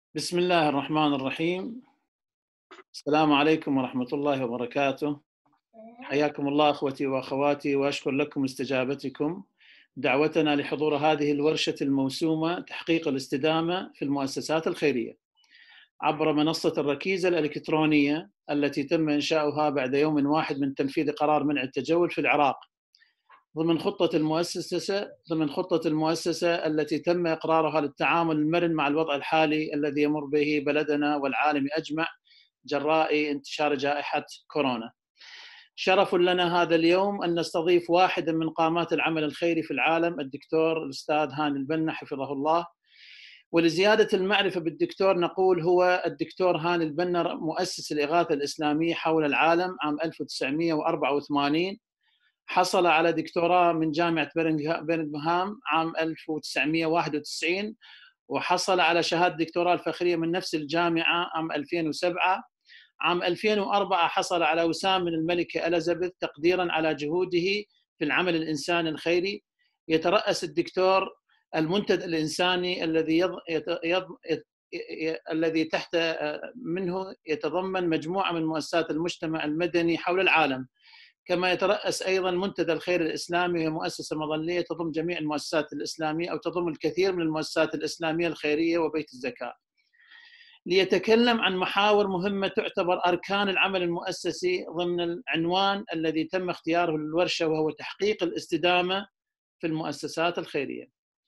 بسم الله الرحمن الرحيم السلام عليكم ورحمة الله وبركاته حياكم الله أخوتي وأخواتي وأشكر لكم استجابتكم دعوتنا لحضور هذه الورشة الموسومة تحقيق الاستدامة في المؤسسات الخيرية عبر منصة الركيزة الإلكترونية التي تم إنشاؤها بعد يوم واحد من تنفيذ قرار منع التجول في العراق ضمن خطة المؤسسة ضمن خطة المؤسسة التي تم إقرارها للتعامل المرن مع الوضع الحالي الذي يمر به بلدنا والعالم أجمع جراء انتشار جائحة كورونا. شرف لنا هذا اليوم أن نستضيف واحدا من قامات العمل الخيري في العالم الدكتور الأستاذ هاني البنا حفظه الله ولزيادة المعرفة بالدكتور نقول هو الدكتور هاني البنا مؤسس الإغاثة الإسلامية حول العالم عام 1984 حصل على دكتوراه من جامعة برنغهام عام 1991 وحصل على شهادة دكتوراه الفخرية من نفس الجامعة عام 2007 عام 2004 حصل على وسام من الملكة إليزابيث تقديرا على جهوده في العمل الإنساني الخيري يترأس الدكتور المنتدى الإنساني الذي يض... يض... يض... الذي تحت منه يتضمن مجموعة من مؤسسات المجتمع المدني حول العالم كما يترأس أيضا منتدى الخير الإسلامي وهي مؤسسة مظلية تضم جميع المؤسسات الإسلامية أو تضم الكثير من المؤسسات الإسلامية الخيرية وبيت الزكاة ليتكلم عن محاور مهمة تعتبر أركان العمل المؤسسي ضمن العنوان الذي تم اختياره للورشة وهو تحقيق الاستدامة في المؤسسات الخيرية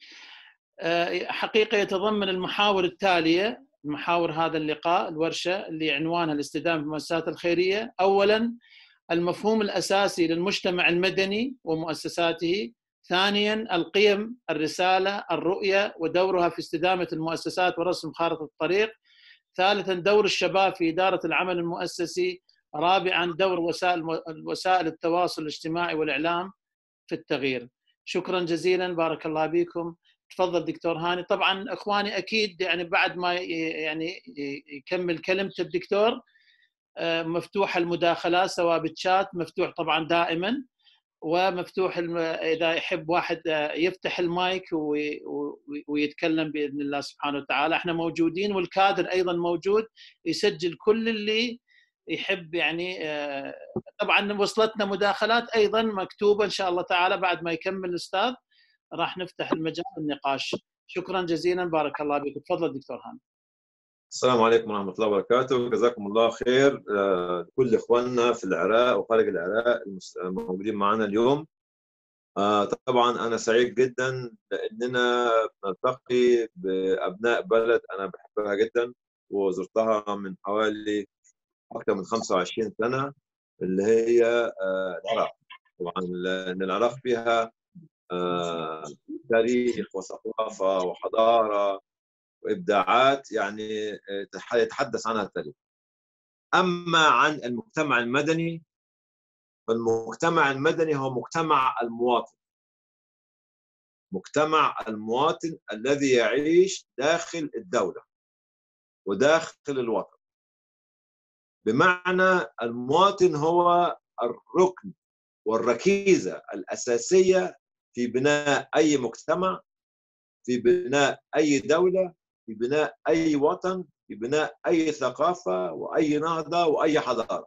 حقيقة يتضمن المحاور التالية محاور هذا اللقاء الورشة اللي عنوانها الاستدامة في المؤسسات الخيرية أولا المفهوم الاساسي للمجتمع المدني ومؤسساته ثانيا القيم الرساله الرؤيه ودورها في استدامه المؤسسات ورسم خارطه الطريق ثالثا دور الشباب في اداره العمل المؤسسي رابعا دور وسائل وسائل التواصل الاجتماعي والاعلام في التغيير شكرا جزيلا بارك الله بكم تفضل دكتور هاني طبعا اخواني اكيد يعني بعد ما يعني يكمل كلمته الدكتور مفتوح المداخلات سواء بالشات مفتوح طبعا دائما ومفتوح اذا يحب واحد يفتح المايك ويتكلم باذن الله سبحانه وتعالى احنا موجودين والكادر ايضا موجود يسجل كل اللي يحب يعني طبعا وصلتنا مداخلات ايضا مكتوبه ان شاء الله تعالى بعد ما يكمل الاستاذ راح نفتح المجال للنقاش شكرا جزيلا بارك الله بك تفضل دكتور هاني السلام عليكم ورحمة الله وبركاته جزاكم الله خير كل إخواننا في العراق وخارج العراق الموجودين معنا اليوم طبعا أنا سعيد جدا لأننا نلتقي بأبناء بلد أنا بحبها جدا وزرتها من حوالي أكثر من 25 سنة اللي هي العراق طبعا لأن العراق فيها تاريخ وثقافة وحضارة وابداعات يعني يتحدث عنها التاريخ. اما عن المجتمع المدني فالمجتمع المدني هو مجتمع المواطن. مجتمع المواطن الذي يعيش داخل الدوله وداخل الوطن. بمعنى المواطن هو الركن والركيزه الاساسيه في بناء اي مجتمع في بناء اي دوله في بناء اي وطن في بناء اي ثقافه واي نهضه واي حضاره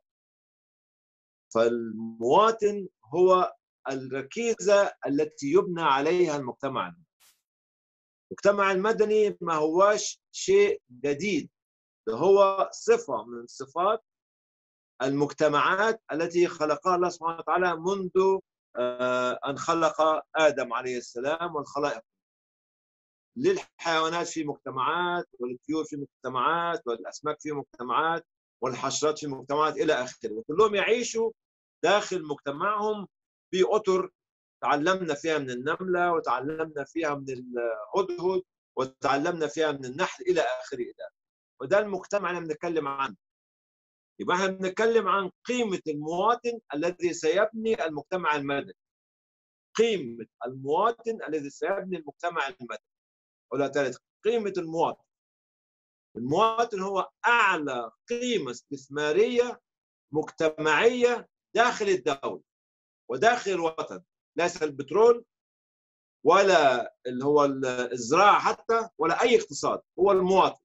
فالمواطن هو الركيزه التي يبنى عليها المجتمع المدني المجتمع المدني ما هواش شيء جديد ده هو صفه من صفات المجتمعات التي خلقها الله سبحانه وتعالى منذ ان خلق ادم عليه السلام والخلائق للحيوانات في مجتمعات وللطيور في مجتمعات والاسماك في مجتمعات والحشرات في مجتمعات الى اخره وكلهم يعيشوا داخل مجتمعهم في اطر تعلمنا فيها من النمله وتعلمنا فيها من الهدهد وتعلمنا فيها من النحل الى اخره الى وده المجتمع اللي بنتكلم عنه يبقى احنا بنتكلم عن قيمه المواطن الذي سيبني المجتمع المدني قيمه المواطن الذي سيبني المجتمع المدني ولا ثالث قيمة المواطن المواطن هو أعلى قيمة استثمارية مجتمعية داخل الدولة وداخل الوطن ليس البترول ولا اللي هو الزراعة حتى ولا أي اقتصاد هو المواطن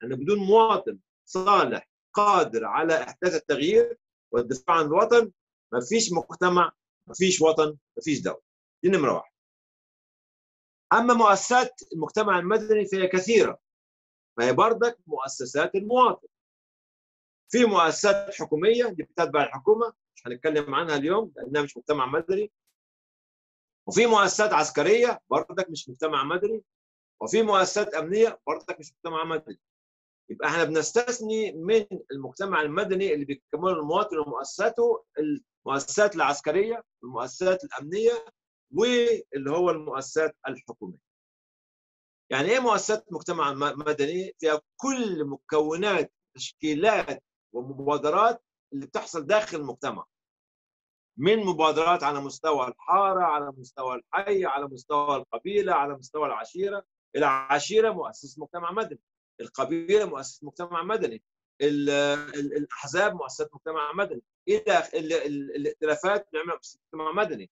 ان بدون مواطن صالح قادر على احداث التغيير والدفاع عن الوطن ما فيش مجتمع ما فيش وطن ما فيش دوله دي نمره واحد اما مؤسسات المجتمع المدني فهي كثيره فهي بردك مؤسسات المواطن في مؤسسات حكوميه دي بتتبع الحكومه مش هنتكلم عنها اليوم لانها مش مجتمع مدني وفي مؤسسات عسكريه بردك مش مجتمع مدني وفي مؤسسات امنيه بردك مش مجتمع مدني يبقى احنا بنستثني من المجتمع المدني اللي بيكمله المواطن ومؤسساته المؤسسات العسكريه والمؤسسات الامنيه واللي هو المؤسسات الحكوميه. يعني ايه مؤسسات مجتمع مدني؟ فيها كل مكونات تشكيلات ومبادرات اللي بتحصل داخل المجتمع. من مبادرات على مستوى الحاره، على مستوى الحي، على مستوى القبيله، على مستوى العشيره، العشيره مؤسسه مجتمع مدني. القبيله مؤسسه مجتمع مدني الاحزاب مؤسسات مجتمع مدني الى الائتلافات نعمل مجتمع مدني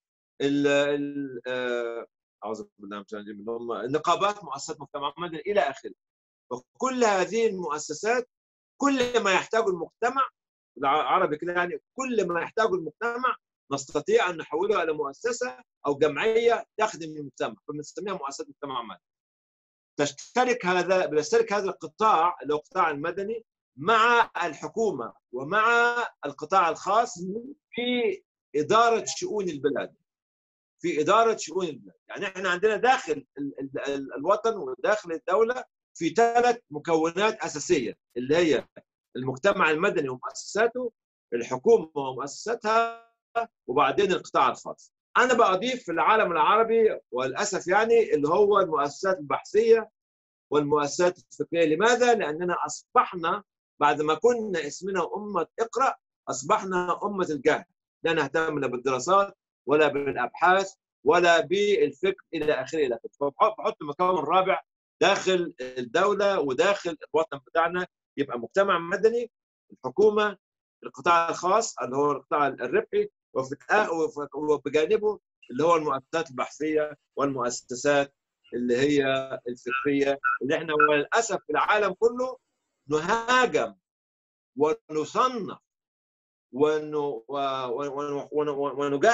اعوذ بالله من هم النقابات مؤسسات مجتمع مدني الى اخره وكل هذه المؤسسات كل ما يحتاجه المجتمع بالعربي كده يعني كل ما يحتاجه المجتمع نستطيع ان نحوله الى مؤسسه او جمعيه تخدم المجتمع فبنسميها مؤسسات مجتمع مدني تشترك هذا بيشترك هذا القطاع اللي هو القطاع المدني مع الحكومه ومع القطاع الخاص في اداره شؤون البلاد في اداره شؤون البلاد يعني احنا عندنا داخل ال ال ال الوطن وداخل الدوله في ثلاث مكونات اساسيه اللي هي المجتمع المدني ومؤسساته الحكومه ومؤسساتها وبعدين القطاع الخاص انا بضيف في العالم العربي وللاسف يعني اللي هو المؤسسات البحثيه والمؤسسات الفكريه لماذا لاننا اصبحنا بعد ما كنا اسمنا امه اقرا اصبحنا امه الجهل لا نهتم لا بالدراسات ولا بالابحاث ولا بالفكر الى اخره الى اخره فبحط مكون رابع داخل الدوله وداخل الوطن بتاعنا يبقى مجتمع مدني الحكومه القطاع الخاص اللي هو القطاع الربحي وبجانبه اللي هو المؤسسات البحثيه والمؤسسات اللي هي الفكريه اللي احنا للاسف في العالم كله نهاجم ونصنف ونجا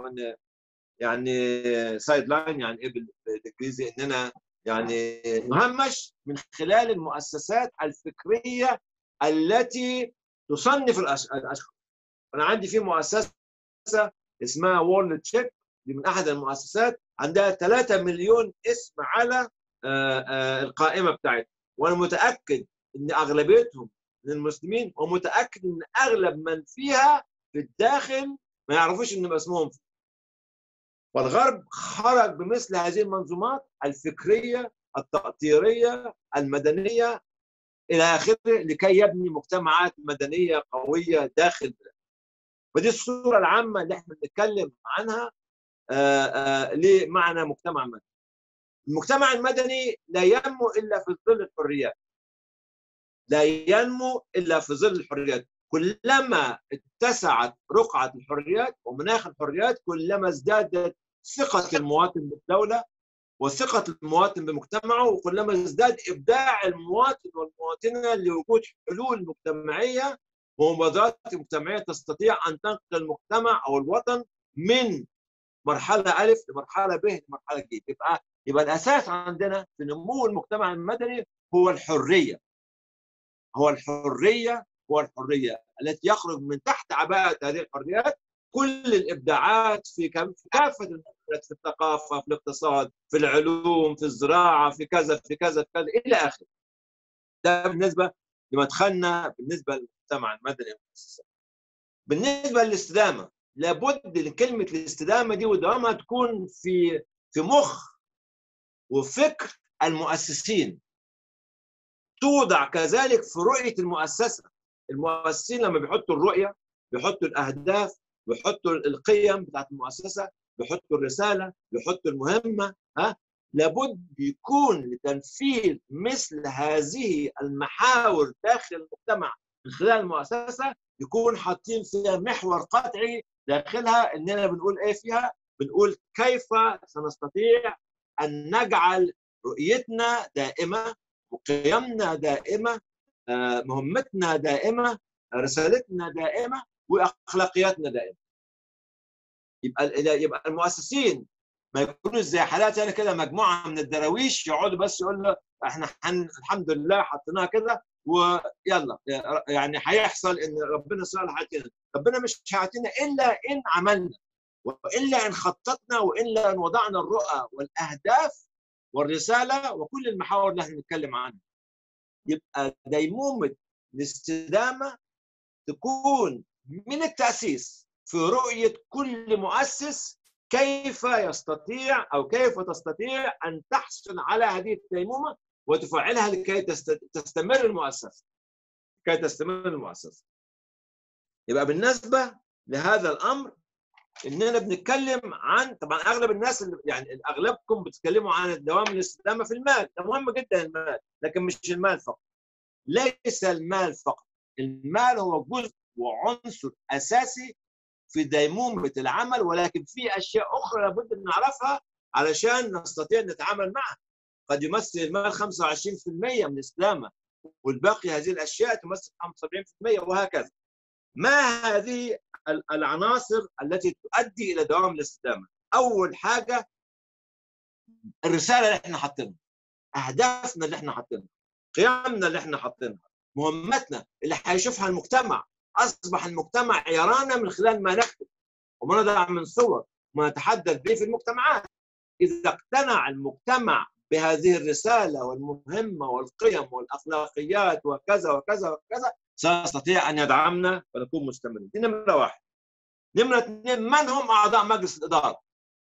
يعني سايد لاين يعني ايه بالانجليزي اننا يعني نهمش من خلال المؤسسات الفكريه التي تصنف الاشخاص انا عندي في مؤسسه اسمها وورلد تشيك دي من احد المؤسسات عندها 3 مليون اسم على القائمه بتاعتها وانا متاكد ان اغلبيتهم من المسلمين ومتاكد ان اغلب من فيها في الداخل ما يعرفوش ان اسمهم فيه. والغرب خرج بمثل هذه المنظومات الفكريه التأطيرية المدنيه الى اخره لكي يبني مجتمعات مدنيه قويه داخل البلاد. فدي الصوره العامه اللي احنا بنتكلم عنها لمعنى مجتمع مدني. المجتمع المدني لا ينمو الا في ظل الحريات. لا ينمو الا في ظل الحريات، كلما اتسعت رقعه الحريات ومناخ الحريات كلما ازدادت ثقه المواطن بالدوله وثقه المواطن بمجتمعه وكلما ازداد ابداع المواطن والمواطنه لوجود حلول مجتمعيه ومبادرات مجتمعيه تستطيع ان تنقل المجتمع او الوطن من مرحله الف لمرحله ب لمرحله ج يبقى يبقى الاساس عندنا في نمو المجتمع المدني هو الحريه هو الحريه هو الحريه التي يخرج من تحت عباءه هذه الحريات كل الابداعات في كافه المجالات في الثقافه في الاقتصاد في العلوم في الزراعه في كذا في كذا في كذا الى اخره ده بالنسبه لمدخلنا بالنسبه للمجتمع المدني والمؤسسات بالنسبه للاستدامه لابد لكلمه الاستدامه دي ودوامها تكون في في مخ وفكر المؤسسين توضع كذلك في رؤيه المؤسسه المؤسسين لما بيحطوا الرؤيه بيحطوا الاهداف بيحطوا القيم بتاعت المؤسسه بيحطوا الرساله بيحطوا المهمه ها لابد يكون لتنفيذ مثل هذه المحاور داخل المجتمع من خلال المؤسسه يكون حاطين فيها محور قطعي داخلها اننا بنقول ايه فيها؟ بنقول كيف سنستطيع ان نجعل رؤيتنا دائمه وقيمنا دائمه آه، مهمتنا دائمه رسالتنا دائمه واخلاقياتنا دائمه يبقى يبقى المؤسسين ما يكونوش زي حالات انا كده مجموعه من الدراويش يقعدوا بس يقولوا احنا حن الحمد لله حطيناها كده ويلا يعني هيحصل ان ربنا صالح حياتنا ربنا مش هيعطينا الا ان عملنا والا ان خططنا والا ان وضعنا الرؤى والاهداف والرساله وكل المحاور اللي احنا بنتكلم عنها يبقى ديمومه الاستدامه تكون من التاسيس في رؤيه كل مؤسس كيف يستطيع او كيف تستطيع ان تحصل على هذه الديمومه وتفعلها لكي تستمر المؤسسه لكي تستمر المؤسسه يبقى بالنسبه لهذا الامر اننا بنتكلم عن طبعا اغلب الناس اللي يعني اغلبكم بتتكلموا عن الدوام الاستدامه في المال ده مهم جدا المال لكن مش المال فقط ليس المال فقط المال هو جزء وعنصر اساسي في ديمومه العمل ولكن في اشياء اخرى لابد ان نعرفها علشان نستطيع نتعامل معها قد يمثل المال 25% من الاستدامه والباقي هذه الاشياء تمثل 75% وهكذا ما هذه العناصر التي تؤدي الى دوام الاستدامه اول حاجه الرساله اللي احنا حاطينها اهدافنا اللي احنا حاطينها قيمنا اللي احنا حاطينها مهمتنا اللي هيشوفها المجتمع اصبح المجتمع يرانا من خلال ما نكتب وما نضع من صور ما نتحدث به في المجتمعات اذا اقتنع المجتمع بهذه الرساله والمهمه والقيم والاخلاقيات وكذا وكذا وكذا سيستطيع ان يدعمنا ونكون مستمرين دي نمره واحد نمره اثنين من هم اعضاء مجلس الاداره؟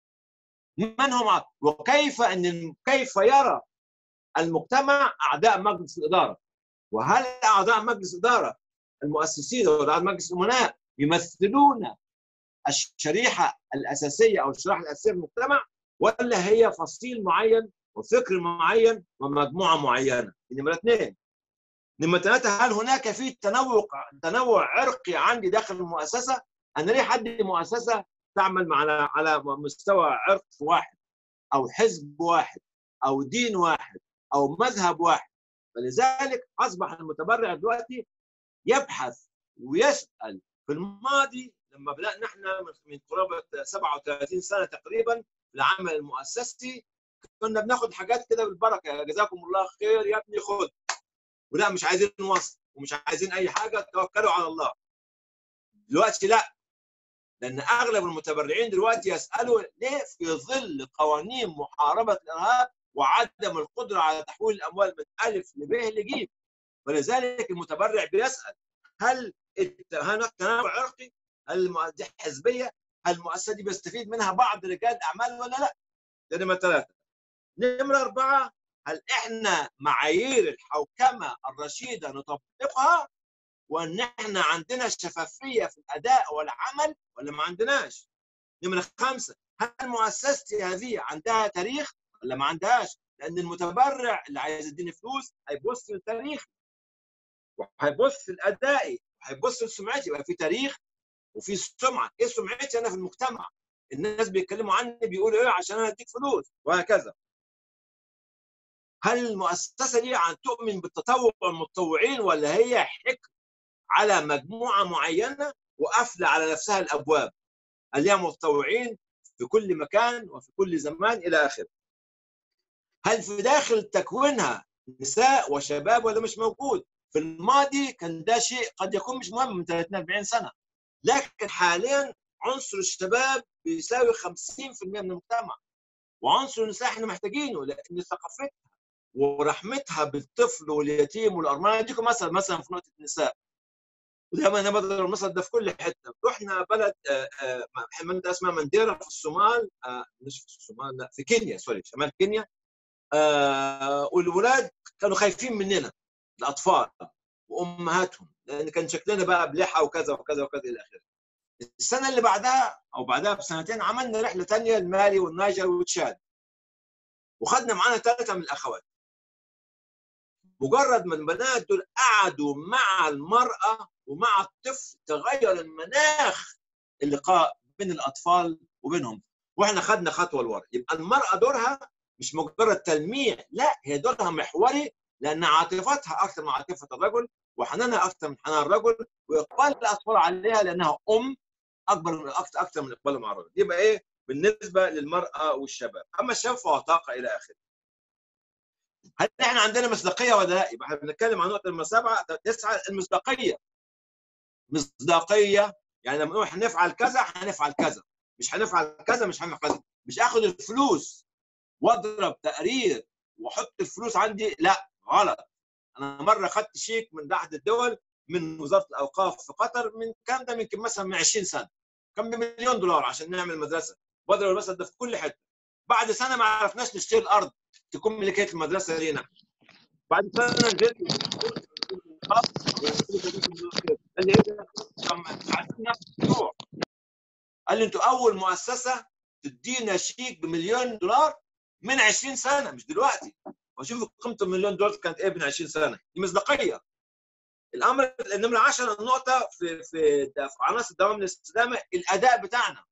من هم وكيف ان كيف يرى المجتمع اعضاء مجلس الاداره؟ وهل اعضاء مجلس الاداره المؤسسين واعضاء مجلس الامناء يمثلون الشريحه الاساسيه او الشريحه الاساسيه في المجتمع ولا هي فصيل معين وفكر معين ومجموعه معينه نمره اثنين نمرة ثلاثة هل هناك في تنوع تنوع عرقي عندي داخل المؤسسة؟ أنا ليه حد مؤسسة تعمل على على مستوى عرق واحد أو حزب واحد أو دين واحد أو مذهب واحد فلذلك أصبح المتبرع دلوقتي يبحث ويسأل في الماضي لما بدأنا نحن من قرابة 37 سنة تقريبا في العمل المؤسسي كنا بناخد حاجات كده بالبركة جزاكم الله خير يا ابني خد ولا مش عايزين وصف ومش عايزين اي حاجه توكلوا على الله دلوقتي لا لان اغلب المتبرعين دلوقتي يسالوا ليه في ظل قوانين محاربه الارهاب وعدم القدره على تحويل الاموال من الف لب لجيم ولذلك المتبرع بيسال هل هل تنوع عرقي؟ هل دي حزبيه؟ هل المؤسسه دي بيستفيد منها بعض رجال اعمال ولا لا؟ ده نمره ثلاثه. نمره اربعه هل احنا معايير الحوكمه الرشيده نطبقها وان احنا عندنا شفافيه في الاداء والعمل ولا ما عندناش؟ نمره خمسه هل مؤسستي هذه عندها تاريخ ولا ما عندهاش؟ لان المتبرع اللي عايز يديني فلوس هيبص للتاريخ وهيبص لادائي وهيبص لسمعتي يبقى في تاريخ وفي سمعه، ايه سمعتي انا في المجتمع؟ الناس بيتكلموا عني بيقولوا ايه عشان انا اديك فلوس وهكذا. هل المؤسسه دي عن تؤمن بالتطوع والمتطوعين ولا هي حكر على مجموعه معينه وقافله على نفسها الابواب هل هي متطوعين في كل مكان وفي كل زمان الى اخره هل في داخل تكوينها نساء وشباب ولا مش موجود في الماضي كان ده شيء قد يكون مش مهم من 30 40 سنه لكن حاليا عنصر الشباب بيساوي 50% من المجتمع وعنصر النساء احنا محتاجينه لان ثقافتها ورحمتها بالطفل واليتيم والارمله اديكم مثلا مثلا في نقطه النساء ودائما انا بضرب المثل ده في كل حته رحنا بلد منطقه اسمها منديرا في الصومال مش في الصومال لا في كينيا سوري شمال كينيا والولاد كانوا خايفين مننا الاطفال وامهاتهم لان كان شكلنا بقى بلحى وكذا وكذا وكذا الى اخره السنه اللي بعدها او بعدها بسنتين عملنا رحله ثانيه المالي والنيجر وتشاد وخدنا معانا ثلاثه من الاخوات مجرد ما البنات دول قعدوا مع المرأة ومع الطفل تغير المناخ اللقاء بين الأطفال وبينهم واحنا خدنا خطوة لورا يبقى المرأة دورها مش مجرد تلميع لا هي دورها محوري لان عاطفتها اكثر من عاطفه الرجل وحنانها اكثر من حنان الرجل واقبال الاطفال عليها لانها ام اكبر من اكثر اكثر من اقبالهم على الرجل يبقى ايه بالنسبه للمراه والشباب اما الشباب فهو طاقه الى اخره هل احنا عندنا مصداقيه ولا لا؟ يبقى احنا بنتكلم عن نقطه نمره سبعه تسعه المصداقيه مصداقيه يعني لما نقول هنفعل كذا هنفعل كذا مش هنفعل كذا مش هنفعل كذا مش اخد الفلوس واضرب تقرير واحط الفلوس عندي لا غلط انا مره خدت شيك من احد الدول من وزاره الاوقاف في قطر من كام ده يمكن مثلا من 20 سنه كان بمليون دولار عشان نعمل مدرسه بضرب المثل ده في كل حته بعد سنه ما عرفناش نشتري الارض تكون ملكيه المدرسه لينا بعد سنه نزلت قال لي ايه ده؟ عارفين نفس الموضوع قال لي انتوا اول مؤسسه تدينا شيك بمليون دولار من 20 سنه مش دلوقتي وشوف قيمه المليون دولار كانت ايه من 20 سنه دي مصداقيه الامر النمره 10 النقطه في في في عناصر دوام الاستدامه الاداء بتاعنا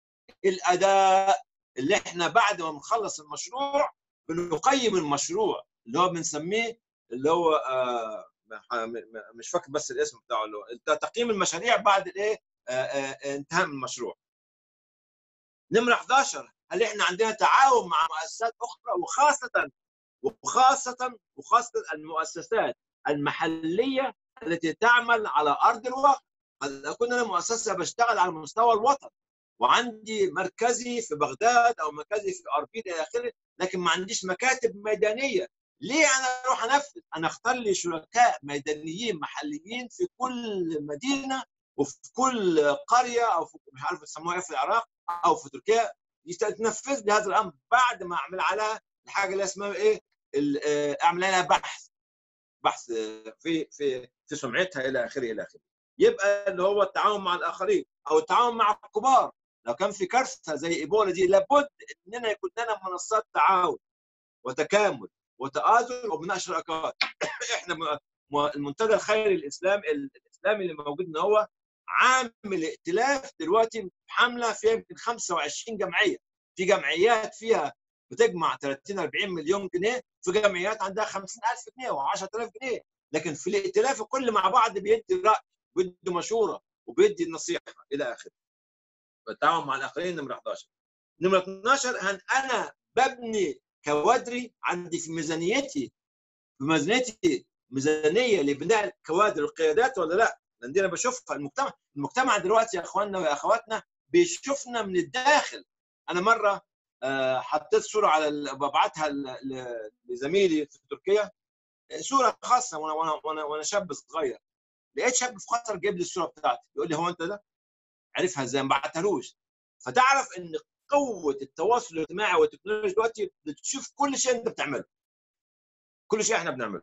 الاداء اللي احنا بعد ما بنخلص المشروع بنقيم المشروع اللي هو بنسميه اللي هو آه مش فاكر بس الاسم بتاعه اللي هو تقييم المشاريع بعد الايه انتهاء من المشروع نمرة 11 هل احنا عندنا تعاون مع مؤسسات اخرى وخاصة وخاصة وخاصة المؤسسات المحلية التي تعمل على ارض الواقع قد اكون انا مؤسسة بشتغل على مستوى الوطن وعندي مركزي في بغداد او مركزي في اربيل الى اخره لكن ما عنديش مكاتب ميدانيه ليه انا اروح انفذ؟ انا اختار لي شركاء ميدانيين محليين في كل مدينه وفي كل قريه او في مش عارف يسموها ايه في العراق او في تركيا تنفذ لي هذا الامر بعد ما اعمل عليها الحاجه اللي اسمها ايه؟ اعمل عليها بحث بحث في في في سمعتها الى اخره الى اخره. يبقى اللي هو التعاون مع الاخرين او التعاون مع الكبار لو كان في كارثه زي ايبولا دي لابد اننا يكون لنا منصات تعاون وتكامل وتآزر وبناء شراكات احنا المنتدى الخيري الاسلام الاسلامي اللي موجود ان هو عامل ائتلاف دلوقتي حمله فيها يمكن 25 جمعيه في جمعيات فيها بتجمع 30 40 مليون جنيه في جمعيات عندها 50000 جنيه و10000 جنيه لكن في الائتلاف الكل مع بعض بيدي راي بيدي مشوره وبيدي النصيحه الى اخره التعاون مع الاخرين نمره 11 نمره 12 هل انا ببني كوادري عندي في ميزانيتي في ميزانيتي ميزانيه لبناء الكوادر والقيادات ولا لا؟ لان دي انا بشوفها المجتمع المجتمع دلوقتي يا اخواننا ويا اخواتنا بيشوفنا من الداخل انا مره حطيت صوره على ببعتها لزميلي في تركيا صوره خاصه وانا وانا وانا, وأنا شاب صغير لقيت شاب في قطر جايب لي الصوره بتاعتي يقول لي هو انت ده؟ عرفها ازاي ما بعتهالوش فتعرف ان قوه التواصل الاجتماعي والتكنولوجيا دلوقتي بتشوف كل شيء انت بتعمله كل شيء احنا بنعمله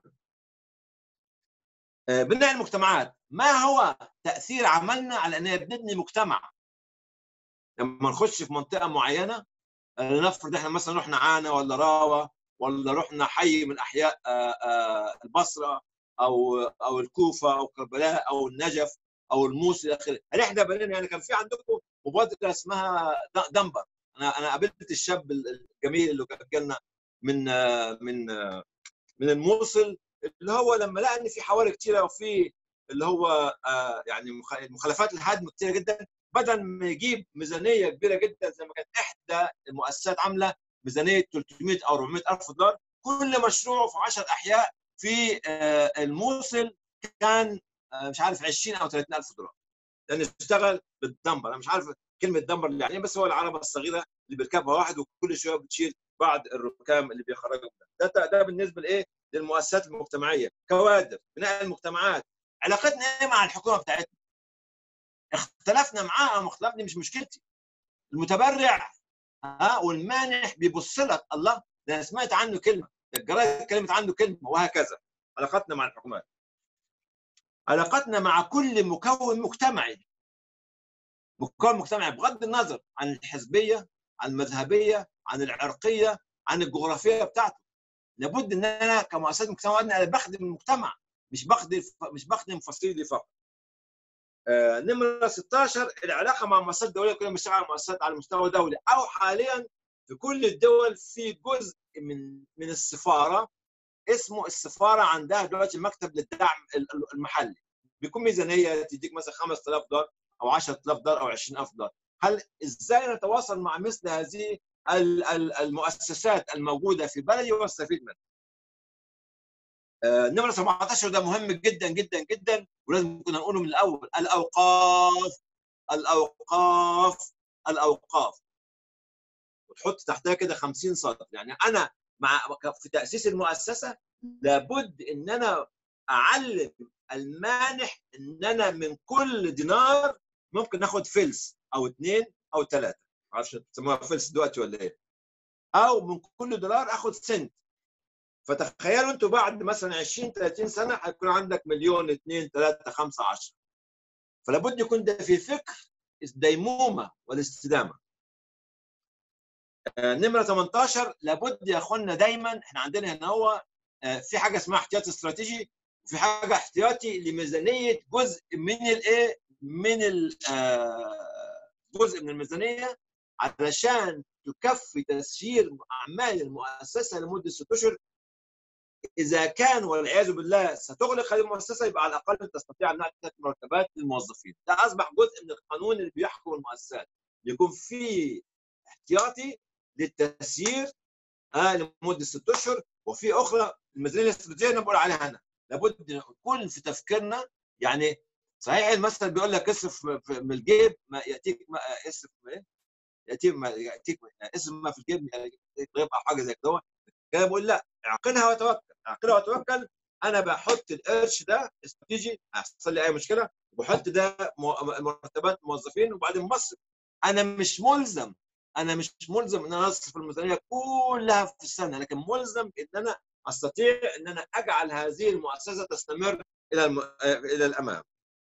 بناء المجتمعات ما هو تاثير عملنا على اننا بنبني مجتمع لما نخش في منطقه معينه لنفرض احنا مثلا رحنا عانه ولا راوه ولا رحنا حي من احياء البصره او او الكوفه او كربلاء او النجف او الموصل الى اخره هل احنا بنينا يعني كان في عندكم مبادره اسمها دنبر انا انا قابلت الشاب الجميل اللي كان جالنا من من من الموصل اللي هو لما لقى ان في حواري كتيره وفي اللي هو يعني مخالفات الهدم كتيره جدا بدل ما يجيب ميزانيه كبيره جدا زي ما كانت احدى المؤسسات عامله ميزانيه 300 او 400 الف دولار كل مشروع في 10 احياء في الموصل كان مش عارف 20 او 30 الف دولار لان اشتغل بالدمبر انا مش عارف كلمه دمبر اللي يعني بس هو العربه الصغيره اللي بيركبها واحد وكل شويه بتشيل بعض الركام اللي بيخرجوا ده ده بالنسبه لايه للمؤسسات المجتمعيه كوادر بناء المجتمعات علاقتنا ايه مع الحكومه بتاعتنا اختلفنا معاها او اختلفنا مش مشكلتي المتبرع ها والمانح بيبص لك الله ده انا سمعت عنه كلمه ده الجرايد اتكلمت عنه كلمه وهكذا علاقتنا مع الحكومات علاقتنا مع كل مكون مجتمعي مكون مجتمعي بغض النظر عن الحزبيه عن المذهبيه عن العرقيه عن الجغرافيه بتاعته لابد ان انا كمؤسسات مجتمعيه انا بخدم المجتمع مش بخدم مش بخدم فصيلي فقط آه نمره 16 العلاقه مع مؤسسات دوليه كلها بنشتغل على مؤسسات على المستوى الدولي او حاليا في كل الدول في جزء من من السفاره اسمه السفاره عندها دلوقتي مكتب للدعم المحلي بيكون ميزانيه تديك مثلا 5000 دولار او 10000 دولار او 20000 دولار هل ازاي نتواصل مع مثل هذه المؤسسات الموجوده في بلدي واستفيد منها نمرة 17 ده مهم جدا جدا جدا ولازم كنا نقوله من الاول الاوقاف الاوقاف الاوقاف وتحط تحتها كده 50 سطر يعني انا مع في تاسيس المؤسسه لابد ان انا اعلم المانح ان انا من كل دينار ممكن ناخد فلس او اثنين او ثلاثه ما اعرفش تسموها فلس دلوقتي ولا ايه او من كل دولار اخد سنت فتخيلوا انتوا بعد مثلا 20 30 سنه هيكون عندك مليون 2 3 5 10 فلابد يكون ده في فكر الديمومه والاستدامه نمره 18 لابد يا اخوانا دايما احنا عندنا هنا هو في حاجه اسمها احتياطي استراتيجي وفي حاجه احتياطي لميزانيه جزء من الايه من جزء من الميزانيه علشان تكفي تسيير اعمال المؤسسه لمده ست اشهر اذا كان والعياذ بالله ستغلق هذه المؤسسه يبقى على الاقل تستطيع انها تدفع مرتبات للموظفين ده اصبح جزء من القانون اللي بيحكم المؤسسات يكون في احتياطي للتسيير آه لمده ست اشهر وفي اخرى الميزانيه الاستراتيجيه انا بقول عليها انا لابد نكون في تفكيرنا يعني صحيح المثل بيقول لك اصرف من الجيب ما ياتيك ما اصرف ايه ياتيك ما ياتيك اصرف ما في الجيب يبقى حاجه زي كده كده بقول لا اعقلها وتوكل اعقلها وتوكل انا بحط القرش ده استراتيجي هيحصل لي اي مشكله وبحط ده مرتبات موظفين وبعدين مصر انا مش ملزم انا مش ملزم ان انا اصرف الميزانيه كلها في السنه لكن ملزم ان انا استطيع ان انا اجعل هذه المؤسسه تستمر الى الم... الى الامام.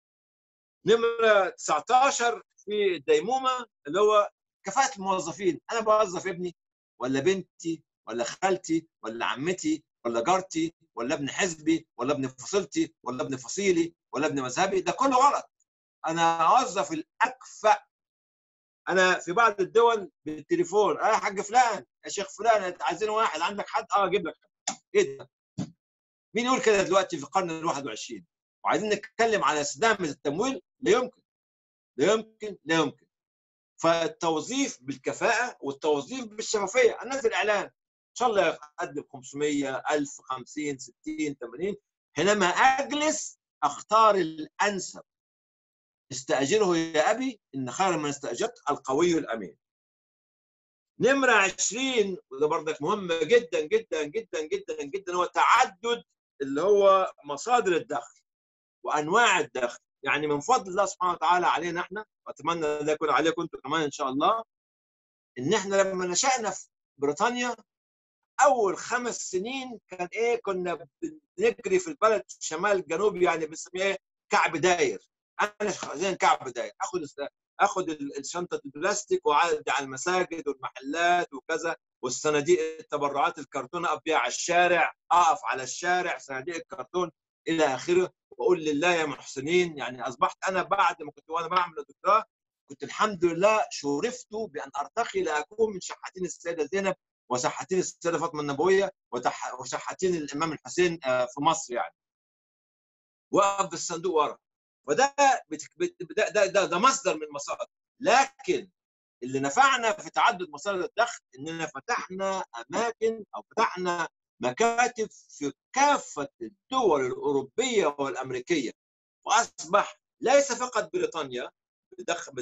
نمره 19 في الديمومه اللي هو كفاءه الموظفين، انا بوظف ابني ولا بنتي ولا خالتي ولا عمتي ولا جارتي ولا ابن حزبي ولا ابن فصيلتي ولا ابن فصيلي ولا ابن مذهبي ده كله غلط. انا اوظف الاكفأ انا في بعض الدول بالتليفون اه يا حاج فلان يا شيخ فلان عايزين واحد عندك حد اه اجيب لك ايه ده؟ مين يقول كده دلوقتي في القرن ال 21 وعايزين نتكلم على استدامه التمويل لا يمكن لا يمكن لا يمكن فالتوظيف بالكفاءه والتوظيف بالشفافيه انزل اعلان ان شاء الله اقدم 500 1000 50 60 80 حينما اجلس اختار الانسب استاجره يا ابي ان خير من استاجرت القوي الامين نمرة 20 وده برضك مهم جدا جدا جدا جدا جدا هو تعدد اللي هو مصادر الدخل وانواع الدخل يعني من فضل الله سبحانه وتعالى علينا احنا واتمنى ده يكون عليكم انتم كمان ان شاء الله ان احنا لما نشأنا في بريطانيا اول خمس سنين كان ايه كنا بنجري في البلد شمال جنوبي يعني بنسميه ايه كعب داير انا زي كعب داير اخذ اخذ الشنطه البلاستيك واعدي على المساجد والمحلات وكذا والصناديق التبرعات الكرتون اقف بيها على الشارع اقف على الشارع صناديق الكرتون الى اخره واقول لله يا محسنين يعني اصبحت انا بعد ما كنت وانا بعمل الدكتوراه كنت الحمد لله شرفت بان ارتقي لاكون من شحاتين السيده زينب وشحاتين السيده فاطمه النبويه وشحاتين الامام الحسين في مصر يعني. واقف بالصندوق ورا وده ده ده ده, ده مصدر من المصادر لكن اللي نفعنا في تعدد مصادر الدخل اننا فتحنا اماكن او فتحنا مكاتب في كافه الدول الاوروبيه والامريكيه واصبح ليس فقط بريطانيا دخل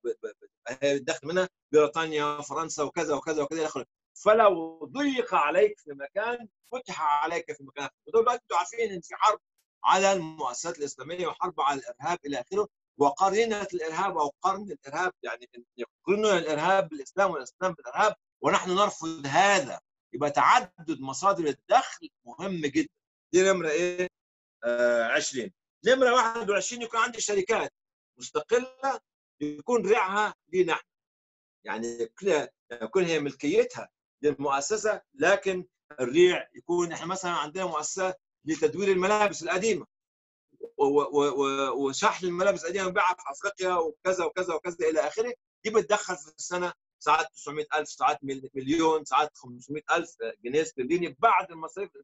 دخل منها بريطانيا فرنسا وكذا وكذا وكذا الى اخره فلو ضيق عليك في مكان فتح عليك في مكان ودلوقتي انتم عارفين ان في حرب على المؤسسات الاسلاميه وحرب على الارهاب الى اخره وقرينه الارهاب او قرن الارهاب يعني يقرنون الارهاب بالاسلام والاسلام بالارهاب ونحن نرفض هذا يبقى تعدد مصادر الدخل مهم جدا دي نمره ايه؟ آه 20 نمره 21 يكون عندي شركات مستقله يكون ريعها لينا احنا يعني يكون هي ملكيتها للمؤسسه لكن الريع يكون احنا مثلا عندنا مؤسسه لتدوير الملابس القديمه وشحن الملابس القديمه نبيعها في افريقيا وكذا وكذا وكذا الى اخره دي بتدخل في السنه ساعات 900000 ساعات مليون ساعات 500000 جنيه استرليني بعد المصاريف الاداريه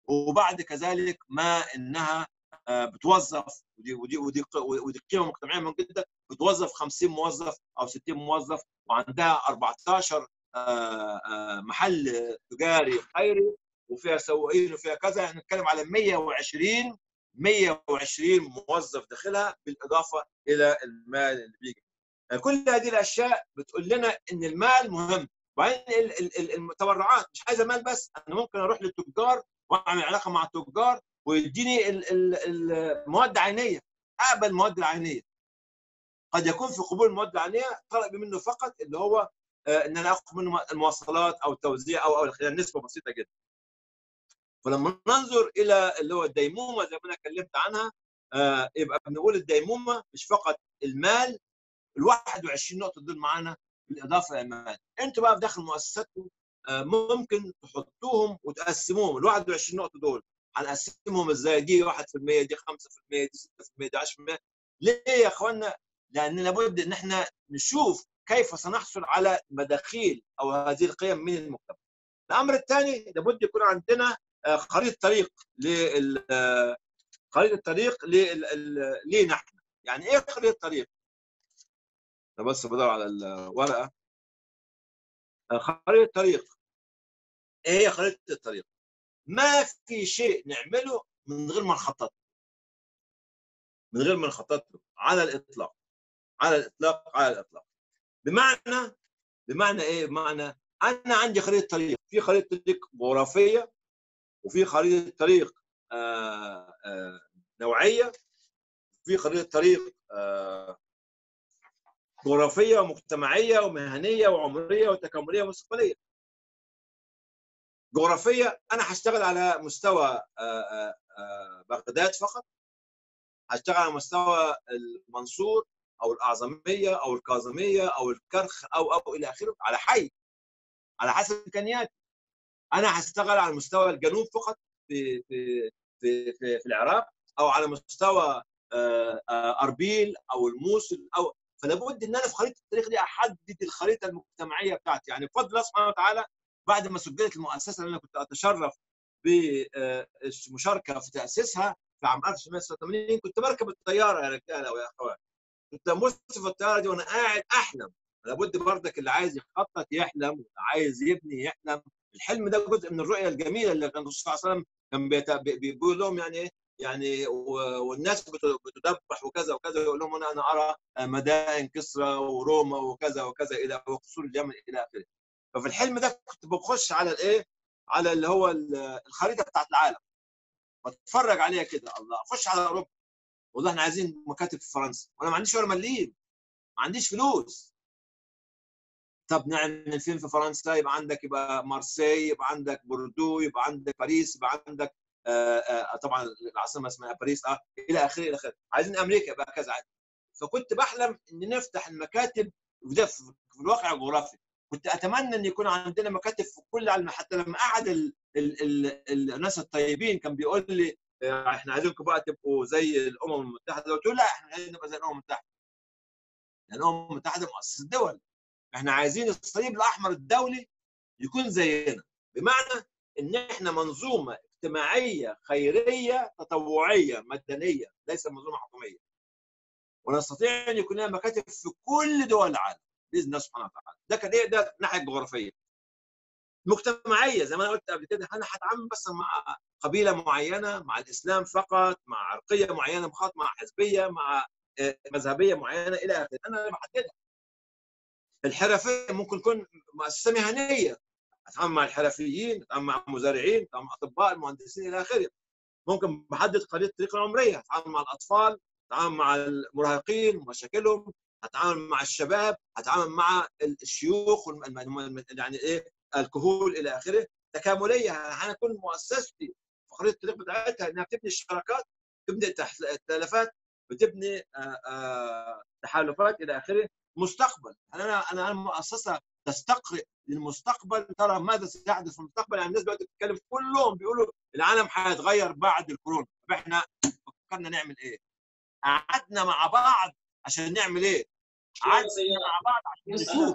وبعد كذلك ما انها آه، بتوظف ودي ودي ودي ودي قيمه مجتمعيه من جدا بتوظف 50 موظف او 60 موظف وعندها 14 آه، آه، محل تجاري خيري وفيها سواقين وفيها كذا يعني نتكلم على 120 120 موظف داخلها بالاضافه الى المال اللي بيجي كل هذه الاشياء بتقول لنا ان المال مهم وبعدين التبرعات مش عايزه مال بس انا ممكن اروح للتجار واعمل علاقه مع التجار ويديني المواد العينيه اقبل المواد العينيه قد يكون في قبول المواد العينيه طلب منه فقط اللي هو آه، ان انا اخذ منه المواصلات او التوزيع او او نسبه بسيطه جدا فلما ننظر الى اللي هو الديمومه زي ما انا اتكلمت عنها آه، يبقى بنقول الديمومه مش فقط المال ال 21 نقطه دول معانا بالاضافه الى المال انتوا بقى في داخل مؤسساتكم آه، ممكن تحطوهم وتقسموهم ال 21 نقطه دول هنقسمهم ازاي دي 1% دي 5% دي 6% دي 10% ليه يا اخوانا؟ لان لابد ان احنا نشوف كيف سنحصل على مداخيل او هذه القيم من المجتمع. الامر الثاني لابد يكون عندنا آه، خريطه طريق لل آه، خريطه طريق لينا احنا يعني ايه خريطه طريق؟ بس بدور على الورقه آه، خريطه طريق ايه هي خريطه الطريق؟ ما في شيء نعمله من غير ما نخطط من غير ما نخطط له على الاطلاق على الاطلاق على الاطلاق بمعنى بمعنى ايه بمعنى انا عندي خريطه طريق في خريطه طريق جغرافيه وفي خريطه طريق آه آه نوعيه في خريطه طريق آه جغرافيه ومجتمعيه ومهنيه وعمريه وتكامليه ومستقبليه جغرافيه انا هشتغل على مستوى آه، آه، آه، بغداد فقط هشتغل على مستوى المنصور او الاعظميه او الكاظميه او الكرخ او او الى اخره على حي على حسب امكانياتي انا هشتغل على مستوى الجنوب فقط في في في في, في العراق او على مستوى اربيل او الموصل او فلا بد ان انا في خريطه التاريخ دي احدد الخريطه المجتمعيه بتاعتي يعني بفضل الله سبحانه وتعالى بعد ما سجلت المؤسسه اللي انا كنت اتشرف بالمشاركه في تاسيسها في عام 1986 كنت بركب الطياره يا رجاله ويا اخوان كنت في الطياره دي وانا قاعد احلم لابد بردك اللي عايز يخطط يحلم واللي عايز يبني يحلم الحلم ده جزء من الرؤيه الجميله اللي كان الرسول صلى الله عليه وسلم كان بيقول لهم يعني ايه يعني والناس بتدبح وكذا وكذا يقول لهم انا انا ارى مدائن كسرى وروما وكذا وكذا الى وقصور اليمن الى اخره ففي الحلم ده كنت بخش على الايه على اللي هو الخريطه بتاعت العالم بتفرج عليها كده الله اخش على اوروبا والله احنا عايزين مكاتب في فرنسا وانا ما عنديش ولا مليم ما عنديش فلوس طب نعمل فين في فرنسا يبقى عندك يبقى مارسي يبقى عندك بوردو يبقى عندك باريس يبقى عندك آآ آآ طبعا العاصمه اسمها باريس اه الى اخره الى اخره عايزين امريكا يبقى كذا فكنت بحلم ان نفتح المكاتب وده في الواقع الجغرافي كنت اتمنى ان يكون عندنا مكاتب في كل علم حتى لما قعد ال ال ال الناس الطيبين كان بيقول لي آه، احنا عايزينكم بقى تبقوا زي الامم المتحده قلت له لا احنا عايزين نبقى زي الامم المتحده الامم المتحده مؤسسه دول احنا عايزين الصليب الاحمر الدولي يكون زينا بمعنى ان احنا منظومه اجتماعيه خيريه تطوعيه مدنيه ليس منظومه حكوميه ونستطيع ان يكون لنا مكاتب في كل دول العالم باذن الله سبحانه وتعالى ده كان ايه ده الناحيه الجغرافيه مجتمعيه زي ما انا قلت قبل كده انا هتعامل بس مع قبيله معينه مع الاسلام فقط مع عرقيه معينه فقط مع حزبيه مع آه، مذهبيه معينه الى اخره انا اللي بحددها الحرفيه ممكن تكون مؤسسه مهنيه اتعامل مع الحرفيين اتعامل مع المزارعين اتعامل مع الاطباء المهندسين الى اخره ممكن بحدد قضيه الطريقه العمريه اتعامل مع الاطفال اتعامل مع المراهقين ومشاكلهم هتعامل مع الشباب هتعامل مع الشيوخ يعني ايه الكهول الى اخره تكامليه هنكون مؤسستي فخريه الطريق بتاعتها انها بتبني الشراكات تبني التلفات بتبني تحالفات الى اخره مستقبل انا انا مؤسسه تستقرئ للمستقبل ترى ماذا سيحدث في المستقبل يعني الناس دلوقتي بتتكلم كلهم بيقولوا العالم هيتغير بعد الكورونا طب احنا فكرنا نعمل ايه؟ قعدنا مع بعض عشان نعمل ايه؟ قعدنا مع بعض عشان نشوف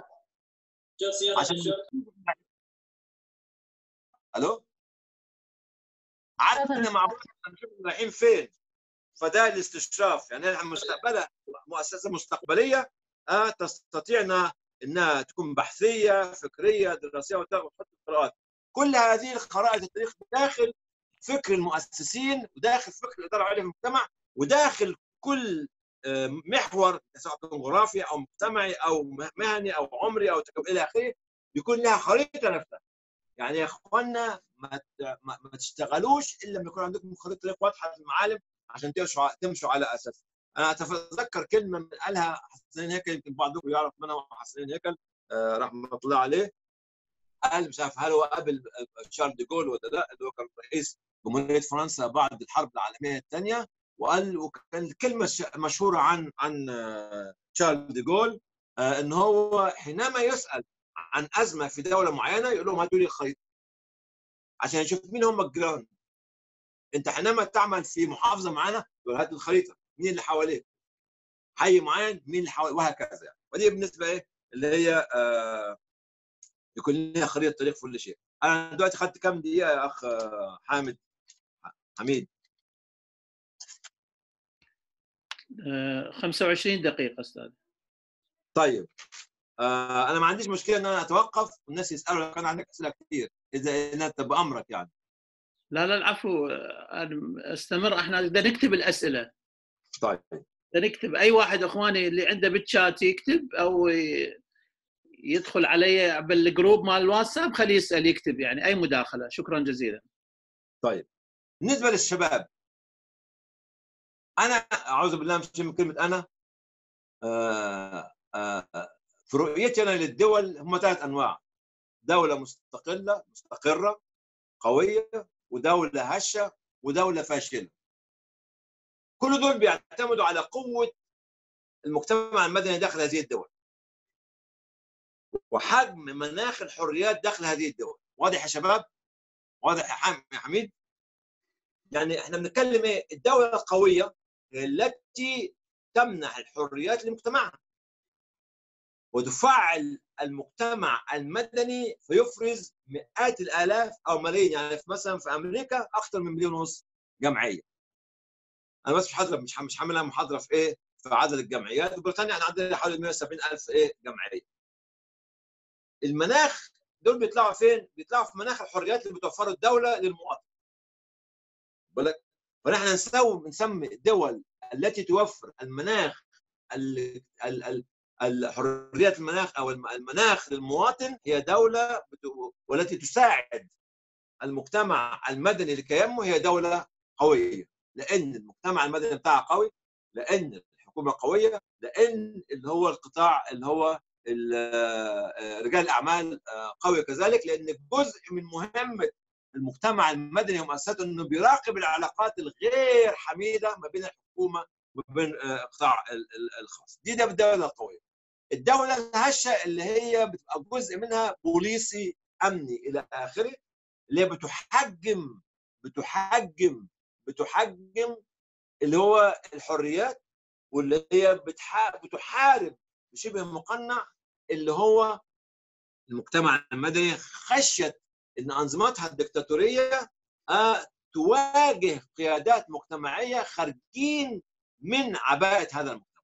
عشان الو قعدنا مع بعض نشوف رايحين فين فده الاستشراف يعني احنا مستقبلها مؤسسه مستقبليه آه تستطيع انها انها تكون بحثيه فكريه دراسيه وتحط قراءات كل هذه الخرائط التاريخ داخل فكر المؤسسين وداخل فكر الاداره العليا في المجتمع وداخل كل محور سواء كان جغرافي او مجتمعي او مهني او عمري او الى اخره يكون لها خريطه نفسها يعني يا اخوانا ما ما تشتغلوش الا لما يكون عندكم خريطه طريق واضحه في المعالم عشان تمشوا تمشوا على اساسها انا اتذكر كلمه من قالها حسنين هيكل يمكن بعضكم يعرف منها حسنين هيكل آه رحمه الله عليه قال مش عارف هل هو قبل شارل دي جول ولا لا اللي هو كان رئيس جمهوريه فرنسا بعد الحرب العالميه الثانيه وقال وكان الكلمه مشهوره عن عن شارل دي جول ان هو حينما يسال عن ازمه في دوله معينه يقول لهم هاتوا لي الخريطه عشان يشوف مين هم الجيران انت حينما تعمل في محافظه معينه تقول هات الخريطه مين اللي حواليك حي معين مين اللي حواليك وهكذا يعني ودي بالنسبه ايه اللي هي آه يكون لها خريطه طريق في كل شيء انا دلوقتي خدت كام دقيقه يا اخ حامد حميد 25 دقيقة أستاذ طيب آه أنا ما عنديش مشكلة إن أنا أتوقف والناس يسألوا لو كان عندك أسئلة كثير إذا أنت بأمرك يعني لا لا العفو استمر احنا بدنا نكتب الأسئلة طيب بدنا نكتب أي واحد إخواني اللي عنده بالشات يكتب أو يدخل علي بالجروب مال الواتساب خليه يسأل يكتب يعني أي مداخلة شكرا جزيلا طيب بالنسبة للشباب انا اعوذ بالله من كلمه انا آآ آآ في رؤيتي انا للدول هم ثلاث انواع دوله مستقله مستقره قويه ودوله هشه ودوله فاشله كل دول بيعتمدوا على قوه المجتمع المدني داخل هذه الدول وحجم مناخ الحريات داخل هذه الدول واضح يا شباب واضح يا حميد يعني احنا بنتكلم ايه الدوله القويه التي تمنح الحريات لمجتمعها وتفعل المجتمع المدني فيفرز مئات الالاف او ملايين يعني في مثلا في امريكا اكثر من مليون ونص جمعيه انا بس مش حاضر مش مش حاملها محاضره في ايه في عدد الجمعيات في بريطانيا احنا عندنا حوالي 170 الف ايه جمعيه المناخ دول بيطلعوا فين؟ بيطلعوا في مناخ الحريات اللي بتوفره الدوله للمواطن بالك فنحن نسوي نسمي الدول التي توفر المناخ ال ال ال الحريات المناخ او المناخ للمواطن هي دوله والتي تساعد المجتمع المدني لكي ينمو هي دوله قويه لان المجتمع المدني بتاعها قوي لان الحكومه قويه لان اللي هو القطاع اللي هو رجال الاعمال قوي كذلك لان جزء من مهمه المجتمع المدني ومؤسساته انه بيراقب العلاقات الغير حميده ما بين الحكومه وما بين القطاع الخاص دي ده الدوله القويه الدوله الهشه اللي هي بتبقى جزء منها بوليسي امني الى اخره اللي هي بتحجم بتحجم بتحجم اللي هو الحريات واللي هي بتحارب بشبه مقنع اللي هو المجتمع المدني خشيه ان انظمتها الدكتاتوريه تواجه قيادات مجتمعيه خارجين من عباءه هذا المجتمع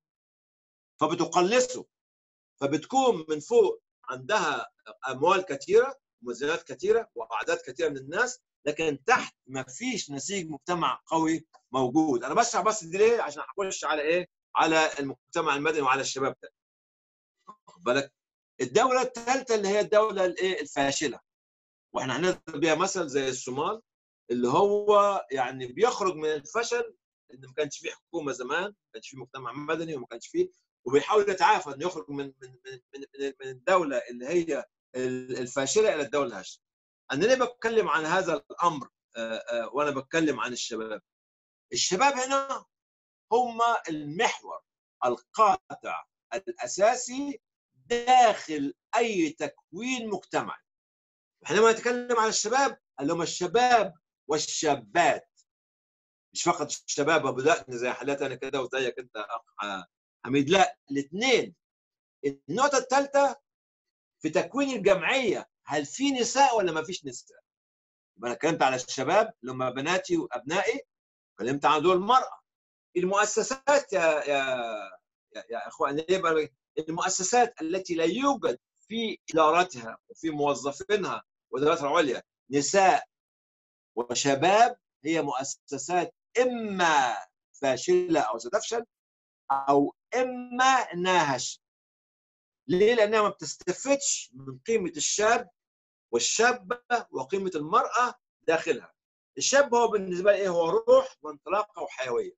فبتقلصه فبتكون من فوق عندها اموال كثيره ومزايات كثيره واعداد كثيره من الناس لكن تحت ما فيش نسيج مجتمع قوي موجود انا بشرح بس دي ليه عشان اخش على ايه على المجتمع المدني وعلى الشباب ده واخد بالك الدوله الثالثه اللي هي الدوله الايه الفاشله واحنا هنضرب بيها مثل زي الصومال اللي هو يعني بيخرج من الفشل ان ما كانش فيه حكومه زمان ما كانش فيه مجتمع مدني وما كانش فيه وبيحاول يتعافى انه يخرج من من من من الدوله اللي هي الفاشله الى الدوله الهشه. انا ليه بتكلم عن هذا الامر وانا بتكلم عن الشباب؟ الشباب هنا هم المحور القاطع الاساسي داخل اي تكوين مجتمعي. حينما نتكلم عن الشباب اللي هم الشباب والشابات مش فقط الشباب ابو دقن زي حالاتي انا كده وزيك انت اخ حميد لا الاثنين النقطه الثالثه في تكوين الجمعيه هل في نساء ولا ما فيش نساء يبقى انا اتكلمت على الشباب اللي هم بناتي وابنائي اتكلمت عن دور المراه المؤسسات يا يا يا, يا اخوان يبقى المؤسسات التي لا يوجد في ادارتها وفي موظفينها وادارتها العليا نساء وشباب هي مؤسسات اما فاشله او ستفشل او اما انها هشه ليه؟ لانها ما بتستفدش من قيمه الشاب والشابه وقيمه المراه داخلها. الشاب هو بالنسبه لي ايه؟ هو روح وانطلاقه وحيويه.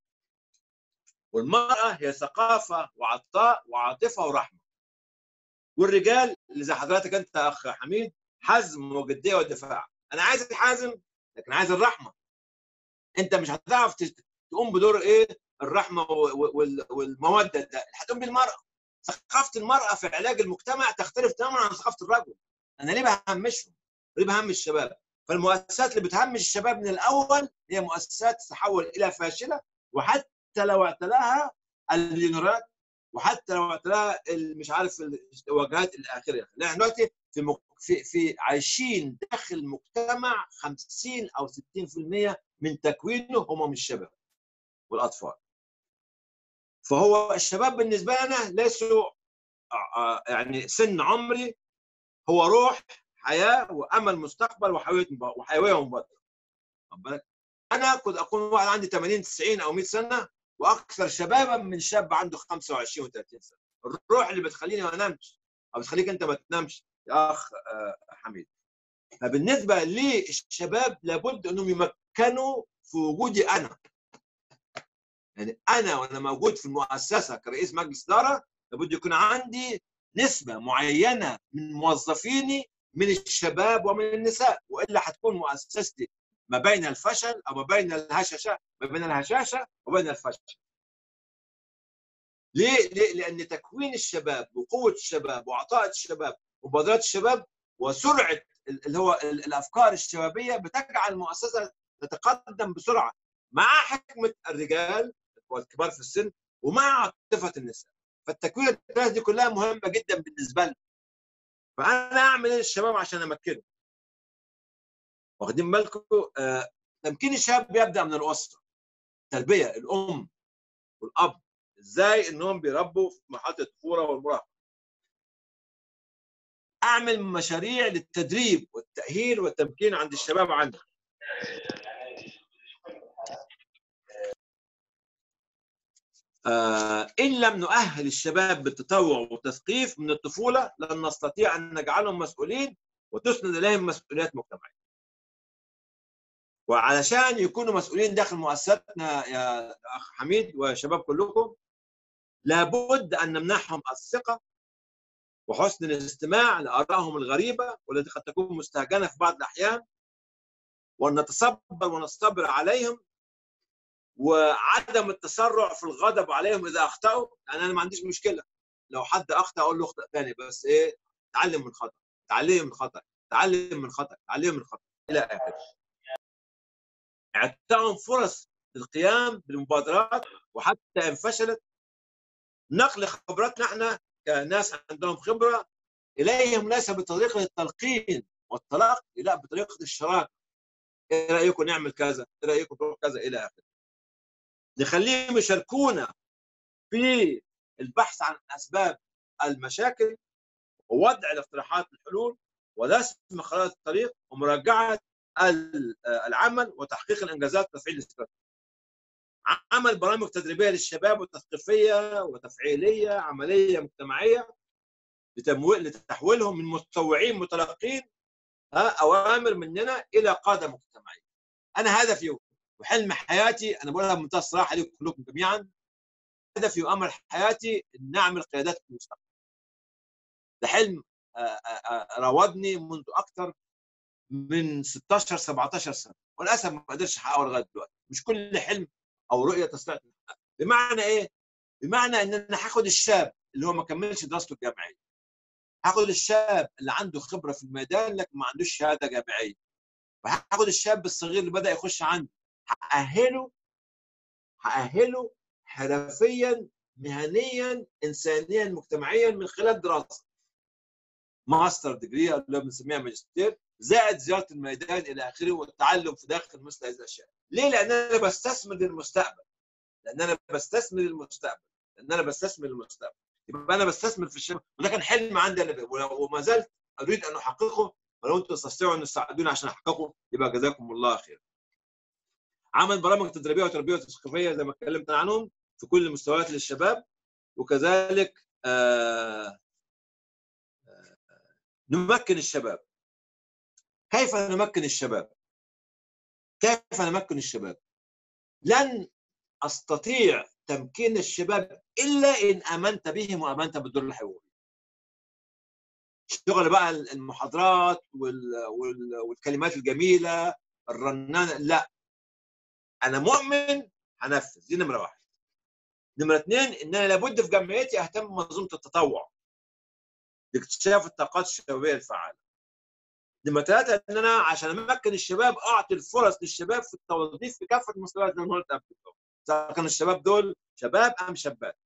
والمراه هي ثقافه وعطاء وعاطفه ورحمه. والرجال اللي زي حضرتك انت اخ حميد حزم وجديه ودفاع. انا عايز الحازم لكن عايز الرحمه. انت مش هتعرف تقوم بدور ايه؟ الرحمه والموده ده هتقوم بالمراه. ثقافه المراه في علاج المجتمع تختلف تماما عن ثقافه الرجل انا ليه بهمشهم ليه بهمش الشباب فالمؤسسات اللي بتهمش الشباب من الاول هي مؤسسات تتحول الى فاشله وحتى لو اعتلاها المليونيرات وحتى لو اعتلاها مش عارف الواجهات الاخره احنا دلوقتي في مك... في في عايشين داخل مجتمع 50 او 60% من تكوينه هم من الشباب والاطفال فهو الشباب بالنسبه لنا ليسوا يعني سن عمري هو روح حياه وامل مستقبل وحيويه وحيويه مبادره انا كنت اكون واحد عندي 80 90 او 100 سنه واكثر شبابا من شاب عنده 25 و30 سنه الروح اللي بتخليني ما انامش او بتخليك انت ما تنامش يا اخ حميد فبالنسبه للشباب لابد انهم يمكنوا في وجودي انا يعني انا وانا موجود في المؤسسه كرئيس مجلس اداره لابد يكون عندي نسبه معينه من موظفيني من الشباب ومن النساء والا هتكون مؤسستي ما بين الفشل او ما بين الهششه ما بين الهشاشه وبين الفشل. ليه؟ ليه؟ لان تكوين الشباب وقوه الشباب وعطاء الشباب ومبادرات الشباب وسرعه اللي هو الافكار الشبابيه بتجعل المؤسسه تتقدم بسرعه مع حكمه الرجال والكبار في السن ومع عاطفه النساء فالتكوين الثلاث دي كلها مهمه جدا بالنسبه لنا فانا اعمل ايه للشباب عشان امكنه واخدين بالكم آه تمكين الشباب بيبدا من الاسره التربيه الام والاب ازاي انهم بيربوا في مرحله الطفوله والمراهقه اعمل مشاريع للتدريب والتاهيل والتمكين عند الشباب عندي آه إن لم نؤهل الشباب بالتطوع والتثقيف من الطفولة لن نستطيع أن نجعلهم مسؤولين وتسند إليهم مسؤوليات مجتمعية. وعلشان يكونوا مسؤولين داخل مؤسساتنا يا أخ حميد وشباب كلكم لابد أن نمنحهم الثقة وحسن الاستماع لآرائهم الغريبة والتي قد تكون مستهجنة في بعض الأحيان وأن نتصبر ونصطبر عليهم وعدم التسرع في الغضب عليهم اذا اخطاوا لان انا ما عنديش مشكله لو حد اخطا اقول له اخطا ثاني بس ايه تعلم من خطا تعلم من خطا تعلم من خطا تعلم من خطا الى اخره اعطائهم فرص للقيام بالمبادرات وحتى ان فشلت نقل خبراتنا احنا كناس عندهم خبره اليهم ليس بطريقه التلقين والتلقي لا بطريقه الشراكه ايه رايكم نعمل كذا؟ ايه رايكم نروح كذا الى اخره نخليهم يشاركونا في البحث عن اسباب المشاكل ووضع الاقتراحات الحلول ورسم خرائط الطريق ومراجعه العمل وتحقيق الانجازات وتفعيل الاستراتيجيه. عمل برامج تدريبيه للشباب وتثقيفيه وتفعيليه عمليه مجتمعيه لتمويل لتحويلهم من متطوعين متلقين اوامر مننا الى قاده مجتمعيه. انا هدفي وحلم حياتي انا بقولها بمنتهى الصراحه لكم كلكم جميعا هدفي وامل حياتي ان نعمل قيادات في المستقبل. ده حلم راودني منذ اكثر من 16 17 سنه وللاسف ما قدرتش احققه لغايه دلوقتي مش كل حلم او رؤيه تستطيع تحقق بمعنى ايه؟ بمعنى ان انا هاخد الشاب اللي هو ما كملش دراسته الجامعيه هاخد الشاب اللي عنده خبره في الميدان لكن ما عندوش شهاده جامعيه وهاخد الشاب الصغير اللي بدا يخش عندي هأهله هأهله حرفيا مهنيا انسانيا مجتمعيا من خلال دراسه ماستر ديجري اللي بنسميها ماجستير زائد زياره الميدان الى اخره والتعلم في داخل مثل هذه الاشياء. ليه؟ لان انا بستثمر للمستقبل. لان انا بستثمر للمستقبل. لان انا بستثمر للمستقبل. يبقى انا بستثمر في الشباب وده كان حلم عندي انا وما زلت اريد ان احققه ولو انتم تستطيعوا ان تساعدوني عشان احققه يبقى جزاكم الله خير. عمل برامج تدريبيه وتربيه تثقيفيه زي ما اتكلمت عنهم في كل المستويات للشباب وكذلك آه آه نمكن الشباب كيف نمكن الشباب كيف نمكن الشباب لن استطيع تمكين الشباب الا ان امنت بهم وامنت بالدور الحواري شغل بقى المحاضرات وال... وال... والكلمات الجميله الرنانه لا انا مؤمن هنفذ دي نمره واحد نمره اثنين ان انا لابد في جمعيتي اهتم بمنظومه التطوع لاكتشاف الطاقات الشبابيه الفعاله نمره ثلاثه ان انا عشان امكن الشباب اعطي الفرص للشباب في التوظيف في كافه المستويات زي ما قلت قبل كده سواء كان الشباب دول شباب ام شابات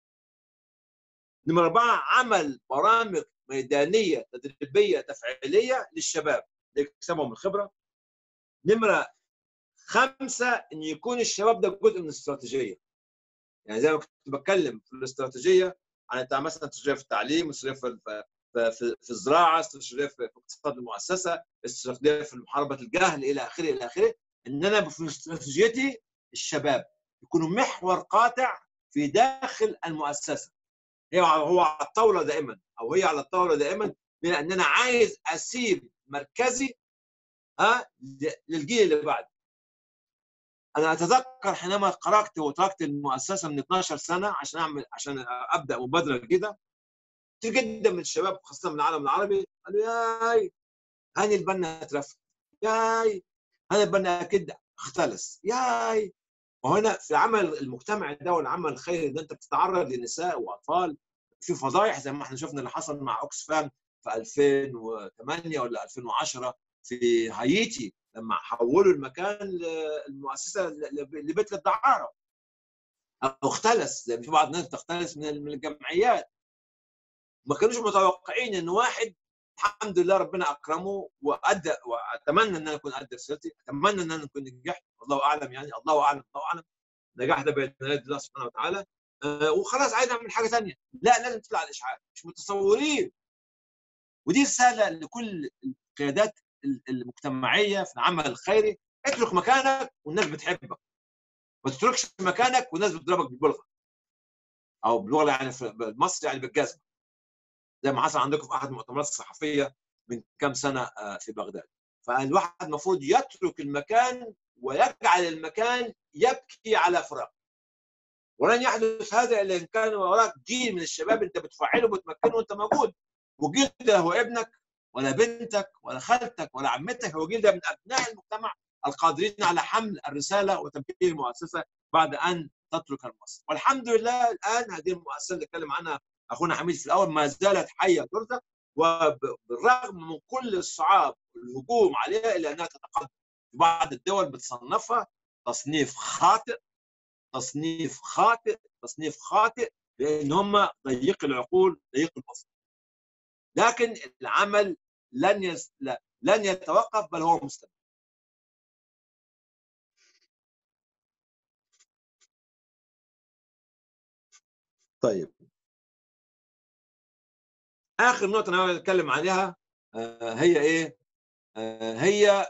نمرة أربعة عمل برامج ميدانية تدريبية تفعيلية للشباب ليكسبهم الخبرة نمرة خمسة إن يكون الشباب ده جزء من الاستراتيجية يعني زي ما كنت بتكلم في الاستراتيجية عن بتاع مثلا استراتيجية في التعليم استراتيجية في في, في الزراعة استراتيجية في اقتصاد المؤسسة استراتيجية في محاربة الجهل إلى آخره إلى آخره إن أنا في استراتيجيتي الشباب يكونوا محور قاطع في داخل المؤسسة هي هو على الطاوله دائما او هي على الطاوله دائما لان انا عايز اسيب مركزي ها للجيل اللي بعد انا اتذكر حينما خرجت وتركت المؤسسه من 12 سنه عشان اعمل عشان ابدا مبادره جديده كتير جدا من الشباب خاصه من العالم العربي قالوا ياي هاني البنا اترفد ياي هاني البنا اكيد اختلس ياي وهنا في العمل المجتمعي ده والعمل الخيري ده انت بتتعرض لنساء واطفال في فضايح زي ما احنا شفنا اللي حصل مع اوكسفام في 2008 ولا 2010 في هايتي لما حولوا المكان للمؤسسه لبيت للدعاره او اختلس زي في بعض الناس تختلس من الجمعيات ما كانوش متوقعين ان واحد الحمد لله ربنا اكرمه وادى واتمنى ان انا اكون ادى رسالتي اتمنى ان انا اكون نجحت والله اعلم يعني الله اعلم الله اعلم نجاح ده بين يد الله سبحانه وتعالى أه وخلاص عايز اعمل حاجه ثانيه لا لازم تطلع الاشعاع مش متصورين ودي رساله لكل القيادات المجتمعييه في العمل الخيري اترك مكانك والناس بتحبك ما تتركش مكانك والناس بتضربك بالبلغه او باللغه يعني في مصر يعني بالجزمه زي ما حصل عندكم في احد المؤتمرات الصحفيه من كام سنه في بغداد فالواحد المفروض يترك المكان ويجعل المكان يبكي على فراق ولن يحدث هذا الا ان كان وراك جيل من الشباب انت بتفعله وتمكنه وانت موجود والجيل ده هو ابنك ولا بنتك ولا خالتك ولا عمتك هو جيل ده من ابناء المجتمع القادرين على حمل الرساله وتمكين المؤسسه بعد ان تترك المصر والحمد لله الان هذه المؤسسه اللي اتكلم عنها اخونا حميد في الاول ما زالت حيه ترزق وبالرغم من كل الصعاب والهجوم عليها الا انها تتقدم في بعض الدول بتصنفها تصنيف خاطئ تصنيف خاطئ تصنيف خاطئ لان هم ضيق العقول ضيق الافق لكن العمل لن يس... لن يتوقف بل هو مستمر طيب اخر نقطه انا اتكلم عليها هي ايه هي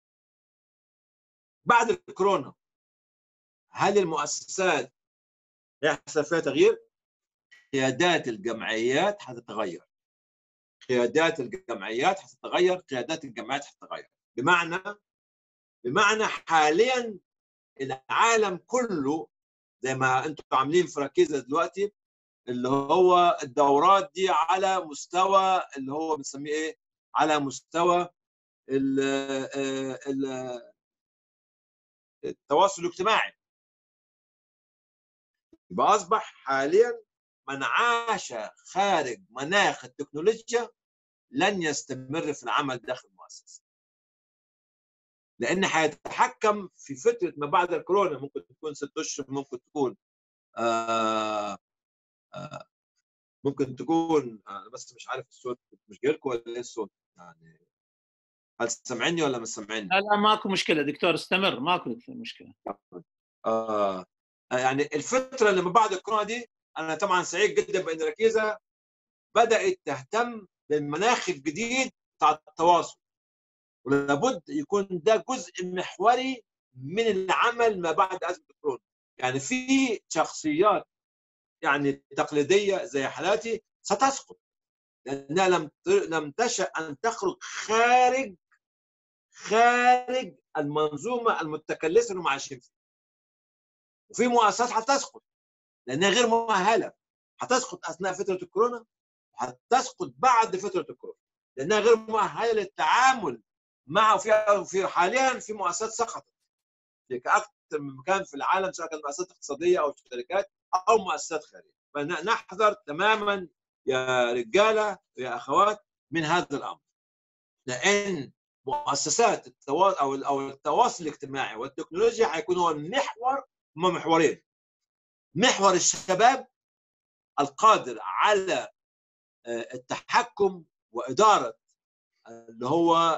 بعد الكورونا هل المؤسسات يحصل فيها تغيير قيادات الجمعيات هتتغير قيادات الجمعيات هتتغير قيادات الجمعيات هتتغير بمعنى بمعنى حاليا العالم كله زي ما انتم عاملين في ركيزه دلوقتي اللي هو الدورات دي على مستوى اللي هو بنسميه ايه؟ على مستوى ال ال التواصل الاجتماعي. يبقى اصبح حاليا من عاش خارج مناخ التكنولوجيا لن يستمر في العمل داخل المؤسسه. لان هيتحكم في فتره ما بعد الكورونا ممكن تكون ست اشهر ممكن تكون آه ممكن تكون انا بس مش عارف الصوت مش جاي لكم ولا ايه الصوت يعني هل سامعني ولا مش سامعني؟ لا لا ماكو مشكله دكتور استمر ماكو مشكله آه يعني الفتره اللي من بعد الكورونا دي انا طبعا سعيد جدا بان ركيزه بدات تهتم بالمناخ الجديد بتاع التواصل ولابد يكون ده جزء محوري من العمل ما بعد ازمه الكورونا يعني في شخصيات يعني تقليديه زي حالاتي ستسقط لانها لم لم تشا ان تخرج خارج خارج المنظومه المتكلسه اللي هم عايشين فيها وفي مؤسسات هتسقط لانها غير مؤهله هتسقط اثناء فتره الكورونا وهتسقط بعد فتره الكورونا لانها غير مؤهله للتعامل مع في في حاليا في مؤسسات سقطت في اكثر من مكان في العالم سواء كانت مؤسسات اقتصاديه او شركات او مؤسسات خارجيه فنحذر تماما يا رجاله يا اخوات من هذا الامر لان مؤسسات التواصل او او التواصل الاجتماعي والتكنولوجيا هيكون هو المحور هما محورين محور الشباب القادر على التحكم واداره اللي هو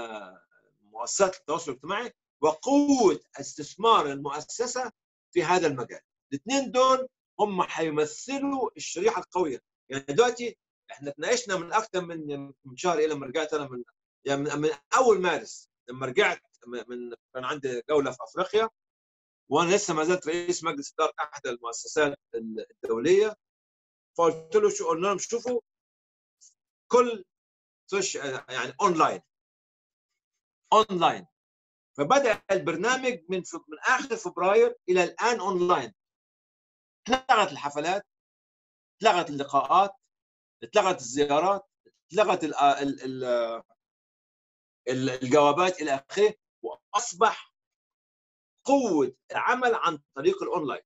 مؤسسات التواصل الاجتماعي وقوه استثمار المؤسسه في هذا المجال الاثنين دول هم هيمثلوا الشريحه القويه يعني دلوقتي احنا تناقشنا من اكثر من من شهر الى لما رجعت انا من يعني من, من اول مارس لما رجعت من كان عندي جوله في افريقيا وانا لسه ما زلت رئيس مجلس اداره احد المؤسسات الدوليه فقلت له شو قلنا لهم شوفوا كل يعني اونلاين اونلاين فبدا البرنامج من من اخر فبراير الى الان اونلاين اتلغت الحفلات اتلغت اللقاءات اتلغت الزيارات اتلغت ال ال ال الجوابات الى اخره واصبح قوه العمل عن طريق الاونلاين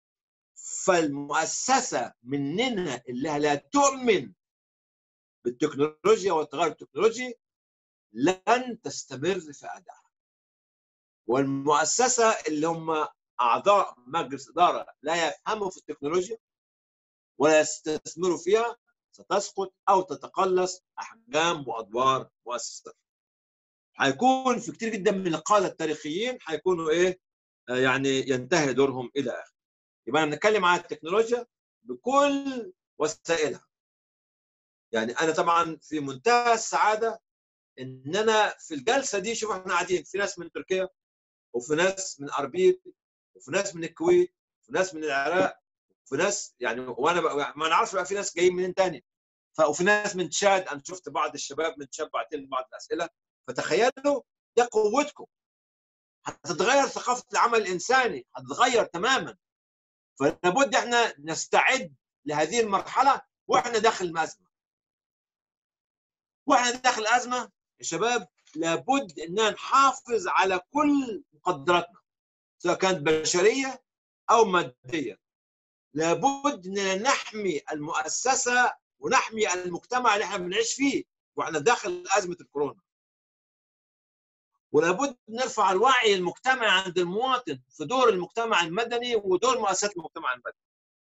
فالمؤسسه مننا اللي لا تؤمن بالتكنولوجيا والتغير التكنولوجي لن تستمر في ادائها والمؤسسه اللي هم اعضاء مجلس اداره لا يفهموا في التكنولوجيا ولا يستثمروا فيها ستسقط او تتقلص احجام وادوار مؤسسات هيكون في كتير جدا من القاده التاريخيين هيكونوا ايه يعني ينتهي دورهم الى اخره يبقى بنتكلم عن التكنولوجيا بكل وسائلها يعني انا طبعا في منتهى السعاده ان انا في الجلسه دي شوف احنا قاعدين في ناس من تركيا وفي ناس من اربيل وفي ناس من الكويت وفي ناس من العراق وفي ناس يعني وانا بقى ما نعرفش بقى في ناس جايين منين تاني وفي ناس من تشاد انا شفت بعض الشباب من تشاد بعت لي بعض الاسئله فتخيلوا ده قوتكم هتتغير ثقافه العمل الانساني هتتغير تماما فلابد احنا نستعد لهذه المرحله واحنا داخل الازمه واحنا داخل الازمه يا شباب لابد اننا نحافظ على كل مقدراتنا سواء كانت بشريه او ماديه لابد اننا نحمي المؤسسه ونحمي المجتمع اللي احنا بنعيش فيه واحنا داخل ازمه الكورونا ولابد نرفع الوعي المجتمعي عند المواطن في دور المجتمع المدني ودور مؤسسات المجتمع المدني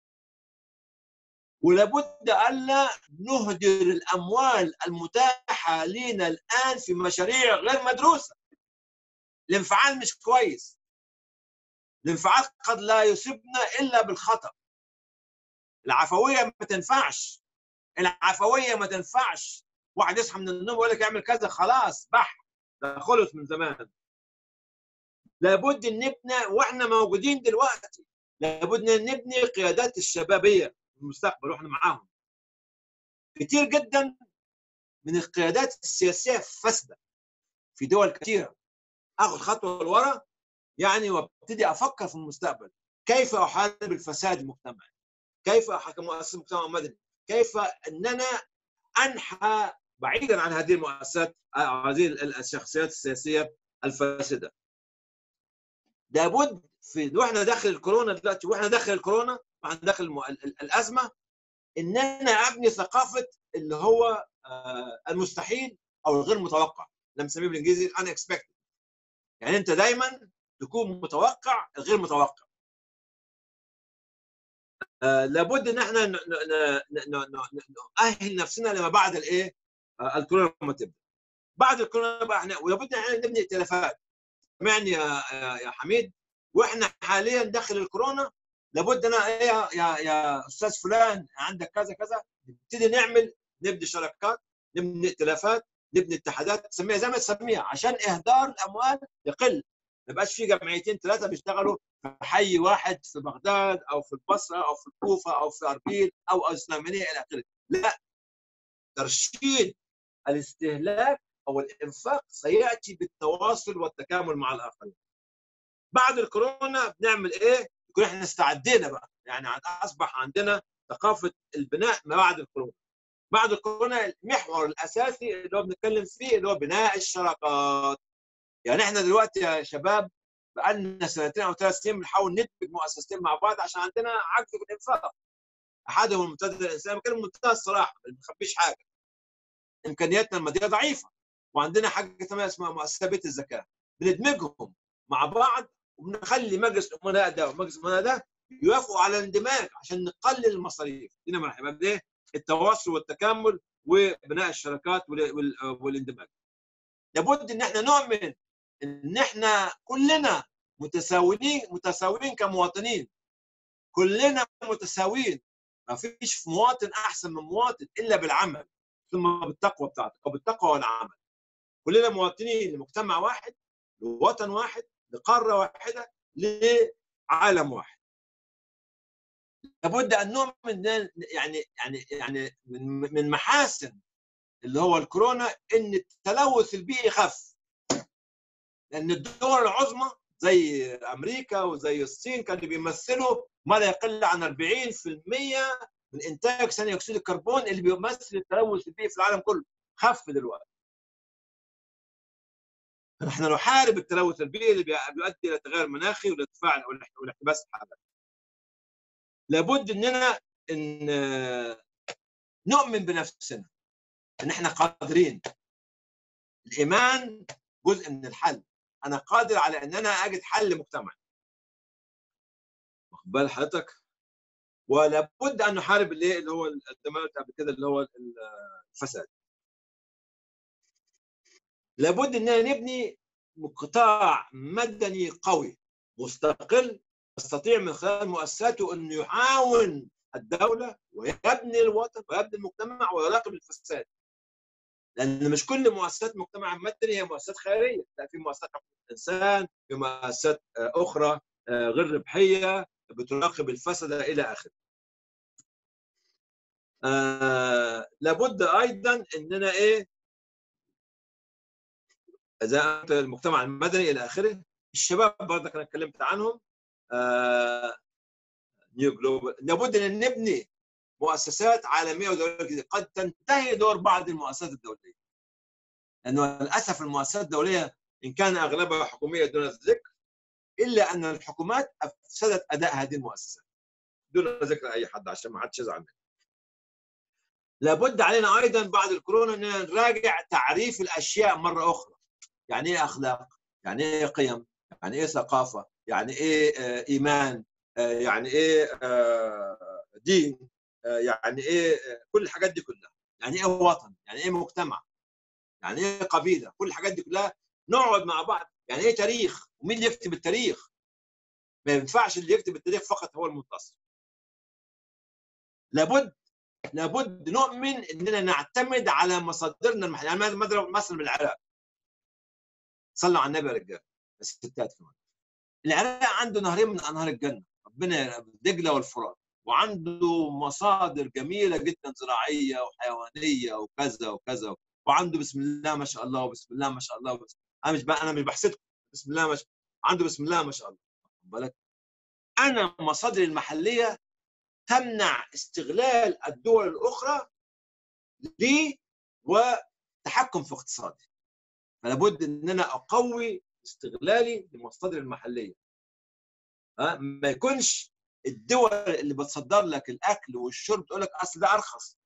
ولابد الا نهدر الاموال المتاحه لنا الان في مشاريع غير مدروسه الانفعال مش كويس الانفعال قد لا يصيبنا الا بالخطا العفويه ما تنفعش العفويه ما تنفعش واحد يصحى من النوم ويقول لك اعمل كذا خلاص بح ده خلص من زمان لابد ان نبني واحنا موجودين دلوقتي لابد ان نبني قيادات الشبابيه في المستقبل واحنا معاهم كتير جدا من القيادات السياسيه فاسده في دول كثيره اخذ خطوه لورا يعني وابتدي افكر في المستقبل كيف احارب الفساد المجتمعي كيف احكم مؤسسه مجتمع مدني كيف اننا انحى بعيدا عن هذه المؤسسات هذه الشخصيات السياسيه الفاسده لابد في واحنا داخل الكورونا دلوقتي واحنا داخل الكورونا واحنا داخل الازمه ان انا ابني ثقافه اللي هو المستحيل او الغير متوقع لما نسميه بالانجليزي unexpected يعني انت دايما تكون متوقع الغير متوقع آه لابد ان احنا نؤهل نفسنا لما بعد الايه الكورونا ما تبدا بعد الكورونا بقى احنا ولابد احنا نبني ائتلافات سمعني يا يا حميد واحنا حاليا داخل الكورونا لابد انا ايه يا يا استاذ فلان عندك كذا كذا نبتدي نعمل نبني شراكات نبني ائتلافات نبني اتحادات تسميها زي ما تسميها عشان اهدار الاموال يقل ما يبقاش في جمعيتين ثلاثه بيشتغلوا في حي واحد في بغداد او في البصره او في الكوفه او في اربيل او اسلاميه الى اخره لا ترشيد الاستهلاك او الانفاق سياتي بالتواصل والتكامل مع الاخرين بعد الكورونا بنعمل ايه يكون احنا استعدينا بقى يعني اصبح عندنا ثقافه البناء ما بعد الكورونا بعد الكورونا المحور الاساسي اللي هو بنتكلم فيه اللي هو بناء الشراكات يعني احنا دلوقتي يا شباب بقالنا سنتين او ثلاث سنين بنحاول ندمج مؤسستين مع بعض عشان عندنا عجز في الانفاق احدهم المنتدى الانساني بتكلم بمنتهى الصراحه ما بنخبيش حاجه امكانياتنا الماديه ضعيفه وعندنا حاجه ثانيه اسمها مؤسسه بيت الزكاه بندمجهم مع بعض وبنخلي مجلس الامناء ده ومجلس الامناء ده يوافقوا على الاندماج عشان نقلل المصاريف هنا مرحبا ايه التواصل والتكامل وبناء الشراكات والاندماج لابد ان احنا نؤمن ان احنا كلنا متساويين متساويين كمواطنين كلنا متساويين ما فيش مواطن احسن من مواطن الا بالعمل ثم بالتقوى بتاعتك او بالتقوى والعمل كلنا مواطنين لمجتمع واحد لوطن واحد لقاره واحده لعالم واحد لابد ان نؤمن يعني يعني يعني من من محاسن اللي هو الكورونا ان التلوث البيئي خف لان الدول العظمى زي امريكا وزي الصين كانوا بيمثلوا ما لا يقل عن 40% من انتاج ثاني اكسيد الكربون اللي بيمثل التلوث البيئي في العالم كله خف دلوقتي نحن نحارب التلوث البيئي اللي بيؤدي الى تغير مناخي والارتفاع والاحتباس الحراري لابد اننا ان نؤمن بنفسنا ان احنا قادرين الايمان جزء من الحل انا قادر على ان انا اجد حل مجتمعي واخد بال حضرتك ولابد ان نحارب اللي اللي هو الدمار قبل كده اللي هو الفساد لابد اننا نبني قطاع مدني قوي مستقل يستطيع من خلال مؤسساته انه يعاون الدوله ويبني الوطن ويبني المجتمع ويراقب الفساد لان مش كل مؤسسات المجتمع المدني هي مؤسسات خيريه لا في مؤسسات حقوق الانسان في مؤسسات اخرى غير ربحيه بتراقب الفساد الى اخره آه لابد ايضا اننا ايه اذا المجتمع المدني الى اخره الشباب برضك انا اتكلمت عنهم آه نيو جلوبال لابد ان نبني مؤسسات عالميه ودوليه جديده قد تنتهي دور بعض المؤسسات الدوليه لانه للاسف المؤسسات الدوليه ان كان اغلبها حكوميه دون الذكر الا ان الحكومات افسدت اداء هذه المؤسسات دون ذكر اي حد عشان ما حدش يزعل مني لابد علينا ايضا بعد الكورونا اننا نراجع تعريف الاشياء مره اخرى يعني ايه اخلاق يعني ايه قيم يعني ايه ثقافه يعني ايه ايمان يعني ايه دين يعني ايه كل الحاجات دي كلها يعني ايه وطن يعني ايه مجتمع يعني ايه قبيله كل الحاجات دي كلها نقعد مع بعض يعني ايه تاريخ ومين اللي يكتب التاريخ ما ينفعش اللي يكتب التاريخ فقط هو المنتصر لابد لابد نؤمن اننا نعتمد على مصادرنا المحليه يعني مضرب مثلا بالعراق صلوا على النبي يا رجال الستات كمان العراق عنده نهرين من انهار الجنه ربنا دجله والفرات وعنده مصادر جميله جدا زراعيه وحيوانيه وكذا وكذا وعنده بسم الله ما شاء الله وبسم الله ما شاء الله وبسم... انا مش بقى انا مش بحسدكم بسم الله ما شاء عنده بسم الله ما شاء الله بالك انا مصادري المحليه تمنع استغلال الدول الاخرى لي وتحكم في اقتصادي فلا بد ان انا اقوي استغلالي للمصادر المحليه ها ما يكونش الدول اللي بتصدر لك الاكل والشرب تقول لك اصل ده ارخص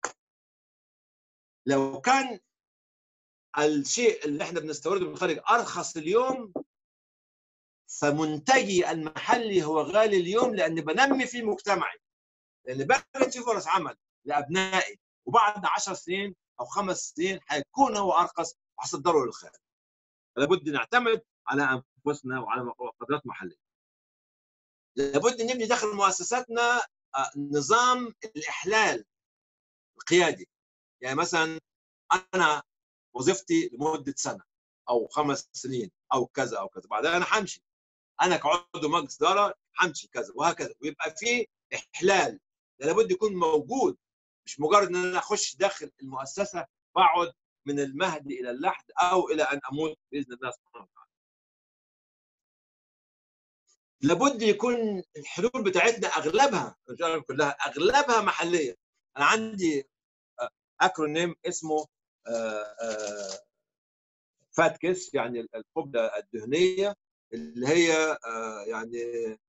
لو كان الشيء اللي احنا بنستورده من الخارج ارخص اليوم فمنتجي المحلي هو غالي اليوم لان بنمي في مجتمعي لان بقت في فرص عمل لابنائي وبعد 10 سنين او خمس سنين حيكون هو ارخص وحصدروا للخارج لابد نعتمد على انفسنا وعلى قدرات محليه لابد نبني داخل مؤسساتنا نظام الاحلال القيادي يعني مثلا انا وظيفتي لمده سنه او خمس سنين او كذا او كذا بعدين انا همشي انا كعضو مجلس اداره همشي كذا وهكذا ويبقى في احلال لابد يكون موجود مش مجرد ان انا اخش داخل المؤسسه واقعد من المهد الى اللحد او الى ان اموت باذن الله سبحانه وتعالى. لابد يكون الحلول بتاعتنا اغلبها كلها اغلبها محليه. انا عندي اكرونيم اسمه فاتكس يعني القبله الدهنيه اللي هي يعني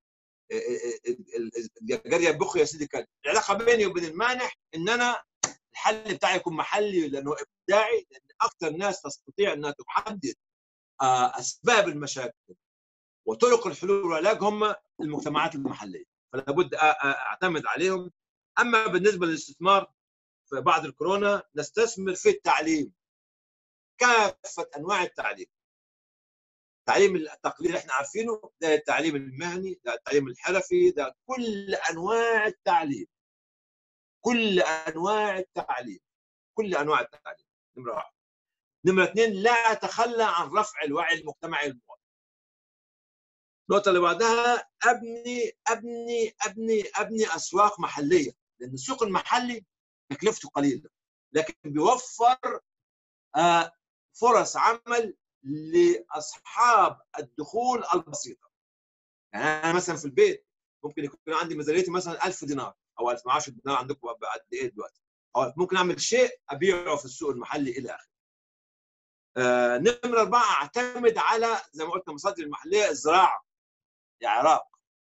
جاريه بخ يا سيدي كان العلاقه بيني وبين المانح ان انا الحل بتاعي يكون محلي لانه ابداعي لان اكثر ناس تستطيع انها تحدد اسباب المشاكل وطرق الحلول والعلاج هم المجتمعات المحليه فلا بد اعتمد عليهم اما بالنسبه للاستثمار في بعد الكورونا نستثمر في التعليم كافه انواع التعليم التعليم التقليدي اللي احنا عارفينه ده التعليم المهني ده التعليم الحرفي ده كل انواع التعليم كل انواع التعليم كل انواع التعليم نمره واحد نمره اثنين لا اتخلى عن رفع الوعي المجتمعي المواطن النقطه اللي بعدها ابني ابني ابني ابني اسواق محليه لان السوق المحلي تكلفته قليله لكن بيوفر فرص عمل لاصحاب الدخول البسيطه يعني انا مثلا في البيت ممكن يكون عندي ميزانيتي مثلا 1000 دينار او 1000 ما اعرفش الدينار عندكم قد ايه دلوقتي او ممكن اعمل شيء ابيعه في السوق المحلي الى اخره آه نمرة أربعة أعتمد على زي ما قلت المصادر المحلية الزراعة العراق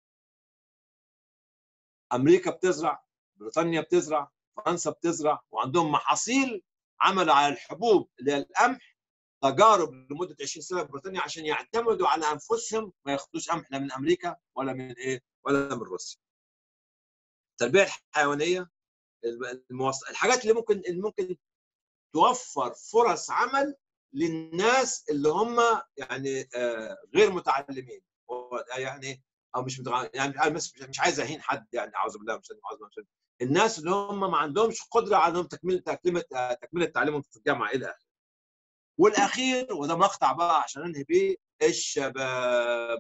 أمريكا بتزرع بريطانيا بتزرع فرنسا بتزرع وعندهم محاصيل عملوا على الحبوب اللي هي القمح تجارب لمده 20 سنه في بريطانيا عشان يعتمدوا على انفسهم ما ياخدوش قمح لا من امريكا ولا من ايه ولا من روسيا. التربيه الحيوانيه الموص... الحاجات اللي ممكن اللي ممكن توفر فرص عمل للناس اللي هم يعني آه غير متعلمين يعني او مش متعلمين يعني مش, مش عايز اهين حد يعني اعوذ بالله مش عاوز الناس اللي هم ما عندهمش قدره على انهم تكمله تكمله تكمله تعليمهم في الجامعه الى اخره. والاخير وده مقطع بقى عشان انهي بيه الشباب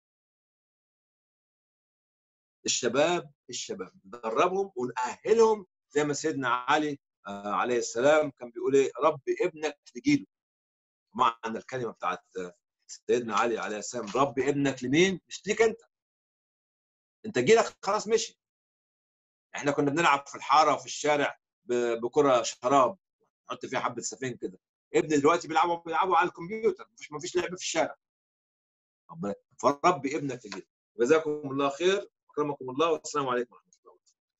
الشباب الشباب ندربهم ونأهلهم زي ما سيدنا علي آه عليه السلام كان بيقول ايه ربي ابنك لجيله معنى الكلمه بتاعت سيدنا علي عليه السلام ربي ابنك لمين مش ليك انت انت جيلك خلاص مشي احنا كنا بنلعب في الحاره وفي الشارع بكره شراب نحط فيها حبه سفين كده ابني دلوقتي بيلعبوا بيلعبوا على الكمبيوتر مفيش مفيش لعب في الشارع فربي ابنك تجيب جزاكم الله خير اكرمكم الله والسلام عليكم ورحمه الله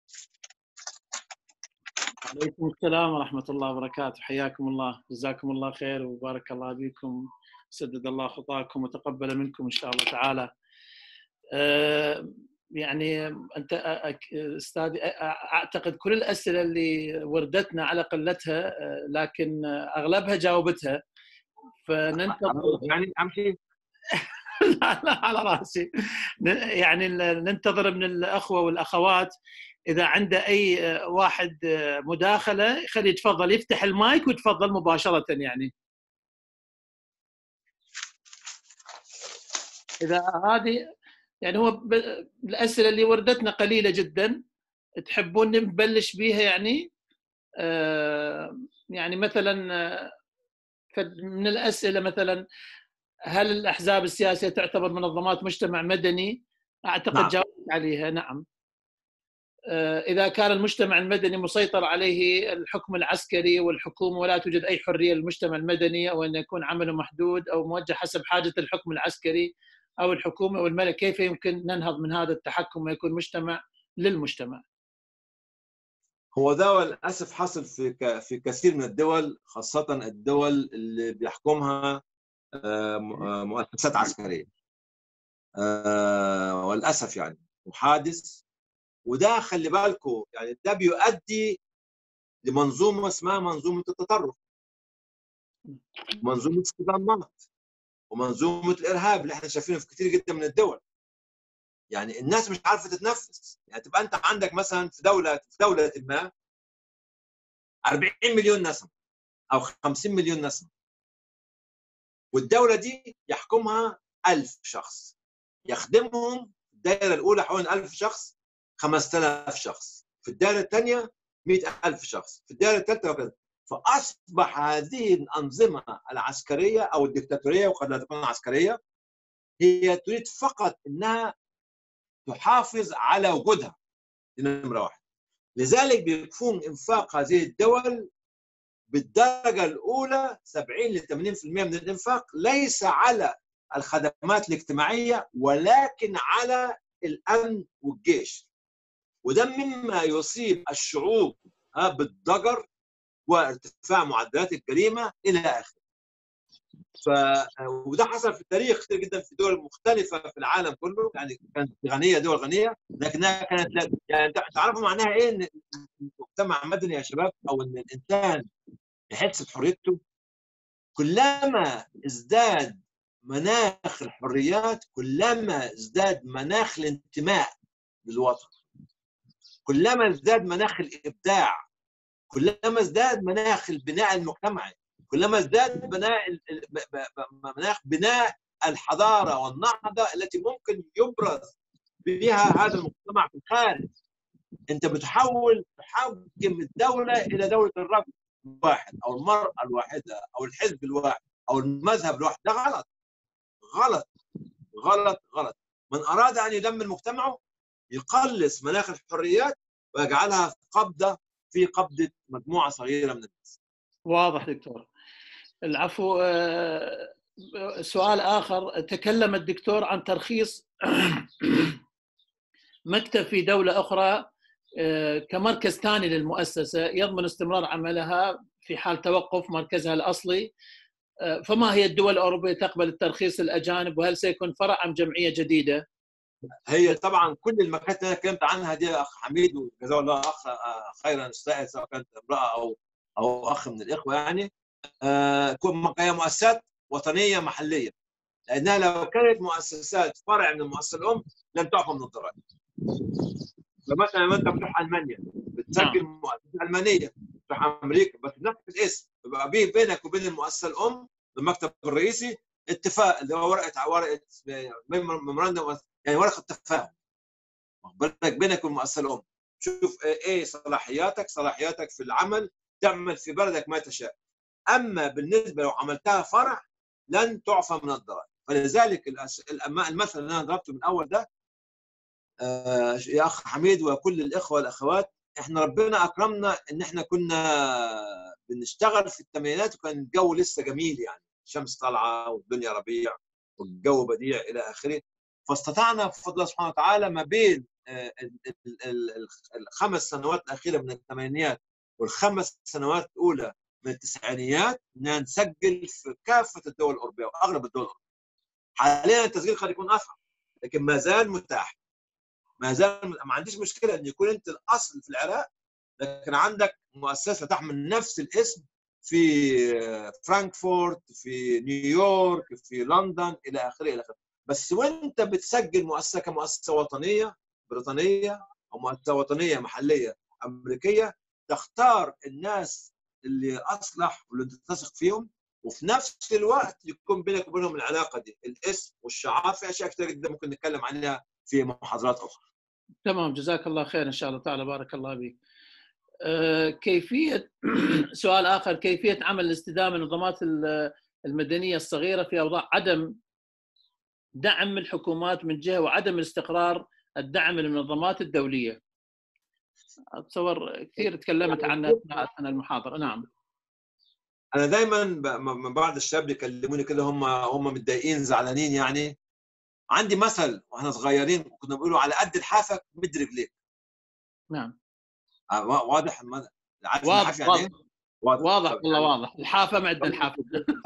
وعليكم السلام ورحمه الله وبركاته حياكم الله جزاكم الله خير وبارك الله بكم سدد الله خطاكم وتقبل منكم ان شاء الله تعالى أه يعني انت استاذ اعتقد كل الاسئله اللي وردتنا على قلتها لكن اغلبها جاوبتها فننتظر يعني امشي لا لا على راسي يعني ننتظر من الاخوه والاخوات اذا عنده اي واحد مداخله خليه يتفضل يفتح المايك ويتفضل مباشره يعني اذا هذه يعني هو ب... الاسئله اللي وردتنا قليله جدا تحبون نبلش بيها يعني آه يعني مثلا آه من الاسئله مثلا هل الاحزاب السياسيه تعتبر منظمات مجتمع مدني؟ اعتقد نعم. جاوبت عليها نعم. آه اذا كان المجتمع المدني مسيطر عليه الحكم العسكري والحكومه ولا توجد اي حريه للمجتمع المدني او ان يكون عمله محدود او موجه حسب حاجه الحكم العسكري او الحكومه او الملك كيف يمكن ننهض من هذا التحكم ويكون مجتمع للمجتمع هو ده للاسف حصل في في كثير من الدول خاصه الدول اللي بيحكمها مؤسسات عسكريه وللاسف يعني وحادث وده خلي بالكم يعني ده بيؤدي لمنظومه اسمها منظومه التطرف منظومه الصدامات ومنظومه الارهاب اللي احنا شايفينه في كثير جدا من الدول يعني الناس مش عارفه تتنفس يعني تبقى انت عندك مثلا في دوله في دوله ما 40 مليون نسمه او 50 مليون نسمه والدوله دي يحكمها 1000 شخص يخدمهم الدائره الاولى حوالي 1000 شخص 5000 شخص في الدائره الثانيه 100000 شخص في الدائره الثالثه وكذا فاصبح هذه الانظمه العسكريه او الدكتاتوريه وقد لا تكون عسكريه هي تريد فقط انها تحافظ على وجودها دي نمره واحد لذلك بيكون انفاق هذه الدول بالدرجه الاولى 70 ل 80% من الانفاق ليس على الخدمات الاجتماعيه ولكن على الامن والجيش وده مما يصيب الشعوب بالضجر وارتفاع معدلات الجريمه الى اخره. ف وده حصل في التاريخ كثير جدا في دول مختلفه في العالم كله يعني كانت غنيه دول غنيه لكنها كانت لا يعني تعرفوا معناها ايه ان المجتمع المدني يا شباب او ان الانسان يحس بحريته كلما ازداد مناخ الحريات كلما ازداد مناخ الانتماء للوطن كلما ازداد مناخ الابداع كلما ازداد مناخ البناء المجتمعي كلما ازداد بناء مناخ بناء الحضاره والنهضه التي ممكن يبرز بها هذا المجتمع في الخارج انت بتحول تحكم الدوله الى دوله الرجل الواحد او المراه الواحده او الحزب الواحد او المذهب الواحد ده غلط غلط غلط غلط من اراد ان يدمر مجتمعه يقلص مناخ الحريات ويجعلها في قبضه في قبضه مجموعه صغيره من الناس. واضح دكتور. العفو سؤال اخر تكلم الدكتور عن ترخيص مكتب في دوله اخرى كمركز ثاني للمؤسسه يضمن استمرار عملها في حال توقف مركزها الاصلي فما هي الدول الاوروبيه تقبل الترخيص الاجانب وهل سيكون فرع ام جمعيه جديده؟ هي طبعا كل المكاتب اللي انا اتكلمت عنها دي اخ حميد وجزاه الله اخ خيرا استاذ سواء كانت امراه او او اخ من الاخوه يعني هي مؤسسات وطنيه محليه لانها لو كانت مؤسسات فرع من المؤسسه الام لن تعفى من الضرائب فمثلا لما انت بتروح المانيا بتسجل مؤسسه المانيه تروح امريكا بس نفس الاسم يبقى بينك وبين المؤسسه الام المكتب الرئيسي اتفاق اللي هو ورقه ورقه ميموراندوم يعني ورقه تفاهم بالك بينك والمؤسسه الام شوف ايه صلاحياتك صلاحياتك في العمل تعمل في بلدك ما تشاء اما بالنسبه لو عملتها فرع لن تعفى من الضرائب فلذلك المثل اللي انا ضربته من اول ده آه يا اخ حميد وكل الاخوه والاخوات احنا ربنا اكرمنا ان احنا كنا بنشتغل في الثمانينات وكان الجو لسه جميل يعني الشمس طالعه والدنيا ربيع والجو بديع الى اخره فاستطعنا بفضل الله سبحانه وتعالى ما بين الخمس سنوات الاخيره من الثمانينات والخمس سنوات الاولى من التسعينيات ان نسجل في كافه الدول الاوروبيه واغلب الدول الاوروبيه. حاليا التسجيل قد يكون اصعب لكن ما زال متاح. ما زال ما عنديش مشكله ان يكون انت الاصل في العراق لكن عندك مؤسسه تحمل نفس الاسم في فرانكفورت في نيويورك في لندن الى اخره الى اخره بس وانت بتسجل مؤسسه كمؤسسه وطنيه بريطانيه او مؤسسه وطنيه محليه امريكيه تختار الناس اللي اصلح واللي تثق فيهم وفي نفس الوقت يكون بينك وبينهم العلاقه دي الاسم والشعار في اشياء كثير جدا ممكن نتكلم عليها في محاضرات اخرى. تمام جزاك الله خير ان شاء الله تعالى بارك الله بك. كيفيه سؤال اخر كيفيه عمل الاستدامه النظامات المدنيه الصغيره في اوضاع عدم دعم الحكومات من جهه وعدم الاستقرار الدعم للمنظمات الدوليه. اتصور كثير تكلمت عنها اثناء المحاضره نعم. انا دايما من بعض الشباب يكلموني كده هم هم متضايقين زعلانين يعني عندي مثل واحنا صغيرين كنا بنقولوا على قد لحافك مد رجليك. نعم. واضح واضح واضح يعني واضح, واضح والله واضح الحافه معد الحافه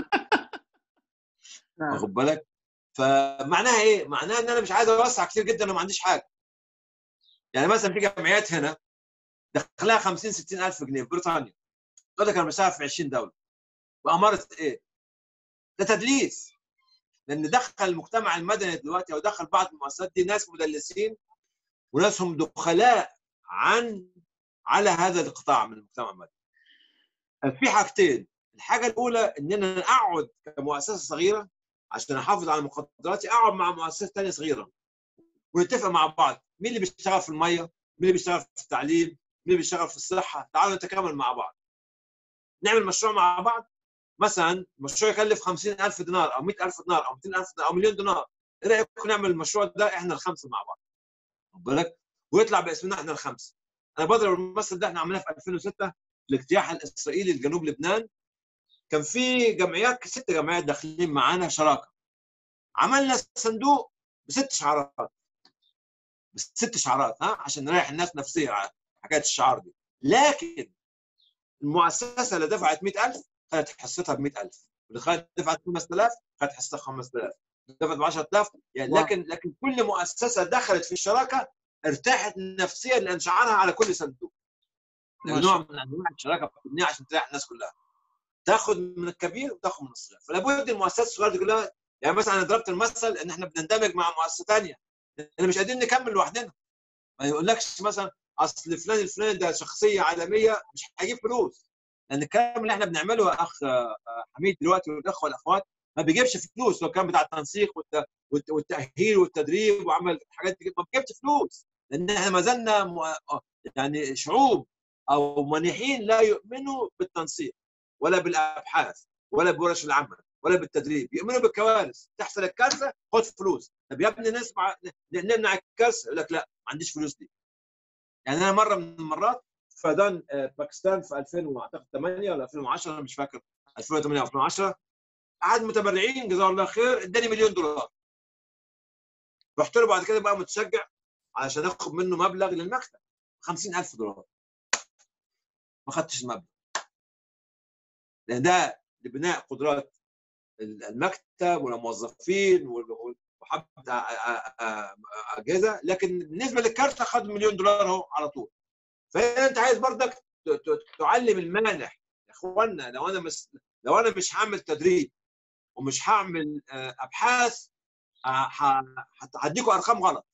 واخد بالك فمعناها ايه؟ معناها ان انا مش عايز اوسع كتير جدا وما عنديش حاجه يعني مثلا في جمعيات هنا دخلها 50 60 الف جنيه في بريطانيا تقول لك انا بشتغل في 20 دوله باماره ايه؟ ده تدليس لان دخل المجتمع المدني دلوقتي او دخل بعض المؤسسات دي ناس مدلسين وناس هم دخلاء عن على هذا القطاع من المجتمع المدني. في حاجتين، الحاجه الاولى ان انا اقعد كمؤسسه صغيره عشان احافظ على مقدراتي اقعد مع مؤسسه ثانيه صغيره ونتفق مع بعض مين اللي بيشتغل في الميه؟ مين اللي بيشتغل في التعليم؟ مين اللي بيشتغل في الصحه؟ تعالوا نتكامل مع بعض. نعمل مشروع مع بعض مثلا مشروع يكلف 50000 دينار او 100000 دينار او 200000 دينار او مليون دينار ايه رايكم نعمل المشروع ده احنا الخمسه مع بعض خد بالك ويطلع باسمنا احنا الخمسه انا بضرب المثل ده احنا عملناه في 2006 الاجتياح الاسرائيلي لجنوب لبنان كان في جمعيات ست جمعيات داخلين معانا شراكه عملنا صندوق بست شعارات بست شعارات ها عشان نريح الناس نفسيا على حكايه الشعار دي لكن المؤسسه اللي دفعت 100000 خدت حصتها ب 100000 واللي خدت دفعت 5000 خدت حصتها 5000 دفعت ب 10000 يعني واو. لكن لكن كل مؤسسه دخلت في الشراكه ارتاحت نفسيا لان شعارها على كل صندوق ما نوع شاء من انواع الشراكه بتبنيها عشان تريح الناس كلها تاخذ من الكبير وتاخذ من الصغير فلا بد المؤسسات الصغيره دي كلها يعني مثلا انا ضربت المثل ان احنا بنندمج مع مؤسسه ثانيه احنا مش قادرين نكمل لوحدنا ما يقولكش مثلا اصل فلان الفلاني ده شخصيه عالميه مش هيجيب فلوس لان الكلام اللي احنا بنعمله يا اخ آه، حميد دلوقتي والاخوه والاخوات ما بيجيبش فلوس لو كان بتاع التنسيق والت- والت- والتاهيل والتدريب وعمل الحاجات دي ما بيجيبش فلوس لان احنا ما زلنا م- آه، يعني شعوب او منيحين لا يؤمنوا بالتنسيق ولا بالابحاث ولا بورش العمل ولا بالتدريب يؤمنوا بالكوارث تحصل الكارثه خد فلوس طب يا ابني نسمع نمنع الكارثه يقول لك لا ما عنديش فلوس دي يعني انا مره من المرات فدان آه، باكستان في 2000 اعتقد 8 ولا 2010 أنا مش فاكر 2008 او 2010 قعد متبرعين جزاه الله خير اداني مليون دولار رحت له بعد كده بقى متشجع علشان اخد منه مبلغ للمكتب 50000 دولار ما خدتش المبلغ لان ده لبناء قدرات المكتب والموظفين وال- وحبه أ- أ- أ- اجهزه لكن بالنسبه للكارت خد مليون دولار اهو على طول فهنا انت عايز برضك ت- ت- تعلم المانح يا اخوانا لو انا مش لو انا مش هعمل تدريب ومش هعمل آه، ابحاث ه- ه- هت- هديكوا ارقام غلط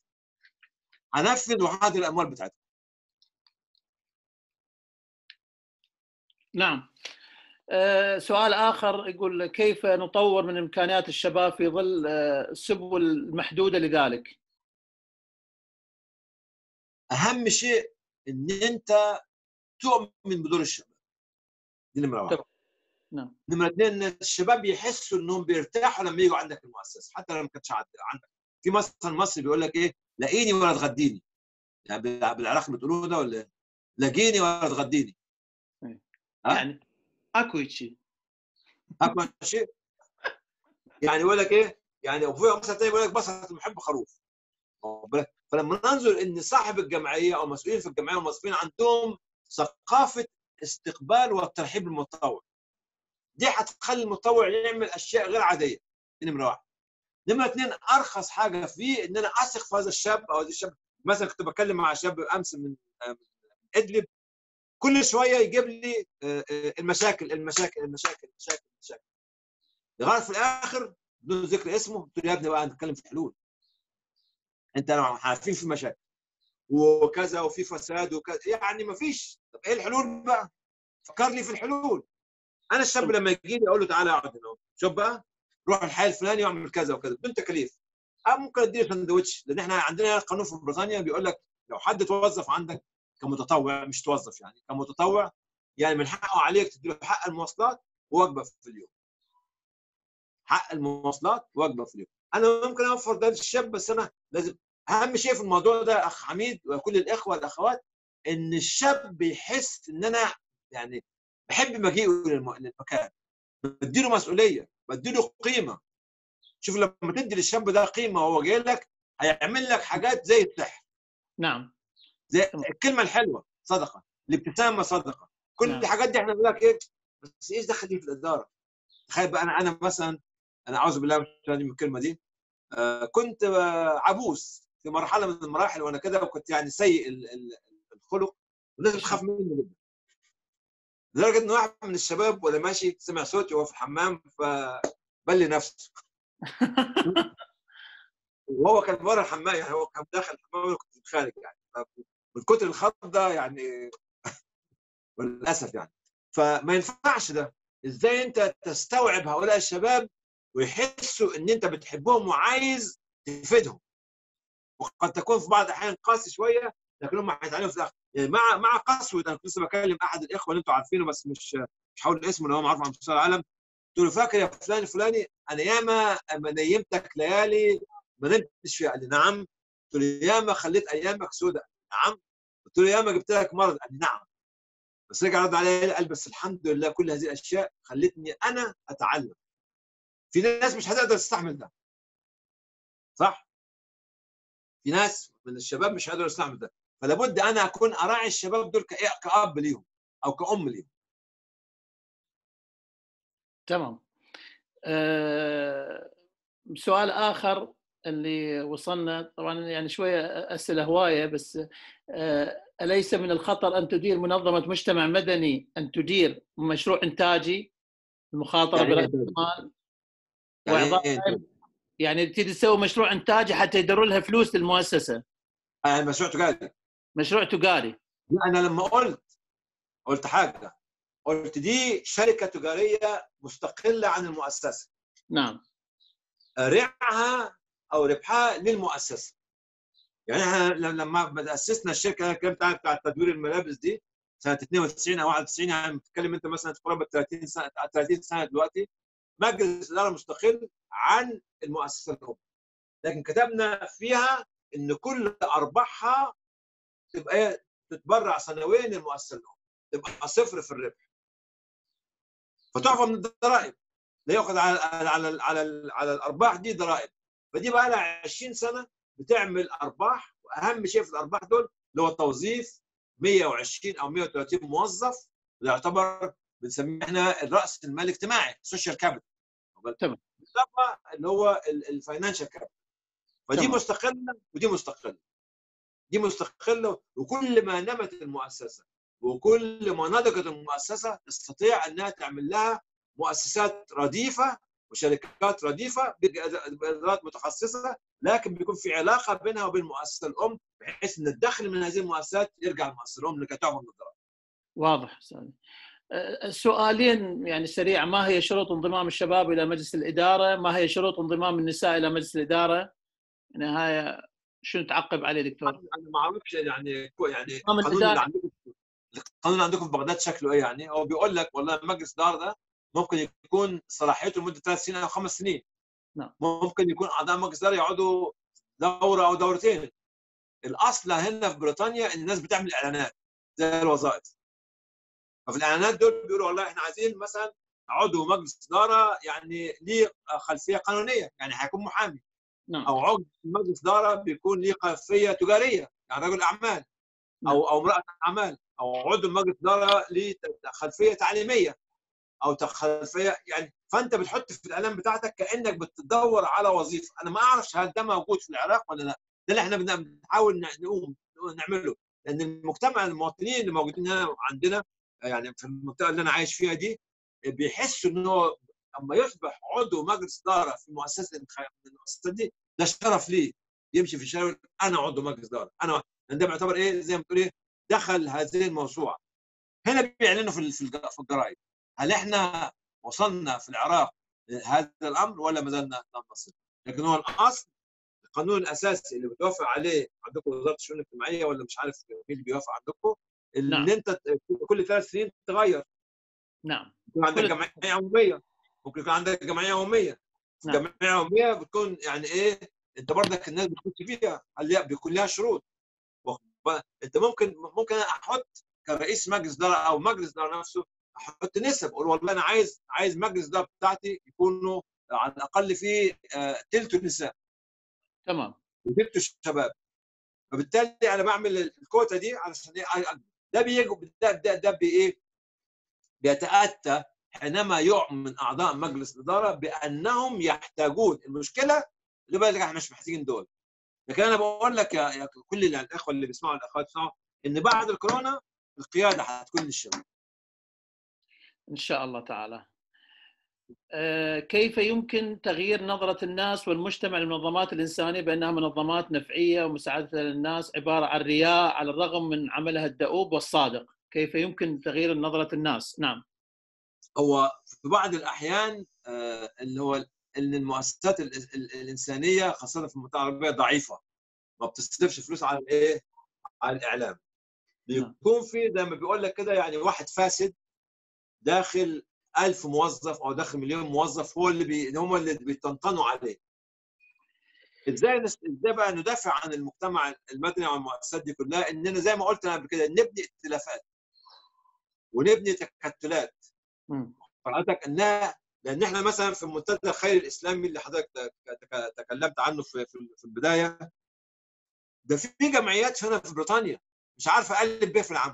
هنفذ وهدي الاموال بتاعتكم نعم آه، سؤال آخر يقول كيف نطور من إمكانيات الشباب في ظل آه، السبل المحدودة لذلك اهم شيء ان انت تؤمن بدور الشباب دي نمره واحد طب. نعم. نمره اثنين ان الشباب يحسوا انهم بيرتاحوا لما يجوا عندك المؤسسه حتى لو ما كانتش عند- عندك في مثل مصري بيقول لك ايه لاقيني ولا تغديني يعني بال- بالعراق بتقولوا ده ولا إيه؟ لاقيني ولا تغديني ها؟ يعني اكو شيء اكبر شيء يعني يقول لك ايه يعني ابويا مثلا تاني يقول لك بس أنا محب خروف واخد بالك؟ فلما ننظر ان صاحب الجمعيه او مسؤولين في الجمعيه والموظفين عندهم ثقافه استقبال والترحيب بالمتطوع دي هتخلي المتطوع يعمل اشياء غير عاديه دي نمره واحد نمره اثنين ارخص حاجه فيه ان انا اثق في هذا الشاب او هذا الشاب مثلا كنت بتكلم مع شاب امس من آه، من ادلب كل شويه يجيب لي آه، آه، المشاكل المشاكل المشاكل المشاكل المشاكل لغايه في الاخر بدون ذكر اسمه قلت له يا ابني بقى نتكلم في حلول انت لو عارفين في مشاكل وكذا وفي فساد وكذا يعني ما فيش طب ايه الحلول بقى؟ فكر لي في الحلول انا الشاب لما يجي لي اقول له تعالى اقعد هنا شوف بقى روح الحي الفلاني واعمل كذا وكذا بدون تكاليف أو ممكن اديله سندوتش لان احنا عندنا قانون في بريطانيا بيقول لك لو حد توظف عندك كمتطوع مش توظف يعني كمتطوع يعني من حقه عليك تديله حق المواصلات ووجبه في اليوم حق المواصلات وجبه في اليوم انا ممكن اوفر ده للشاب بس انا لازم اهم شيء في الموضوع ده اخ حميد وكل الاخوه والاخوات ان الشاب بيحس ان انا يعني بحب مجيئه للم- للمكان بديله مسؤوليه بديله قيمه شوف لما تدي للشاب ده قيمه وهو جاي لك هيعمل لك حاجات زي السحر نعم زي تمام. الكلمه الحلوه صدقه الابتسامه صدقه كل نعم. الحاجات دي احنا بنقول لك ايه بس ايش دخل دي في الاداره تخيل بقى انا انا مثلا انا اعوذ بالله من الشيطان من الكلمه دي آه كنت آه عبوس في مرحله من المراحل وانا كده وكنت يعني سيء ال- ال- الخلق والناس بتخاف مني جدا لدرجه ان واحد من الشباب ولا ماشي سمع صوتي وهو في الحمام فبلي نفسه وهو كان بره الحمام يعني هو كان داخل الحمام وانا كنت خارج يعني من كتر الخضه يعني وللاسف يعني فما ينفعش ده ازاي انت تستوعب هؤلاء الشباب ويحسوا ان انت بتحبهم وعايز تفيدهم وقد تكون في بعض الاحيان قاسي شويه لكن هم هيتعلموا في الاخر يعني مع مع قسوه انا كنت لسه بكلم احد الاخوه اللي انتم عارفينه بس مش مش هقول اسمه اللي هو معروف على مستوى العالم قلت له فاكر يا فلان الفلاني انا ياما اما نيمتك ليالي ما نمتش فيها قال لي نعم قلت له ياما خليت ايامك سوداء نعم قلت له ياما جبت لك مرض قال لي نعم بس رجع رد عليا قال بس الحمد لله كل هذه الاشياء خلتني انا اتعلم في ناس مش هتقدر تستحمل ده صح في ناس من الشباب مش هيقدروا يستحمل ده فلا بد انا اكون اراعي الشباب دول كاب ليهم او كأم ليهم تمام أه سؤال اخر اللي وصلنا طبعا يعني شويه اسئله هوايه بس أه اليس من الخطر ان تدير منظمه مجتمع مدني ان تدير مشروع انتاجي المخاطره يعني براس إيه؟ المال يعني واعضاء إيه؟ يعني تبتدي تسوي مشروع انتاجي حتى يدروا لها فلوس للمؤسسه آه، مشروع تجاري مشروع تجاري لا انا لما قلت قلت حاجه قلت دي شركه تجاريه مستقله عن المؤسسه نعم ربحها او ربحها للمؤسسه يعني احنا لما اسسنا الشركه كانت بتاعت بتاع تدوير الملابس دي سنه 92 او 91 يعني بتتكلم انت مثلا في قرابه 30 سنه 30 سنه دلوقتي مجلس اداره مستقل عن المؤسسه الام لكن كتبنا فيها ان كل ارباحها تبقى إيه؟ تتبرع سنويا للمؤسسه الام تبقى صفر في الربح فتعفى من الضرائب لا يؤخذ على على على على, على الارباح دي ضرائب فدي بقى لها 20 سنه بتعمل ارباح واهم شيء في الارباح دول اللي هو التوظيف 120 او 130 موظف اللي يعتبر بنسميه احنا الراس المال الاجتماعي السوشيال كابيتال تمام. بالإضافة اللي هو الفاينانشال كابيتال فدي تمام. مستقله ودي مستقله دي مستقله وكل ما نمت المؤسسه وكل ما نضجت المؤسسه تستطيع انها تعمل لها مؤسسات رديفه وشركات رديفه بادارات متخصصه لكن بيكون في علاقه بينها وبين المؤسسه الام بحيث ان الدخل من هذه المؤسسات يرجع للمؤسسه الام لكي تعمل الضرائب. واضح استاذ أه، السؤالين يعني سريع ما هي شروط انضمام الشباب الى مجلس الاداره؟ ما هي شروط انضمام النساء الى مجلس الاداره؟ يعني هاي شنو تعقب عليه دكتور؟ انا ما اعرفش يعني كو- يعني نظام القانون اللي الإدارة. عندكم القانون اللي عندكم في بغداد شكله ايه يعني؟ هو بيقول لك والله مجلس الاداره ده ممكن يكون صلاحيته لمده ثلاث سنين او خمس سنين. نعم. ممكن يكون اعضاء مجلس الاداره يقعدوا دوره او دورتين. الاصل هنا في بريطانيا ان الناس بتعمل اعلانات زي الوظائف. ففي الاعلانات دول بيقولوا والله احنا عايزين مثلا عضو مجلس اداره يعني ليه خلفيه قانونيه يعني هيكون محامي. نعم او عضو مجلس اداره بيكون ليه خلفيه تجاريه يعني رجل اعمال او او امراه اعمال او عضو مجلس اداره ليه خلفيه تعليميه او خلفيه يعني فانت بتحط في الاعلان بتاعتك كانك بتدور على وظيفه انا ما اعرفش هل ده موجود في العراق ولا لا ده اللي احنا بن- بنحاول ن- نقوم نعمله لان المجتمع المواطنين اللي موجودين هنا عندنا يعني في المنطقه اللي انا عايش فيها دي بيحسوا ان هو اما يصبح عضو مجلس اداره في مؤسسه من المؤسسات دي ده شرف ليه يمشي في الشارع يقول انا عضو مجلس اداره انا لأن ده بيعتبر ايه زي ما بتقول ايه دخل هذه الموسوعه هنا بيعلنوا في ال- في الج- في الجرايد هل احنا وصلنا في العراق هذا الامر ولا ما زلنا لم نصل لكن هو الاصل القانون الاساسي اللي بتوافق عليه عندكم وزاره الشؤون الاجتماعيه ولا مش عارف مين اللي بيوافق عندكم اللي نعم. انت ت- كل ثلاث سنين تغير نعم يكون عندك كل- جمعيه عموميه ممكن يكون عندك جمعيه عموميه نعم. الجمعيه العموميه بتكون يعني ايه انت برضك الناس بتخش فيها هل ليها- بيكون لها شروط واخد بالك؟ انت ممكن ممكن أنا احط كرئيس مجلس اداره او مجلس اداره نفسه احط نسب اقول والله انا عايز عايز مجلس الاداره بتاعتي يكونوا على الاقل فيه آه، تلت النساء تمام وتلت الشباب فبالتالي انا بعمل الكوتا دي علشان ايه ده بيجي ده ده, ده بايه بيتاتى حينما يعلن من اعضاء مجلس الاداره بانهم يحتاجون المشكله اللي بقى احنا مش محتاجين دول لكن انا بقول لك يا, يا كل اللي- الاخوه اللي بيسمعوا الاخوات بيسمعوا ان بعد الكورونا القياده هتكون للشباب ان شاء الله تعالى آه، كيف يمكن تغيير نظرة الناس والمجتمع للمنظمات الإنسانية بأنها منظمات نفعية ومساعدة للناس عبارة عن رياء على الرغم من عملها الدؤوب والصادق كيف يمكن تغيير نظرة الناس نعم هو في بعض الأحيان آه، اللي هو ان المؤسسات ال- ال- الانسانيه خاصه في المنطقه العربيه ضعيفه ما بتصرفش فلوس على الايه؟ على الاعلام بيكون في زي ما بيقول لك كده يعني واحد فاسد داخل ألف موظف او داخل مليون موظف هو اللي بي... هم اللي بيطنطنوا عليه ازاي نس... ازاي بقى ندافع عن المجتمع المدني او المؤسسات دي كلها اننا زي ما قلت انا قبل كده نبني ائتلافات ونبني تكتلات مم. حضرتك انها لان احنا مثلا في المنتدى الخيري الاسلامي اللي حضرتك تك- تك- تكلمت عنه في في في البدايه ده في جمعيات هنا في بريطانيا مش عارف اقلب بيه في العمل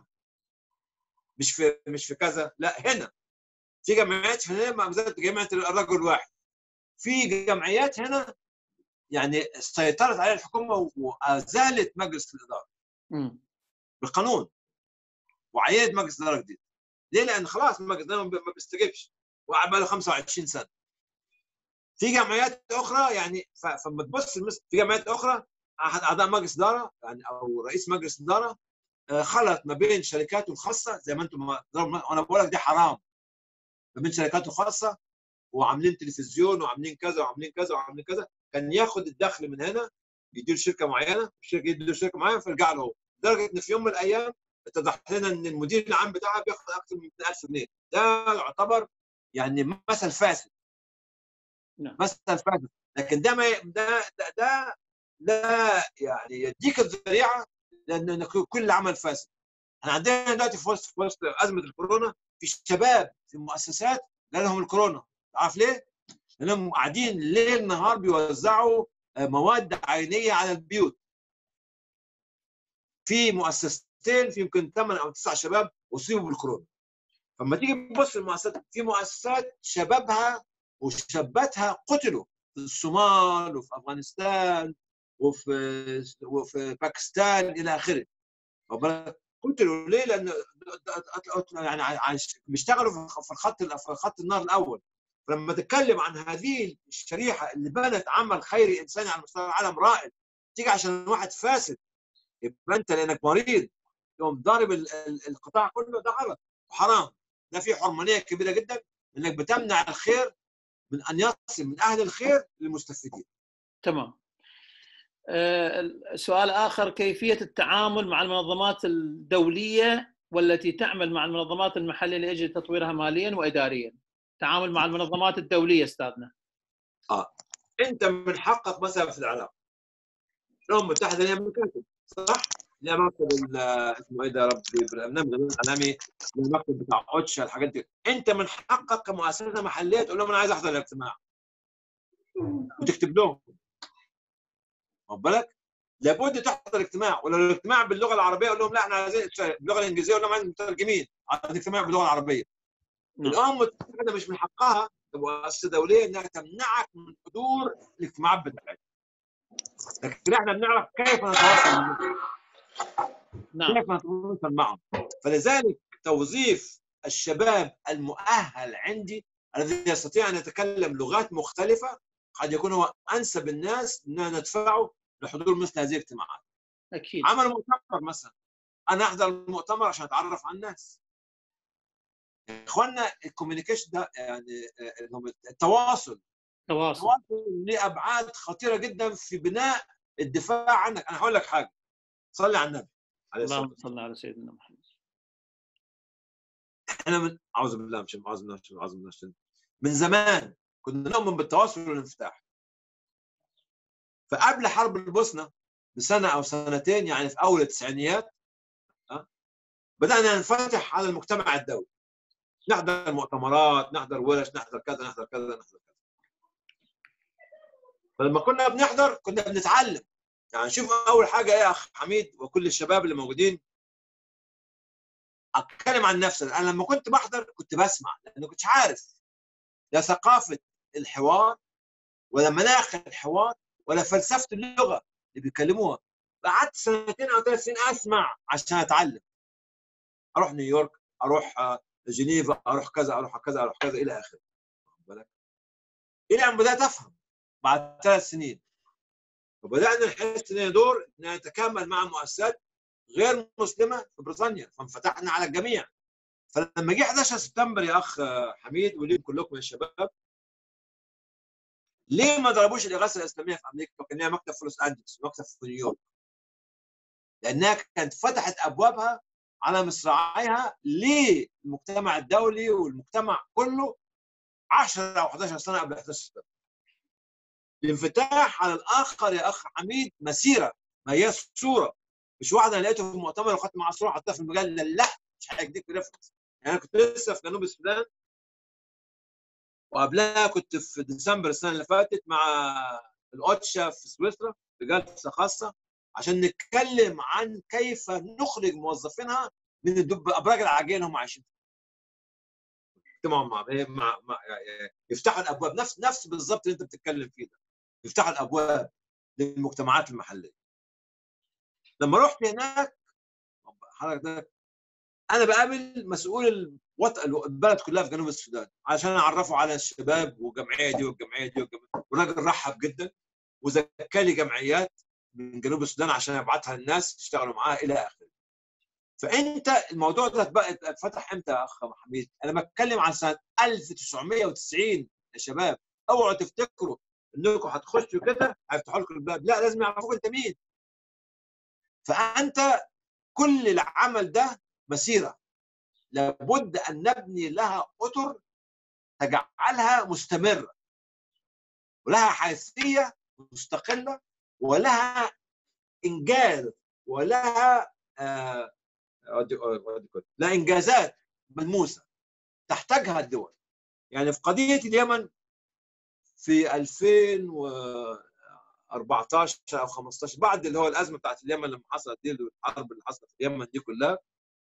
مش في مش في كذا لا هنا في جمعيات هنا ما زالت جمعيه الرجل الواحد في جمعيات هنا يعني سيطرت عليها الحكومه وازالت مجلس الاداره مم. بالقانون وعينت مجلس اداره جديد ليه؟ لان خلاص المجلس الاداره ما بي- ما بيستجيبش وقعد بقى له 25 سنه في جمعيات اخرى يعني ف- فلما تبص المس- في جمعيات اخرى احد اعضاء مجلس اداره يعني او رئيس مجلس اداره آه، خلط ما بين شركاته الخاصه زي ما انتم ما- وانا بقول لك دي حرام ما بين شركاته الخاصه وعاملين تلفزيون وعاملين كذا وعاملين كذا وعاملين كذا كان ياخد الدخل من هنا يدير شركه معينه الشركه يدير شركه معينه فيرجع له هو لدرجه ان في يوم من الايام اتضح لنا ان المدير العام بتاعها بياخد اكثر من 200000 جنيه ده يعتبر يعني مثل فاسد نعم. مثل فاسد لكن ده ما ي- ده ده, ده لا يعني يديك الذريعه لان إن كل عمل فاسد احنا عندنا دلوقتي في وسط في وسط ازمه الكورونا في شباب في المؤسسات جالهم الكورونا عارف ليه؟ لانهم قاعدين ليل نهار بيوزعوا آه، مواد عينيه على البيوت في مؤسستين في يمكن ثمان او تسع شباب اصيبوا بالكورونا فلما تيجي تبص المؤسسات في مؤسسات شبابها وشاباتها قتلوا في الصومال وفي افغانستان وفي وفي باكستان الى اخره واخد بالك؟ قتلوا ليه؟ لان يعني عايش- بيشتغلوا في الخط في خط النار الاول فلما تتكلم عن هذه الشريحه اللي بنت عمل خيري انساني على مستوى العالم رائد تيجي عشان واحد فاسد يبقى انت لانك مريض يوم ضارب ال- ال- القطاع كله ده غلط وحرام ده في حرمانيه كبيره جدا انك بتمنع الخير من ان يصل من اهل الخير للمستفيدين تمام آه، سؤال آخر كيفية التعامل مع المنظمات الدولية والتي تعمل مع المنظمات المحلية لأجل تطويرها ماليا وإداريا تعامل مع المنظمات الدولية أستاذنا انت من حقك مثلا في العراق الامم المتحده لها مكاتب صح؟ لها مكتب ال- اسمه ايه ده يا ربي برنامج الاعلامي لها مكتب بتاع اوتشا الحاجات دي انت من حقك كمؤسسه محليه تقول لهم انا عايز احضر الاجتماع وتكتب لهم واخد بالك؟ لابد تحضر اجتماع ولو الاجتماع باللغه العربيه قول لهم لا احنا عايزين باللغه الانجليزيه قول لهم عايزين مترجمين عايزين اجتماع باللغه العربيه نعم. الامم المتحده مش من حقها كمؤسسه دوليه انها تمنعك من حضور الاجتماعات بتاعتها لكن احنا بنعرف كيف نتواصل معهم نعم كيف نتواصل معهم فلذلك توظيف الشباب المؤهل عندي الذي يستطيع ان يتكلم لغات مختلفه قد يكون هو انسب الناس ان ندفعه لحضور مثل هذه الاجتماعات أكيد عمل مؤتمر مثلا انا احضر المؤتمر عشان اتعرف على الناس يا اخوانا الكوميونيكيشن ده يعني آه، اللي هم التواصل تواصل التواصل ليه ابعاد خطيره جدا في بناء الدفاع عنك انا هقول لك حاجه صلي على النبي عليه الصلاه اللهم صل على سيدنا محمد احنا من اعوذ بالله مش اعوذ بالله مش اعوذ بالله مش من زمان كنا نؤمن بالتواصل والانفتاح فقبل حرب البوسنه بسنه او سنتين يعني في اول التسعينيات ها، بدانا ننفتح على المجتمع الدولي نحضر مؤتمرات نحضر ورش نحضر كذا نحضر كذا نحضر كذا فلما كنا بنحضر كنا بنتعلم يعني شوف اول حاجه ايه يا اخ حميد وكل الشباب اللي موجودين اتكلم عن نفسي انا لما كنت بحضر كنت بسمع لانه كنتش عارف لا ثقافه الحوار ولا مناخ الحوار ولا فلسفه اللغه اللي بيتكلموها قعدت سنتين او ثلاث سنين اسمع عشان اتعلم اروح نيويورك اروح آه، جنيفا اروح كذا اروح كذا اروح كذا الى اخره بالك الى ان بدات افهم بعد ثلاث سنين وبدانا نحس ان دور ان نتكامل مع مؤسسات غير مسلمه في بريطانيا فانفتحنا على الجميع فلما جه 11 سبتمبر يا اخ حميد وليكم كلكم يا شباب ليه ما ضربوش الاغاثه الاسلاميه في امريكا وكان لها مكتب في لوس انجلوس مكتب في نيويورك لانها كانت فتحت ابوابها على مصراعيها للمجتمع الدولي والمجتمع كله 10 او 11 سنه قبل 11 سبتمبر الانفتاح على الاخر يا اخ حميد مسيره ما هي صوره مش واحد انا لقيته في مؤتمر وخدت معاه صوره حطها في المجله لا مش هيديك ريفرنس يعني انا كنت لسه في جنوب السودان وقبلها كنت في ديسمبر السنه اللي فاتت مع الاوتشا في سويسرا في جلسه خاصه عشان نتكلم عن كيف نخرج موظفينها من الدب ابراج العاجيه اللي هم عايشين اجتماعوا مع مع, مع يفتحوا الابواب نفس نفس بالظبط اللي انت بتتكلم فيه ده يفتحوا الابواب للمجتمعات المحليه لما رحت هناك حضرتك انا بقابل مسؤول البلد كلها في جنوب السودان عشان اعرفه على الشباب والجمعيه دي والجمعيه دي والجمعيه والراجل رحب جدا وزكى لي جمعيات من جنوب السودان عشان ابعتها للناس يشتغلوا معاها الى اخره. فانت الموضوع ده اتفتح امتى يا اخ حميد؟ انا بتكلم عن سنه 1990 يا شباب اوعوا تفتكروا انكم هتخشوا كده هيفتحوا لكم الباب لا لازم يعرفوك انت مين. فانت كل العمل ده مسيره لابد ان نبني لها اطر تجعلها مستمره ولها حيثيه مستقله ولها انجاز ولها آه لا انجازات ملموسه تحتاجها الدول يعني في قضيه اليمن في 2014 او 15 بعد اللي هو الازمه بتاعت اليمن لما حصلت دي الحرب اللي حصلت في اليمن دي كلها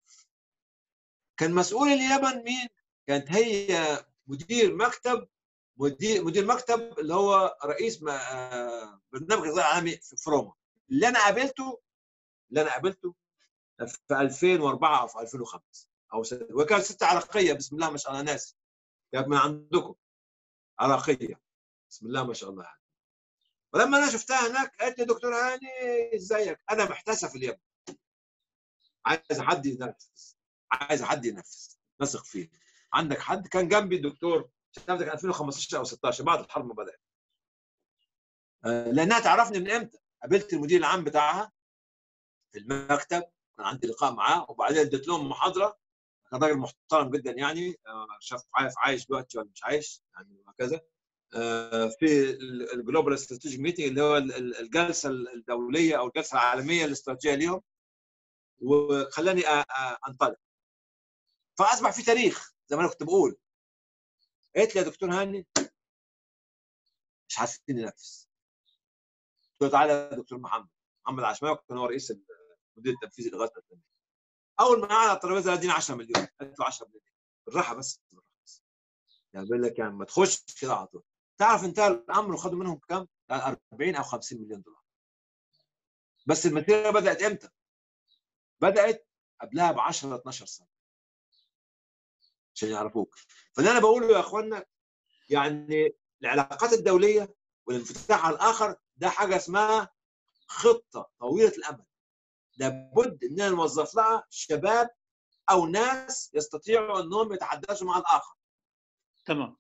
كان مسؤول اليمن مين؟ كانت هي مدير مكتب مدير مدير مكتب اللي هو رئيس برنامج الغذاء العالمي في فروما اللي انا قابلته اللي انا قابلته في 2004 او في 2005 او وكانت ست عراقيه بسم الله ما شاء الله ناس كانت من عندكم عراقيه بسم الله ما شاء الله يعني. ولما انا شفتها هناك قالت لي دكتور هاني ازيك انا محتاسه في اليمن عايز حد ينفذ عايز حد ينفذ نثق فيه عندك حد كان جنبي الدكتور كان 2015 او 16 بعد الحرب ما بدات لانها تعرفني من امتى قابلت المدير العام بتاعها في المكتب كان عندي لقاء معاه وبعدين اديت لهم محاضره كان راجل محترم جدا يعني شاف عارف عايش دلوقتي ولا مش عايش يعني وهكذا في الجلوبال استراتيجيك ميتنج اللي هو الجلسه الدوليه او الجلسه العالميه الاستراتيجيه ليهم وخلاني انطلق فاصبح في تاريخ زي ما انا كنت بقول قالت لي يا دكتور هاني مش عارفين ننفذ قلت له تعالى يا دكتور محمد محمد عشماوي كان هو رئيس المدير التنفيذي لغايه التنميه اول ما قعد على الترابيزه اديني 10 مليون قالت له 10 مليون بالراحه بس بالراحه بس يعني بيقول لك يعني ما تخش كده على طول تعرف انتهى الامر وخدوا منهم كام؟ 40 او 50 مليون دولار بس المسيره بدات امتى؟ بدات قبلها ب 10 12 سنه عشان يعرفوك فاللي انا بقوله يا اخوانا يعني العلاقات الدوليه والانفتاح على الاخر ده حاجه اسمها خطه طويله الامد لابد اننا نوظف لها شباب او ناس يستطيعوا انهم يتحدثوا مع الاخر تمام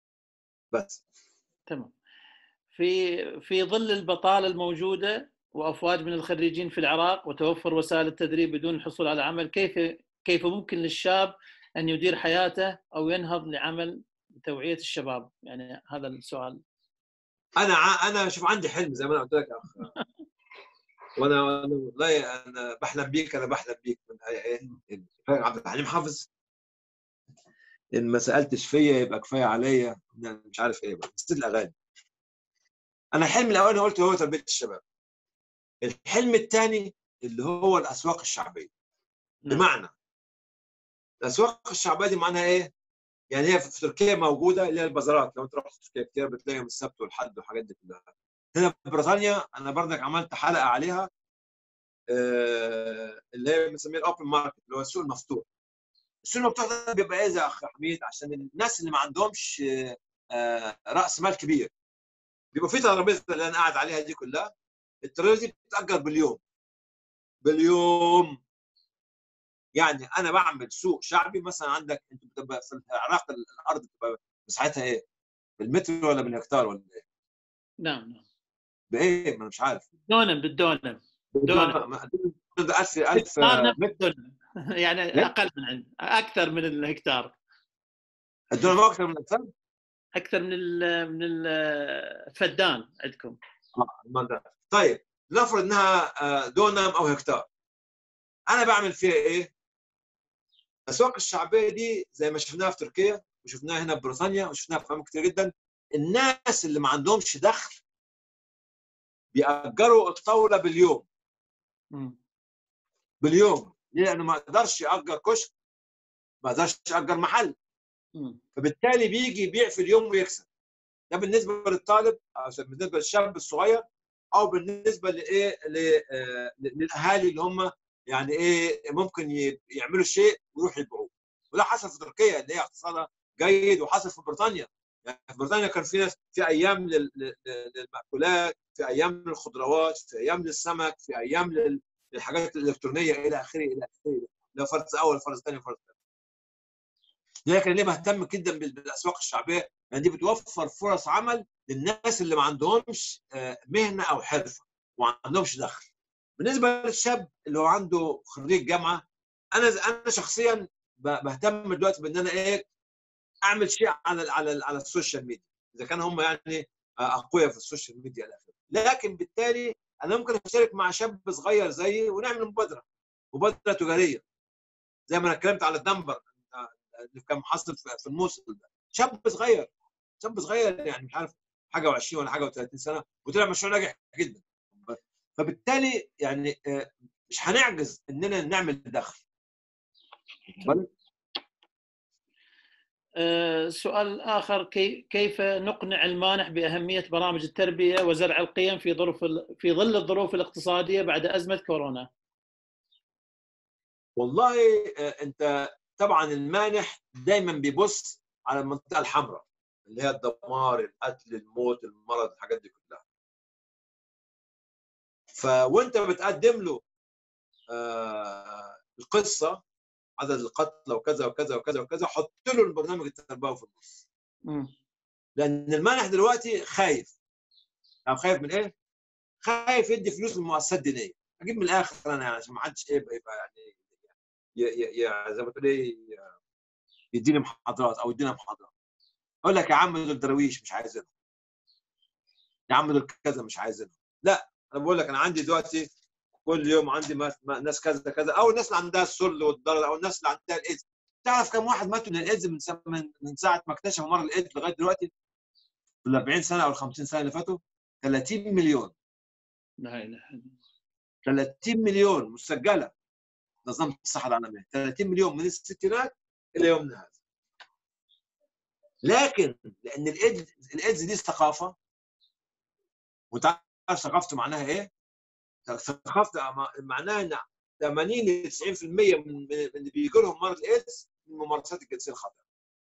بس تمام في في ظل البطاله الموجوده وافواج من الخريجين في العراق وتوفر وسائل التدريب بدون الحصول على عمل كيف كيف ممكن للشاب ان يدير حياته او ينهض لعمل توعيه الشباب يعني هذا السؤال انا ع... انا شوف عندي حلم زي ما انا قلت لك يا اخ وانا والله انا بحلم بيك انا بحلم بيك من ايه عبد الحليم حافظ ان ما سالتش فيا يبقى كفايه عليا مش عارف ايه بقى نسيت الاغاني انا الحلم الاولاني قلت هو تربيه الشباب الحلم الثاني اللي هو الاسواق الشعبيه بمعنى الاسواق الشعبيه دي معناها ايه؟ يعني هي في تركيا موجوده اللي هي البازارات لو انت رحت تركيا كتير بتلاقيها من السبت والحد والحاجات دي كلها. هنا في بريطانيا انا برضك عملت حلقه عليها اللي هي بنسميها الاوبن ماركت اللي هو السوق المفتوح. السوق المفتوح ده بيبقى ايه يا اخ حميد عشان الناس اللي ما عندهمش آه، راس مال كبير بيبقى في ترابيزه اللي انا قاعد عليها دي كلها الترابيزه دي بتتاجر باليوم باليوم يعني انا بعمل سوق شعبي مثلا عندك انت بتبقى في العراق الارض بتبقى مساحتها ايه؟ بالمتر ولا بالهكتار ولا ايه؟ نعم نعم بايه؟ ما انا مش عارف دونم بالدونم دونم. 1000 1000 هكتار نفس متر الدونم. يعني ليه؟ اقل من عند اكثر من الهكتار الدولار ما اكثر من الفرد اكثر من ال من الفدان عندكم ما ده. طيب نفرض انها آه، دونم او هكتار انا بعمل فيها ايه؟ الاسواق الشعبيه دي زي ما شفناها في تركيا وشفناها هنا في بريطانيا وشفناها في اماكن كتير جدا الناس اللي ما عندهمش دخل بيأجروا الطاوله باليوم مم. باليوم ليه؟ لانه ما اقدرش اجر كشك ما اقدرش اجر محل مم. فبالتالي بيجي يبيع في اليوم ويكسب ده بالنسبه للطالب أو بالنسبه للشاب الصغير او بالنسبه لايه ل- آه، للاهالي اللي هم يعني ايه ممكن ي- يعملوا شيء ويروحوا يبيعوه وده حصل في تركيا اللي هي اقتصادها جيد وحصل في بريطانيا يعني في بريطانيا كان في ناس في ايام لل- لل- للمأكولات في ايام للخضروات في ايام للسمك في ايام لل- للحاجات الالكترونيه الى اخره الى اخره ده فرز اول فرز ثاني فرز ثالث لكن ليه بهتم جدا بال- بالاسواق الشعبيه لان دي بتوفر فرص عمل للناس اللي ما عندهمش آه، مهنه او حرفه وما عندهمش دخل بالنسبه للشاب اللي هو عنده خريج جامعه انا انا شخصيا ب- بهتم دلوقتي بان انا ايه اعمل شيء على ال على ال على السوشيال ميديا اذا كان هم يعني آه، اقوياء في السوشيال ميديا الى اخره لكن بالتالي انا ممكن اشارك مع شاب صغير زيي ونعمل مبادره مبادره تجاريه زي ما انا اتكلمت على الدنبر آه، اللي كان حاصل في في الموصل ده شاب صغير شاب صغير يعني مش عارف حاجه و20 ولا حاجه و30 سنه وطلع مشروع ناجح جدا فبالتالي يعني آه، مش هنعجز اننا نعمل دخل بل آه، سؤال آخر كي- كيف نقنع المانح بأهمية برامج التربية وزرع القيم في ظروف ال- في ظل الظروف الاقتصادية بعد أزمة كورونا؟ والله آه، انت طبعا المانح دايما بيبص على المنطقه الحمراء اللي هي الدمار القتل الموت المرض الحاجات دي كلها فوانت بتقدم له آه، القصه عدد القتلى وكذا وكذا وكذا وكذا حط له البرنامج التربوي في النص مم. لان المانح دلوقتي خايف يعني خايف من ايه؟ خايف يدي فلوس للمؤسسات الدينيه اجيب من الاخر انا يعني عشان ما حدش يبقى يبقى يعني ي- ي- ي- زي ما تقول ايه يديني محاضرات او يدينا محاضرات اقول لك يا عم دول درويش مش عايزينهم يا عم دول كذا مش عايزينهم لا انا بقول لك انا عندي دلوقتي كل يوم عندي ما- ما- ناس كذا كذا او الناس اللي عندها السل والضرر او الناس اللي عندها الايدز تعرف كم واحد ماتوا من الايدز من سا- من من ساعه ما اكتشفوا مرض الايدز لغايه دلوقتي في ال 40 سنه او ال 50 سنه اللي فاتوا 30 مليون لا اله الا الله 30 مليون مسجله منظمه الصحه العالميه 30 مليون من الستينات الى يومنا هذا لكن لان الايدز الايدز دي ثقافه وانت عارف ثقافته معناها ايه؟ ثقافته معناها ان 80 ل 90% من من اللي بيجي لهم مرض الايدز من الممارسات الجنسيه الخاطئه.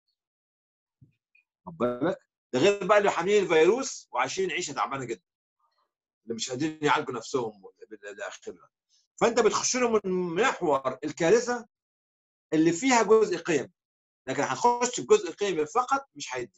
خد بالك؟ ده غير بقى اللي حاملين الفيروس وعايشين عيشه تعبانه جدا. اللي مش قادرين يعالجوا نفسهم الى اخره. فانت بتخش له من محور الكارثه اللي فيها جزء قيم لكن هنخش في جزء قيمي فقط مش هيدي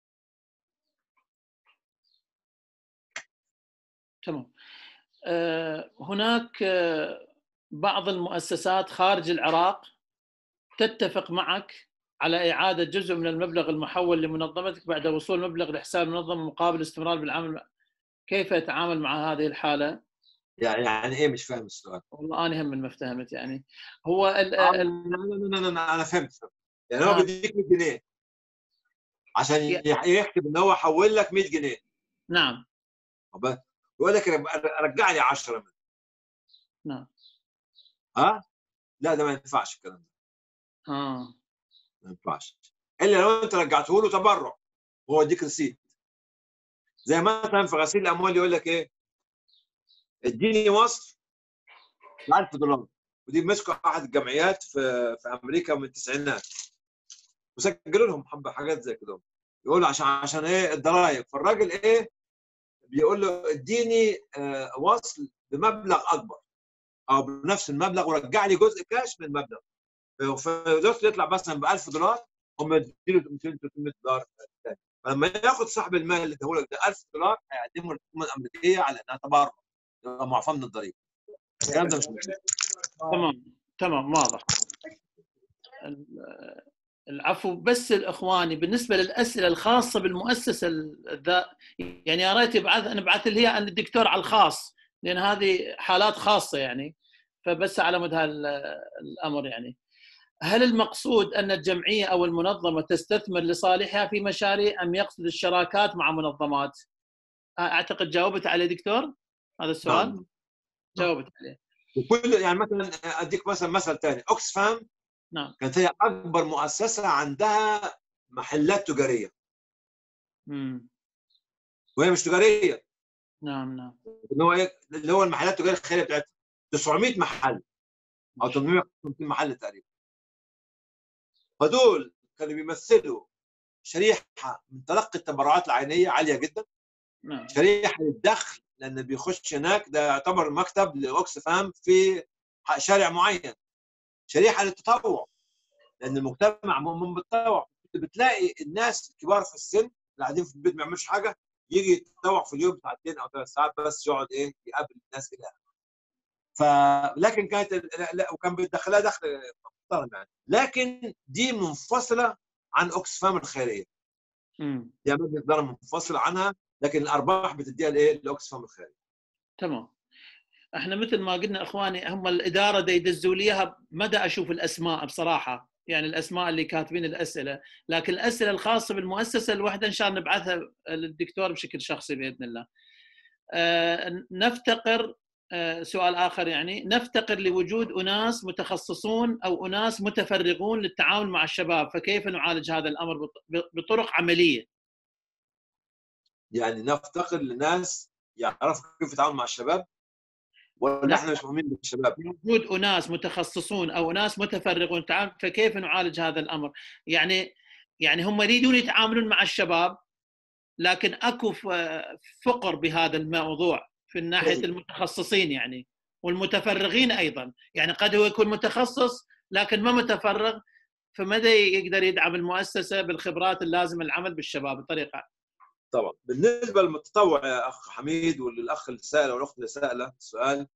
تمام آه، هناك آه، بعض المؤسسات خارج العراق تتفق معك على إعادة جزء من المبلغ المحول لمنظمتك بعد وصول مبلغ لحساب المنظمة مقابل الاستمرار بالعمل كيف يتعامل مع هذه الحالة؟ يعني يعني ايه مش فاهم السؤال والله أنا هم من ما افتهمت يعني هو ال آه، ال لا لا لا لا انا فهمت فهمت. يعني هو آه. بيديك 100 جنيه عشان يا- يح- يكتب ان هو حول لك 100 جنيه نعم طب يقول لك رب- رجع لي 10 منه نعم ها لا ده ما ينفعش الكلام ده آه. ما ينفعش الا لو انت رجعته له تبرع وهو يديك ريسيت زي مثلا في غسيل الاموال يقول لك ايه اديني وصف ب 1000 دولار ودي مسكوا احد الجمعيات في في امريكا من التسعينات وسجلوا لهم حبه حاجات زي كده يقولوا عشان عشان ايه الضرايب فالراجل ايه بيقول له اديني آه، وصل بمبلغ اكبر او بنفس المبلغ ورجع لي جزء كاش من المبلغ فالوصل يطلع مثلا ب 1000 دولار هم يديله 200 300 دولار تاني فلما ياخد صاحب المال اللي اداهولك ده 1000 دولار هيقدمه للحكومه الامريكيه على انها تبرع يبقى معفى من الضريبه الكلام ده مش موجود تمام تمام واضح ال- العفو بس الاخواني بالنسبه للاسئله الخاصه بالمؤسسه ال- ذا يعني يا ريت يبعث نبعث لي اياها الدكتور على الخاص لان هذه حالات خاصه يعني فبس على مدى هال- الامر يعني هل المقصود ان الجمعيه او المنظمه تستثمر لصالحها في مشاريع ام يقصد الشراكات مع منظمات؟ اعتقد جاوبت عليه دكتور هذا السؤال نعم. جاوبت عليه وكل يعني مثلا اديك مثلا مثل ثاني اوكسفام نعم كانت هي اكبر مؤسسه عندها محلات تجاريه مم. وهي مش تجاريه نعم نعم اللي هو ايه اللي هو المحلات التجاريه الخيريه بتاعتها 900 محل او 850 محل تقريبا فدول كانوا بيمثلوا شريحه من تلقي التبرعات العينيه عاليه جدا نعم شريحه للدخل لان بيخش هناك ده يعتبر مكتب لاوكسفام في شارع معين شريحه للتطوع لان المجتمع مؤمن بالتطوع بتلاقي الناس الكبار في السن اللي قاعدين في البيت ما يعملوش حاجه يجي يتطوع في اليوم ساعتين او ثلاث ساعات بس يقعد ايه يقابل الناس الى اخره. فلكن كانت لا, لا وكان بيدخلها دخل محترم يعني لكن دي منفصله عن اوكسفام الخيريه مم. دي مبنى اداره منفصله عنها لكن الارباح بتديها لايه؟ لاوكسفام الخيريه تمام احنا مثل ما قلنا اخواني هم الاداره دا يدزوا لي اياها ما دا اشوف الاسماء بصراحه يعني الاسماء اللي كاتبين الاسئله لكن الاسئله الخاصه بالمؤسسه الواحده ان شاء الله نبعثها للدكتور بشكل شخصي باذن الله. آه، نفتقر آه، سؤال اخر يعني نفتقر لوجود اناس متخصصون او اناس متفرغون للتعاون مع الشباب فكيف نعالج هذا الامر بط- بطرق عمليه؟ يعني نفتقر لناس يعرفوا كيف يتعاملوا مع الشباب ولا لا. احنا مش مهمين بالشباب وجود اناس متخصصون او ناس متفرغون تعال فكيف نعالج هذا الامر؟ يعني يعني هم يريدون يتعاملون مع الشباب لكن اكو ف- فقر بهذا الموضوع في ناحيه طيب. المتخصصين يعني والمتفرغين ايضا، يعني قد هو يكون متخصص لكن ما متفرغ فماذا يقدر يدعم المؤسسه بالخبرات اللازمه للعمل بالشباب بطريقه طبعا بالنسبه للمتطوع يا اخ حميد وللاخ اللي سال والاخت اللي ساله السؤال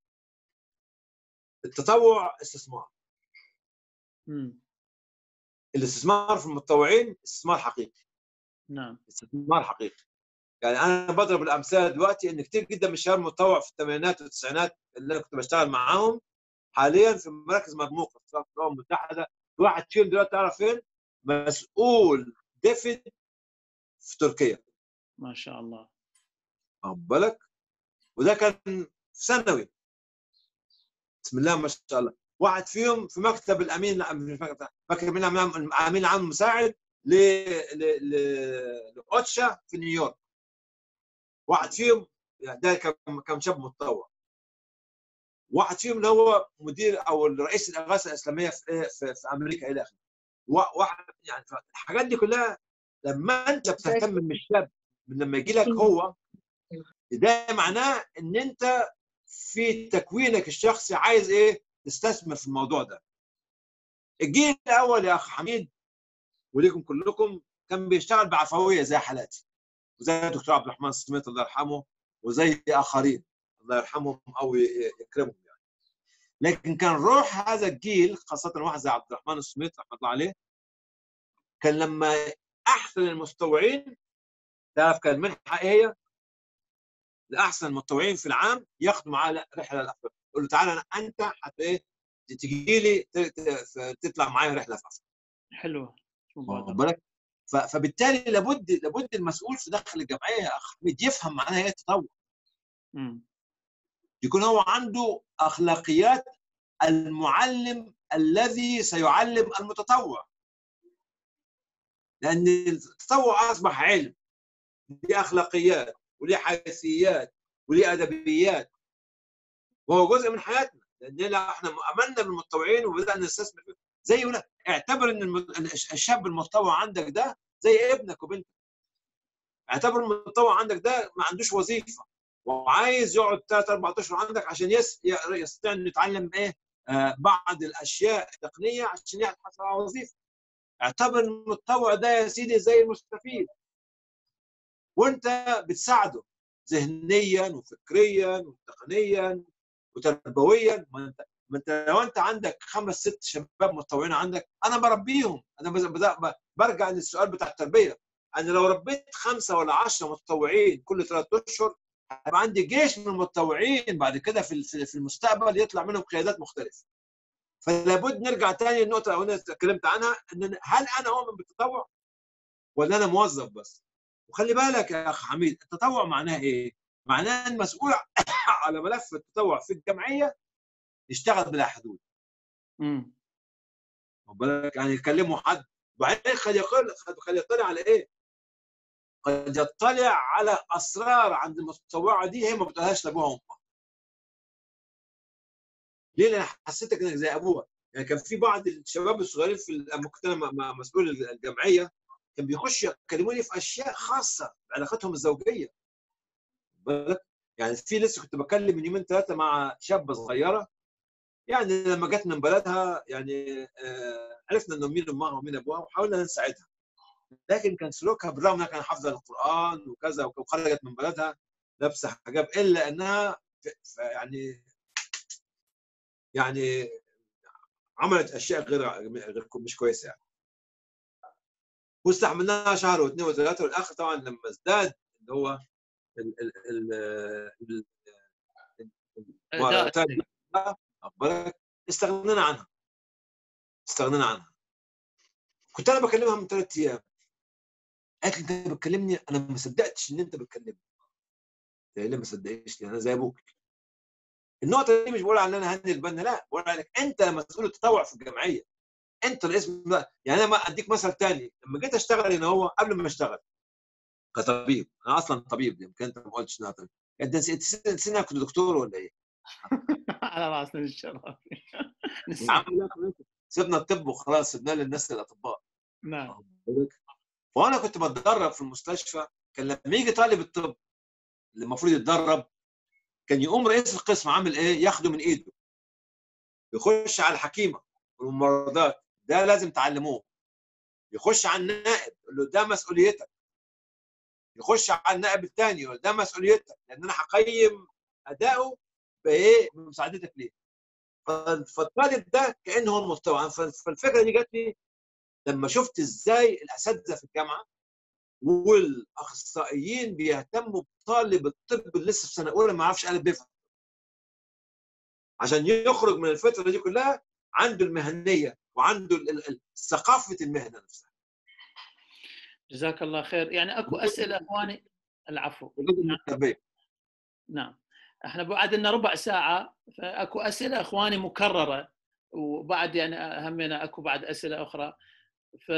التطوع استثمار مم. الاستثمار في المتطوعين استثمار حقيقي نعم استثمار حقيقي يعني انا بضرب الامثله دلوقتي ان كثير جدا من الشباب المتطوع في الثمانينات والتسعينات اللي انا كنت بشتغل معاهم حاليا في مراكز مرموقه في الامم المتحده في واحد فيهم دلوقتي تعرف فين؟ مسؤول دفن في تركيا ما شاء الله واخد بالك؟ وده كان في ثانوي بسم الله ما شاء الله واحد فيهم في مكتب الامين لا مش مكتب مكتب الامين العام الامين العام المساعد ل ل ل لاوتشا في نيويورك واحد فيهم يعني ده كان كان شاب متطوع واحد فيهم اللي هو مدير او رئيس الاغاثه الاسلاميه في إيه؟ في, في امريكا الى اخره وا- واحد يعني الحاجات دي كلها لما انت بتهتم بالشاب من لما يجي لك هو ده معناه ان انت في تكوينك الشخصي عايز ايه تستثمر في الموضوع ده الجيل الاول يا اخ حميد وليكم كلكم كان بيشتغل بعفويه زي حالاتي وزي الدكتور عبد الرحمن السميط الله يرحمه وزي اخرين الله يرحمهم او ي- يكرمهم يعني لكن كان روح هذا الجيل خاصه واحد زي عبد الرحمن السميط رحمه الله عليه كان لما احسن المتطوعين تعرف كان منحه ايه هي؟ لاحسن المتطوعين في العام ياخدوا معاه رحله لافريقيا يقول له تعالى أنا- انت حتى ايه تجي لي ت- ت- تطلع معايا رحله في افريقيا حلوه واخد مبادرة. بالك ف- فبالتالي لابد لابد المسؤول في داخل الجمعيه يا اخ حميد يفهم معناها ايه التطوع مم. يكون هو عنده اخلاقيات المعلم الذي سيعلم المتطوع لان التطوع اصبح علم ليه اخلاقيات وليه حيثيات وليه ادبيات وهو جزء من حياتنا لاننا احنا امنا بالمتطوعين وبدانا نستثمر فيهم زي هنا اعتبر ان الم- الشاب المتطوع عندك ده زي ابنك وبنتك اعتبر المتطوع عندك ده ما عندوش وظيفه وعايز يقعد ثلاث اربع اشهر عندك عشان يس... ي- يستطيع انه يتعلم ايه آه بعض الاشياء التقنيه عشان يحصل على وظيفه اعتبر المتطوع ده يا سيدي زي المستفيد وانت بتساعده ذهنيا وفكريا وتقنيا وتربويا ما انت ما انت لو انت عندك خمس ست شباب متطوعين عندك انا بربيهم انا بز- بز- ب- برجع للسؤال بتاع التربيه انا لو ربيت خمسه ولا عشرة متطوعين كل ثلاث اشهر هيبقى عندي جيش من المتطوعين بعد كده في في في المستقبل يطلع منهم قيادات مختلفه فلا بد نرجع تاني للنقطه اللي انا اتكلمت عنها ان هل انا اؤمن بالتطوع ولا انا موظف بس وخلي بالك يا اخ حميد التطوع معناه ايه معناه ان مسؤول على ملف التطوع في الجمعيه يشتغل بلا حدود مم. واخد بالك يعني يكلموا حد وبعدين قد يقل قد يطلع على ايه؟ قد يطلع على اسرار عند المتطوعه دي هي ما بتقولهاش لابوها وامها. ليه؟ لان حسيتك انك زي ابوها، يعني كان في بعض الشباب الصغيرين في ال- لما كنت انا م- م- مسؤول الجمعيه كان بيخش يكلموني في اشياء خاصه بعلاقتهم الزوجيه. واخد بالك؟ يعني في لسه كنت بكلم من يومين ثلاثه مع شابه صغيره يعني لما جت من بلدها يعني آه، عرفنا انه مين امها ومين ابوها وحاولنا نساعدها لكن كان سلوكها بالرغم انها كان حافظه القران وكذا وك- وخرجت من بلدها لابسه حجاب الا انها ف- ف- يعني يعني عملت اشياء غير غير كو- مش كويسه يعني واستحملناها شهر واثنين وثلاثه والاخر طبعا لما ازداد اللي هو ال ال ال ال- أداء الممارسات السيء. واخد بالك استغنينا عنها استغنينا عنها كنت انا بكلمها من ثلاث ايام قالت لي انت بتكلمني انا ما صدقتش ان انت بتكلمني قلت لها ليه ما صدقتش انا زي ابوك النقطه دي مش بقول على ان انا هني البنا لا بقول عليك انت مسؤول التطوع في الجمعيه انت الاسم بقى يعني انا ما اديك مثل تاني لما جيت اشتغل هنا هو قبل ما اشتغل كطبيب انا اصلا طبيب يمكن انت ما قلتش ان انا طبيب انت نسيت نسيت انك كنت دكتور ولا ايه؟ على راسنا الشرف يا عم لا، سيبنا الطب وخلاص سيبناه للناس الاطباء نعم وانا كنت بتدرب في المستشفى كان لما يجي طالب الطب اللي المفروض يتدرب كان يقوم رئيس القسم عامل ايه؟ ياخده من ايده يخش على الحكيمه والممرضات ده لازم تعلموه يخش على النائب يقول له ده مسؤوليتك يخش على النائب الثاني يقول ده مسؤوليتك لان انا هقيم اداؤه بايه؟ بمساعدتك ليه؟ ف- فالطالب ده كانه هو المستوى فالفكره دي جات لي لما شفت ازاي الاساتذه في الجامعه والاخصائيين بيهتموا بطالب الطب اللي لسه في سنه اولى ما يعرفش الف ب عشان يخرج من الفتره دي كلها عنده المهنيه وعنده ال- ال- ال- ثقافه المهنه نفسها جزاك الله خير يعني اكو اسئله اخواني العفو جزء من التربيه نعم احنا بعد لنا ربع ساعه فاكو اسئله اخواني مكرره وبعد يعني همنا اكو بعد اسئله اخرى ف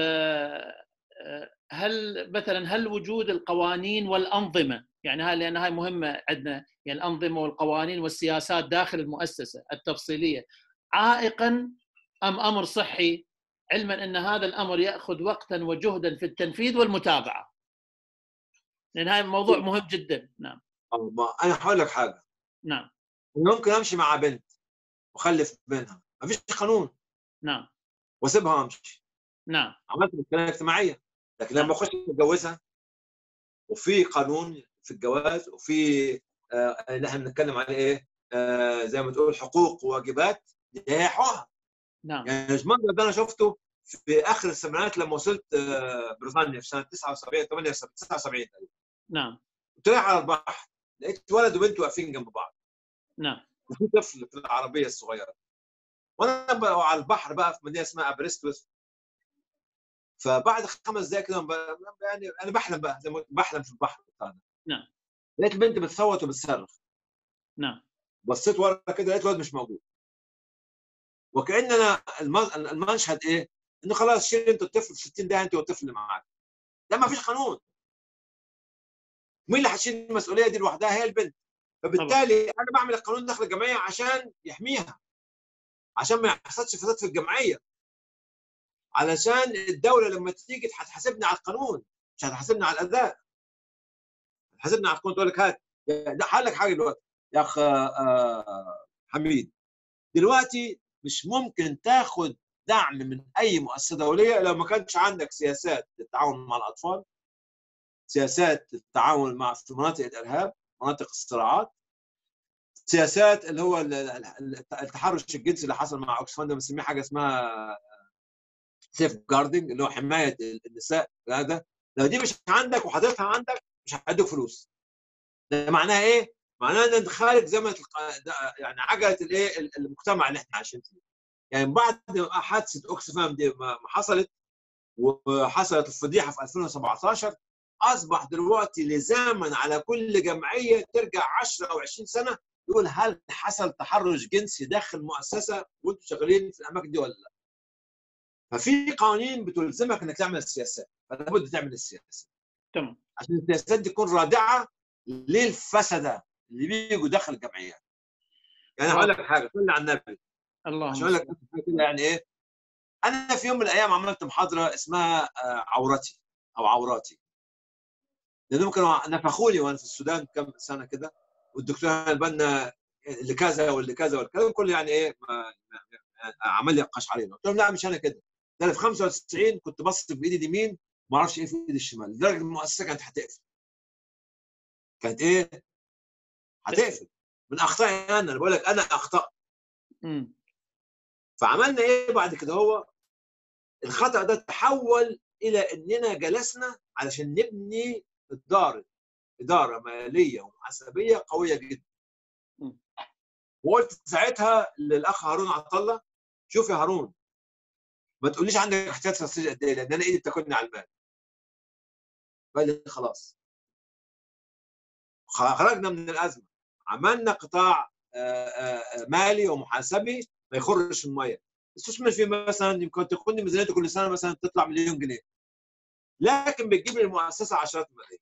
هل مثلا هل وجود القوانين والانظمه يعني هاي لان هاي مهمه عندنا يعني الانظمه والقوانين والسياسات داخل المؤسسه التفصيليه عائقا ام امر صحي علما ان هذا الامر ياخذ وقتا وجهدا في التنفيذ والمتابعه لان هاي موضوع مهم جدا نعم آه، ما- انا هقول لك حاجه نعم ممكن امشي مع بنت واخلف منها ما فيش قانون نعم واسيبها وامشي نعم عملت مشكله اجتماعيه لكن لما اخش اتجوزها وفي قانون في الجواز وفي آه اللي احنا بنتكلم عليه ايه آه زي ما تقول حقوق وواجبات دي هي حقوقها نعم يعني المنظر ده انا شفته في اخر السبعينات لما وصلت آه بريطانيا في سنه 79 78 79 تقريبا نعم كنت رايح على البحر لقيت ولد وبنت واقفين جنب بعض نعم وفي طفل في العربيه الصغيره وانا بقى على البحر بقى في مدينه اسمها ابريستوس فبعد خمس دقائق كده ب- يعني انا بحلم بقى زي ما قلت بحلم في البحر بتاعنا نعم. لقيت البنت بتصوت وبتصرخ نعم بصيت ورا كده لقيت الواد مش موجود وكان انا الم- المشهد ايه؟ انه خلاص شيل انت الطفل في 60 دقيقه انت والطفل اللي معاك لا ما فيش قانون مين اللي هتشيل المسؤوليه دي لوحدها هي البنت فبالتالي انا بعمل القانون داخل الجمعيه عشان يحميها عشان ما يحصلش فساد في الجمعيه علشان الدوله لما تيجي هتحاسبني على القانون مش هتحاسبني على الاداء هتحاسبني على القانون تقول لك هات ده هقول لك حاجه دلوقتي يا اخ آه، حميد دلوقتي مش ممكن تاخد دعم من اي مؤسسه دوليه لو ما كانش عندك سياسات للتعاون مع الاطفال سياسات للتعاون مع في مناطق الارهاب مناطق الصراعات سياسات اللي هو ال- ال- التحرش الجنسي اللي حصل مع اوكسفام ده بنسميه حاجه اسمها سيف جاردنج اللي هو حمايه النساء هذا لو دي مش عندك وحاططها عندك مش هيدوك فلوس ده معناها ايه؟ معناها ان انت خارج زي ما تلقى- ده- يعني عجله الايه المجتمع اللي احنا عايشين فيه يعني بعد ما حادثه اوكسفام دي ما ما حصلت وحصلت الفضيحه في 2017 اصبح دلوقتي لزاما على كل جمعيه ترجع 10 او 20 سنه يقول هل حصل تحرش جنسي داخل مؤسسه وانتم شغالين في الاماكن دي ولا لا؟ ففي قوانين بتلزمك انك تعمل السياسات فلا بد تعمل السياسات تمام عشان السياسات دي تكون رادعه للفسده اللي بيجوا داخل الجمعيات يعني هقول لك حاجه صلي على النبي اللهم عشان اقول لك حاجة كده يعني ايه انا في يوم من الايام عملت محاضره اسمها آه، عورتي او عوراتي لانهم كانوا نفخوا لي وانا في السودان كم سنه كده والدكتور البنا اللي كذا واللي كذا والكلام كله يعني ايه ما- ما- ما- عمل لي قشعريره قلت لهم لا مش انا كده ده انا في 95 كنت بص بايدي اليمين ما اعرفش ايه في ايدي الشمال لدرجه المؤسسه كانت هتقفل كانت ايه؟ هتقفل من اخطائي انا انا بقول لك انا اخطات مم. فعملنا ايه بعد كده هو الخطا ده تحول الى اننا جلسنا علشان نبني اداره اداره ماليه ومحاسبيه قويه جدا م. وقلت ساعتها للاخ هارون عطله شوف يا هارون ما تقوليش عندك احتياط استراتيجي قد ايه لان انا ايدي بتاكلني على المال قال لي خلاص خ- خرجنا من الازمه عملنا قطاع آه، آه، مالي ومحاسبي ما يخرش في الميه استثمر فيه مثلا يمكن تكون ميزانيته كل سنه مثلا تطلع مليون جنيه لكن بتجيب للمؤسسه عشرات ملايين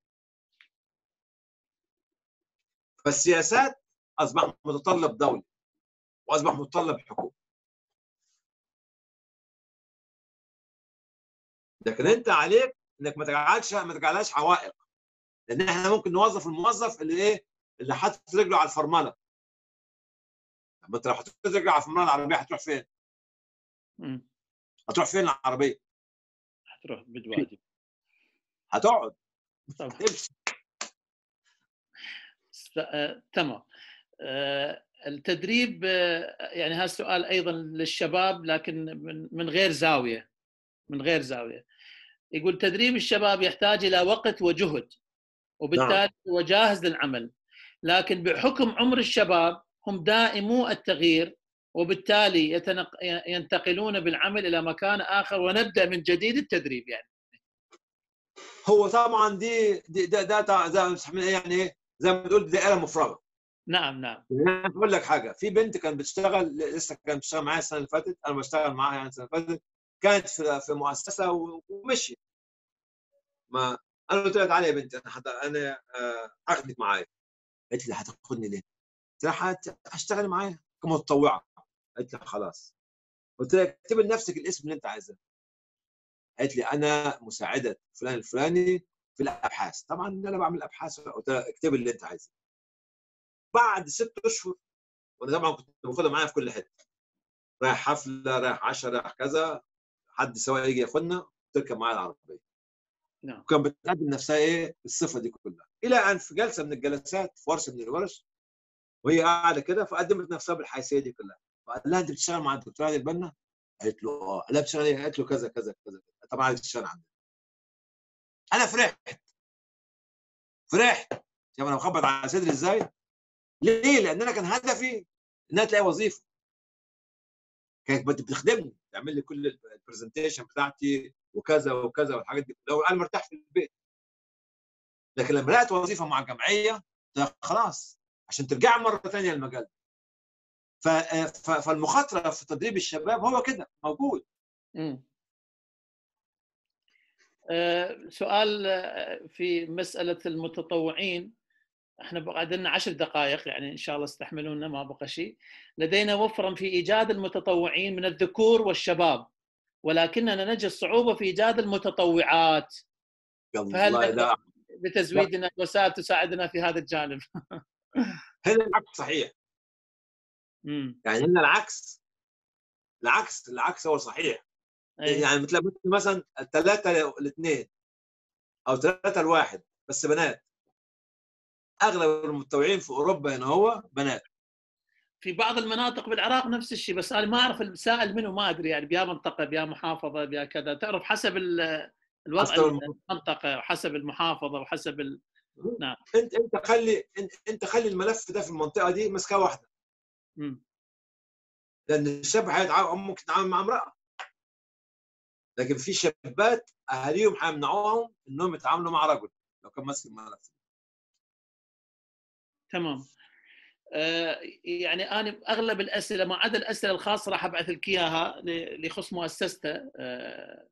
فالسياسات اصبح متطلب دولي واصبح متطلب حكومي لكن انت عليك انك ما تجعلش ما تجعلهاش عوائق لان احنا ممكن نوظف الموظف اللي ايه اللي حاطط رجله على الفرمله طب انت لو حطيت رجله على الفرمله العربيه هتروح فين؟ مم. هتروح فين العربيه؟ حتروح بدوادي هتقعد طبعا تمشي س- آه، تمام آه، التدريب آه، يعني هذا السؤال ايضا للشباب لكن من من غير زاويه من غير زاويه يقول تدريب الشباب يحتاج الى وقت وجهد وبالتالي هو جاهز للعمل لكن بحكم عمر الشباب هم دائمو التغيير وبالتالي يتنق... ينتقلون بالعمل الى مكان اخر ونبدا من جديد التدريب يعني هو طبعا دي, دي ده ده ده, ده يعني ايه زي ما تقول دائره مفرغه نعم نعم يعني أنا بقول لك حاجه في بنت كانت بتشتغل لسه كانت بتشتغل معايا السنه اللي فاتت انا بشتغل معاها يعني السنه اللي فاتت كانت في في مؤسسه و- ومشيت ما انا قلت لها تعالي يا بنتي انا حت... انا آه، هاخدك معايا قالت لي هتاخدني ليه؟ قلت لها هت- هشتغل معايا كمتطوعه قالت لي خلاص قلت لها اكتبي لنفسك الاسم اللي انت عايزاه قالت لي انا مساعده فلان الفلاني في الابحاث طبعا انا بعمل ابحاث قلت لها اكتبي اللي انت عايزاه بعد ست اشهر وانا طبعا كنت باخدها معايا في كل حته رايح حفله رايح عشاء رايح كذا حد سواق يجي ياخدنا تركب معايا العربيه نعم وكان بتقدم نفسها ايه بالصفه دي كلها الى ان في جلسه من الجلسات في ورشه من الورش وهي قاعده كده فقدمت نفسها بالحيثيه دي كلها فقال لها انت بتشتغل مع الدكتور علي البنا؟ قالت له اه قال لها بتشتغل ايه؟ قالت له كذا كذا كذا طبعا عايز تشتغل عندنا انا فرحت فرحت شوف انا مخبط على صدري ازاي؟ ليه؟ لان انا كان هدفي انها تلاقي وظيفه كانت بت- بتخدمني تعمل لي كل البرزنتيشن بتاعتي وكذا وكذا والحاجات دي كلها وانا مرتاح في البيت لكن لما لقيت وظيفه مع جمعيه ده خلاص عشان ترجع مره ثانيه للمجال ف- ف- فالمخاطره في تدريب الشباب هو كده موجود مم. آه، سؤال آه، في مسألة المتطوعين احنا بقى لنا عشر دقائق يعني ان شاء الله استحملونا ما بقى شيء لدينا وفرا في ايجاد المتطوعين من الذكور والشباب ولكننا نجد صعوبه في ايجاد المتطوعات فهل بتزويدنا وسائل تساعدنا في هذا الجانب هنا العكس صحيح مم. يعني هنا العكس العكس العكس هو صحيح أيه. يعني مثل مثلا ثلاثة لاثنين او ثلاثة لواحد بس بنات اغلب المتطوعين في اوروبا هنا هو بنات في بعض المناطق بالعراق نفس الشيء بس انا ما اعرف السائل منه ما ادري يعني بيا منطقه بيا محافظه بيا كذا تعرف حسب الوضع المنطقه وحسب المحافظه وحسب ال... نعم انت انت خلي انت خلي الملف ده في المنطقه دي مسكه واحده امم لان الشاب ممكن يتعامل مع امراه لكن في شابات اهاليهم حيمنعوهم انهم يتعاملوا مع رجل لو كان ماسك الملف تمام آه يعني انا اغلب الاسئله ما عدا الاسئله الخاصه راح ابعث لك اياها اللي يخص مؤسسته آه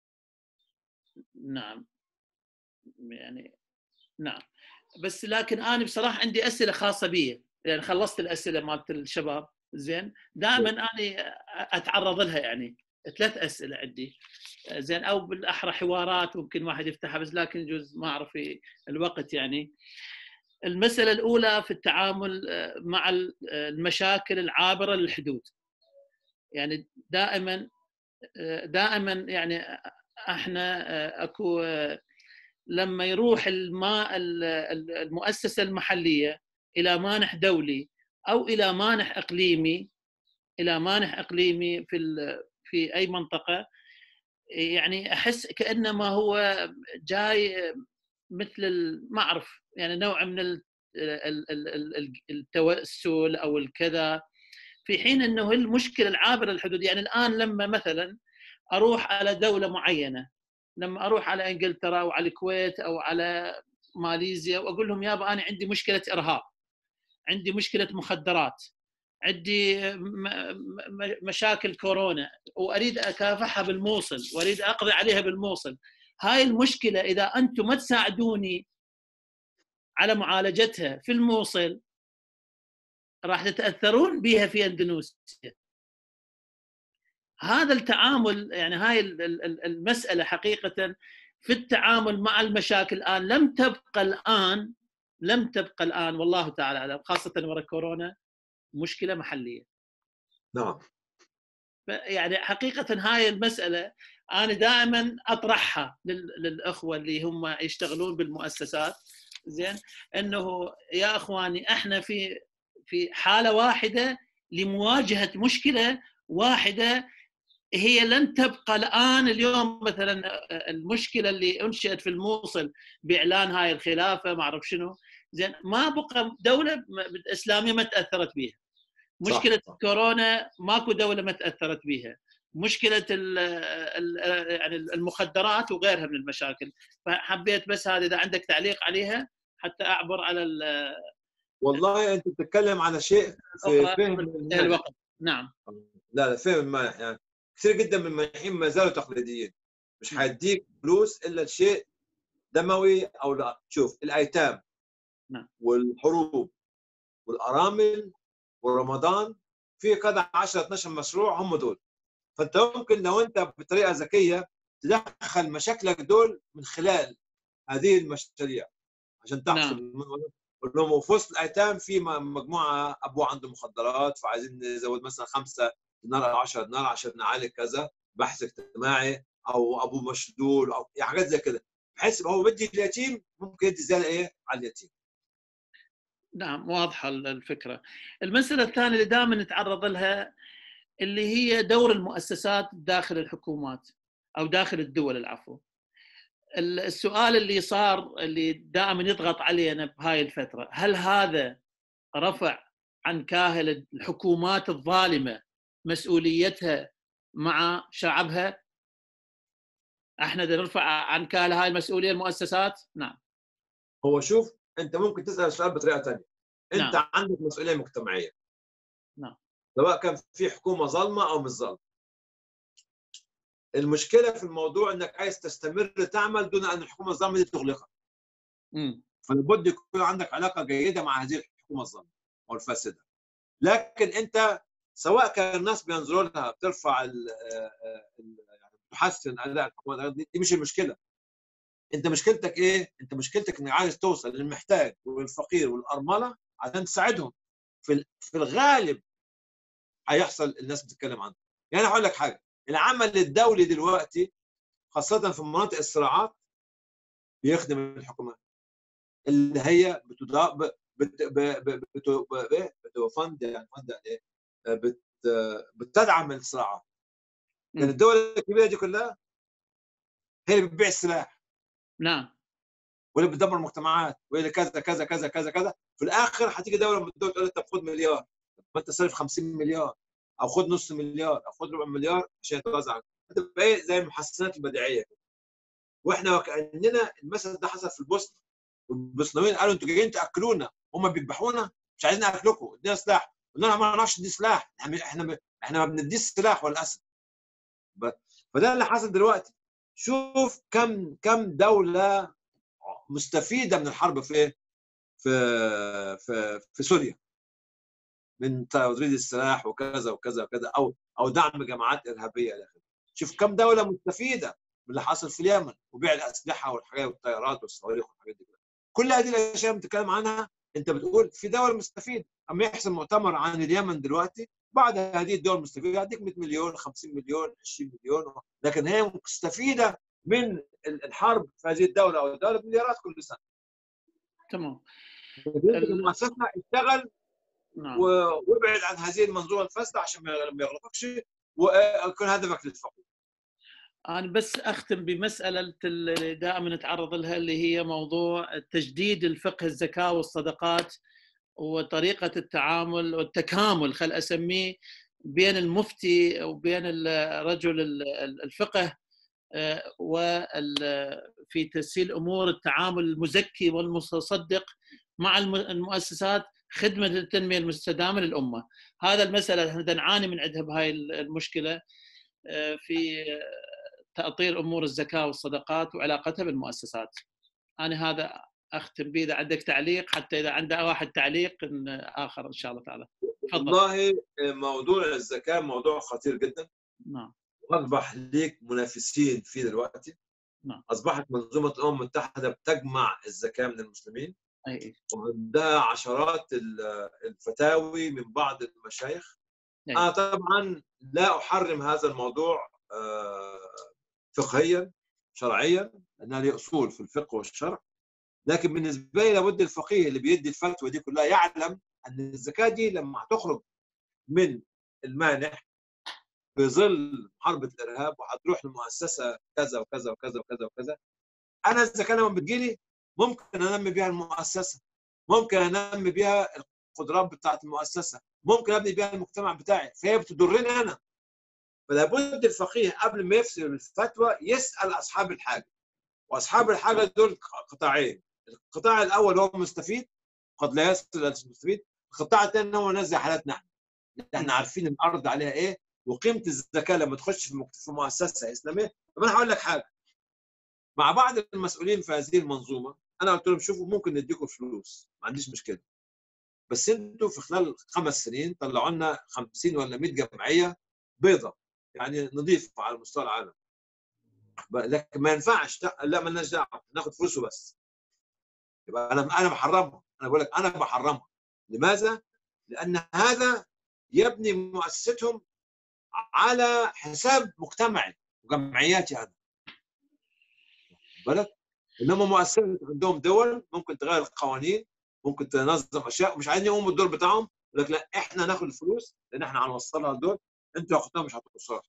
نعم يعني نعم بس لكن انا بصراحه عندي اسئله خاصه بي يعني خلصت الاسئله مالت الشباب زين دائما انا اتعرض لها يعني ثلاث اسئله عندي زين او بالاحرى حوارات ممكن واحد يفتحها بس لكن يجوز ما اعرف الوقت يعني المساله الاولى في التعامل مع المشاكل العابره للحدود يعني دائما دائما يعني احنا اكو لما يروح الماء المؤسسه المحليه الى مانح دولي او الى مانح اقليمي الى مانح اقليمي في في اي منطقه يعني احس كانما هو جاي مثل ما اعرف يعني نوع من التوسل او الكذا في حين انه المشكله العابره للحدود يعني الان لما مثلا اروح على دوله معينه لما اروح على انجلترا او على الكويت او على ماليزيا واقول لهم يابا انا عندي مشكله ارهاب عندي مشكله مخدرات عندي مشاكل كورونا واريد اكافحها بالموصل واريد اقضي عليها بالموصل هاي المشكله اذا انتم ما تساعدوني على معالجتها في الموصل راح تتاثرون بها في اندونيسيا هذا التعامل يعني هاي المساله حقيقه في التعامل مع المشاكل الان لم تبقى الان لم تبقى الان والله تعالى اعلم خاصه ورا كورونا مشكله محليه. نعم. يعني حقيقه هاي المساله انا دائما اطرحها للاخوه اللي هم يشتغلون بالمؤسسات زين انه يا اخواني احنا في في حاله واحده لمواجهه مشكله واحده هي لن تبقى الان اليوم مثلا المشكله اللي انشئت في الموصل باعلان هاي الخلافه ما اعرف شنو زين ما بقى دوله اسلاميه ما تاثرت بها مشكله صح. كورونا ماكو دوله ما تاثرت بها مشكله ال ال يعني المخدرات وغيرها من المشاكل فحبيت بس هذا اذا عندك تعليق عليها حتى اعبر على والله انت تتكلم على شيء في فهم الوقت نعم لا لا فهم المانح يعني كثير جدا من المانحين ما زالوا تقليديين مش حيديك فلوس الا شيء دموي او لا شوف الايتام نعم. والحروب والارامل ورمضان في كذا 10 12 مشروع هم دول فانت ممكن لو انت بطريقه ذكيه تدخل مشاكلك دول من خلال هذه المشاريع عشان تحصل نعم. لهم وفي وسط الايتام في مجموعه ابوه عنده مخدرات فعايزين نزود مثلا خمسه دينار او 10 دينار عشان نعالج كذا بحث اجتماعي او ابوه مشلول او يعني حاجات زي كده بحيث هو بدي اليتيم ممكن يدي زياده ايه على اليتيم نعم واضحه الفكره. المساله الثانيه اللي دائما نتعرض لها اللي هي دور المؤسسات داخل الحكومات او داخل الدول العفو. السؤال اللي صار اللي دائما يضغط علينا بهاي الفتره، هل هذا رفع عن كاهل الحكومات الظالمه مسؤوليتها مع شعبها؟ احنا نرفع عن كاهل هاي المسؤوليه المؤسسات؟ نعم. هو شوف انت ممكن تسال السؤال بطريقه ثانيه انت نعم. عندك مسؤوليه مجتمعيه نعم سواء كان في حكومه ظالمه او مش ظالمه المشكله في الموضوع انك عايز تستمر تعمل دون ان الحكومه الظالمه دي تغلقك فلابد يكون عندك علاقه جيده مع هذه الحكومه الظالمه او الفاسده لكن انت سواء كان الناس بينظروا لها بترفع ال ال يعني تحسن اداء الحكومه دي مش المشكله انت مشكلتك ايه؟ انت مشكلتك انك عايز توصل للمحتاج والفقير والارمله عشان تساعدهم في في الغالب هيحصل الناس بتتكلم عنه يعني هقول لك حاجه العمل الدولي دلوقتي خاصه في مناطق الصراعات بيخدم الحكومات اللي هي بتضا بت بت بت بتفند يعني فند ايه بت بتدعم الصراعات لان الدول الكبيره دي كلها هي اللي بتبيع السلاح نعم واللي بتدمر المجتمعات واللي كذا كذا كذا كذا كذا في الاخر هتيجي دوله من الدول تقول لك طب خد مليار ما انت صارف 50 مليار او خد نص مليار او خد ربع مليار عشان يتوزع هتبقى ايه زي المحسنات البديعيه واحنا وكاننا المثل ده حصل في البوسنه والبوسنويين قالوا انتوا جايين تاكلونا هم بيذبحونا مش عايزين ناكلكم ادينا سلاح قلنا لهم ما نعرفش ندي سلاح احنا احنا احنا ما بنديش سلاح للاسف فده اللي حصل دلوقتي شوف كم كم دوله مستفيده من الحرب في في في في سوريا من توريد السلاح وكذا وكذا وكذا او او دعم جماعات ارهابيه الى اخره شوف كم دوله مستفيده من اللي حصل في اليمن وبيع الاسلحه والحاجات والطيارات والصواريخ والحاجات دي كل هذه الاشياء بتتكلم عنها انت بتقول في دول مستفيده اما يحصل مؤتمر عن اليمن دلوقتي بعد هذه الدول المستفيده هديك 100 مليون 50 مليون 20 مليون لكن هي مستفيده من الحرب في هذه الدوله او الدوله بمليارات كل سنه تمام المؤسسه اشتغل نعم وابعد عن هذه المنظومه الفاسده عشان ما يغلطكش ويكون هدفك للفقير أنا بس أختم بمسألة اللي دائما نتعرض لها اللي هي موضوع تجديد الفقه الزكاة والصدقات وطريقة التعامل والتكامل خل أسميه بين المفتي وبين رجل الفقه وفي تسهيل أمور التعامل المزكي والمتصدق مع المؤسسات خدمة التنمية المستدامة للأمة هذا المسألة نعاني من عندها بهاي المشكلة في تأطير أمور الزكاة والصدقات وعلاقتها بالمؤسسات أنا هذا أختم به إذا عندك تعليق حتى إذا عنده واحد تعليق آخر إن شاء الله تعالى تفضل والله موضوع الزكاة موضوع خطير جدا نعم واصبح ليك منافسين فيه دلوقتي نعم اصبحت منظومه الامم المتحده بتجمع الزكاه من المسلمين أي. وعندها عشرات الفتاوي من بعض المشايخ أي. انا طبعا لا احرم هذا الموضوع فقهيا شرعيا لانها له اصول في الفقه والشرع لكن بالنسبه لي لابد الفقيه اللي بيدي الفتوى دي كلها يعلم ان الزكاه دي لما هتخرج من المانح في ظل محاربه الارهاب وهتروح لمؤسسه كذا وكذا وكذا وكذا وكذا انا الزكاه لما بتجيلي ممكن انمي بيها المؤسسه ممكن انمي بيها القدرات بتاعه المؤسسه ممكن ابني بيها المجتمع بتاعي فهي بتضرني انا فلا بد الفقيه قبل ما يفصل الفتوى يسال اصحاب الحاجه واصحاب الحاجه دول قطاعين القطاع الاول هو المستفيد قد لا يصل الى المستفيد القطاع الثاني هو ناس زي حالتنا احنا احنا عارفين الارض عليها ايه وقيمه الزكاه لما تخش في مؤسسه اسلاميه طب انا هقول لك حاجه مع بعض المسؤولين في هذه المنظومه انا قلت لهم شوفوا ممكن نديكم فلوس ما عنديش مشكله بس انتوا في خلال خمس سنين طلعوا لنا 50 ولا 100 جمعيه بيضة يعني نضيف على مستوى العالم لكن ما ينفعش لا مالناش دعوه ناخد فلوسه بس يبقى انا انا بحرمها انا بقول لك انا بحرمها لماذا؟ لان هذا يبني مؤسستهم على حساب مجتمعي وجمعياتي انا بالك انما مؤسسات عندهم دول ممكن تغير القوانين ممكن تنظم اشياء مش عايزين يقوموا بالدور بتاعهم يقول لك لا احنا ناخد الفلوس لان احنا هنوصلها لدول انتوا اخدتوها مش هتوصلها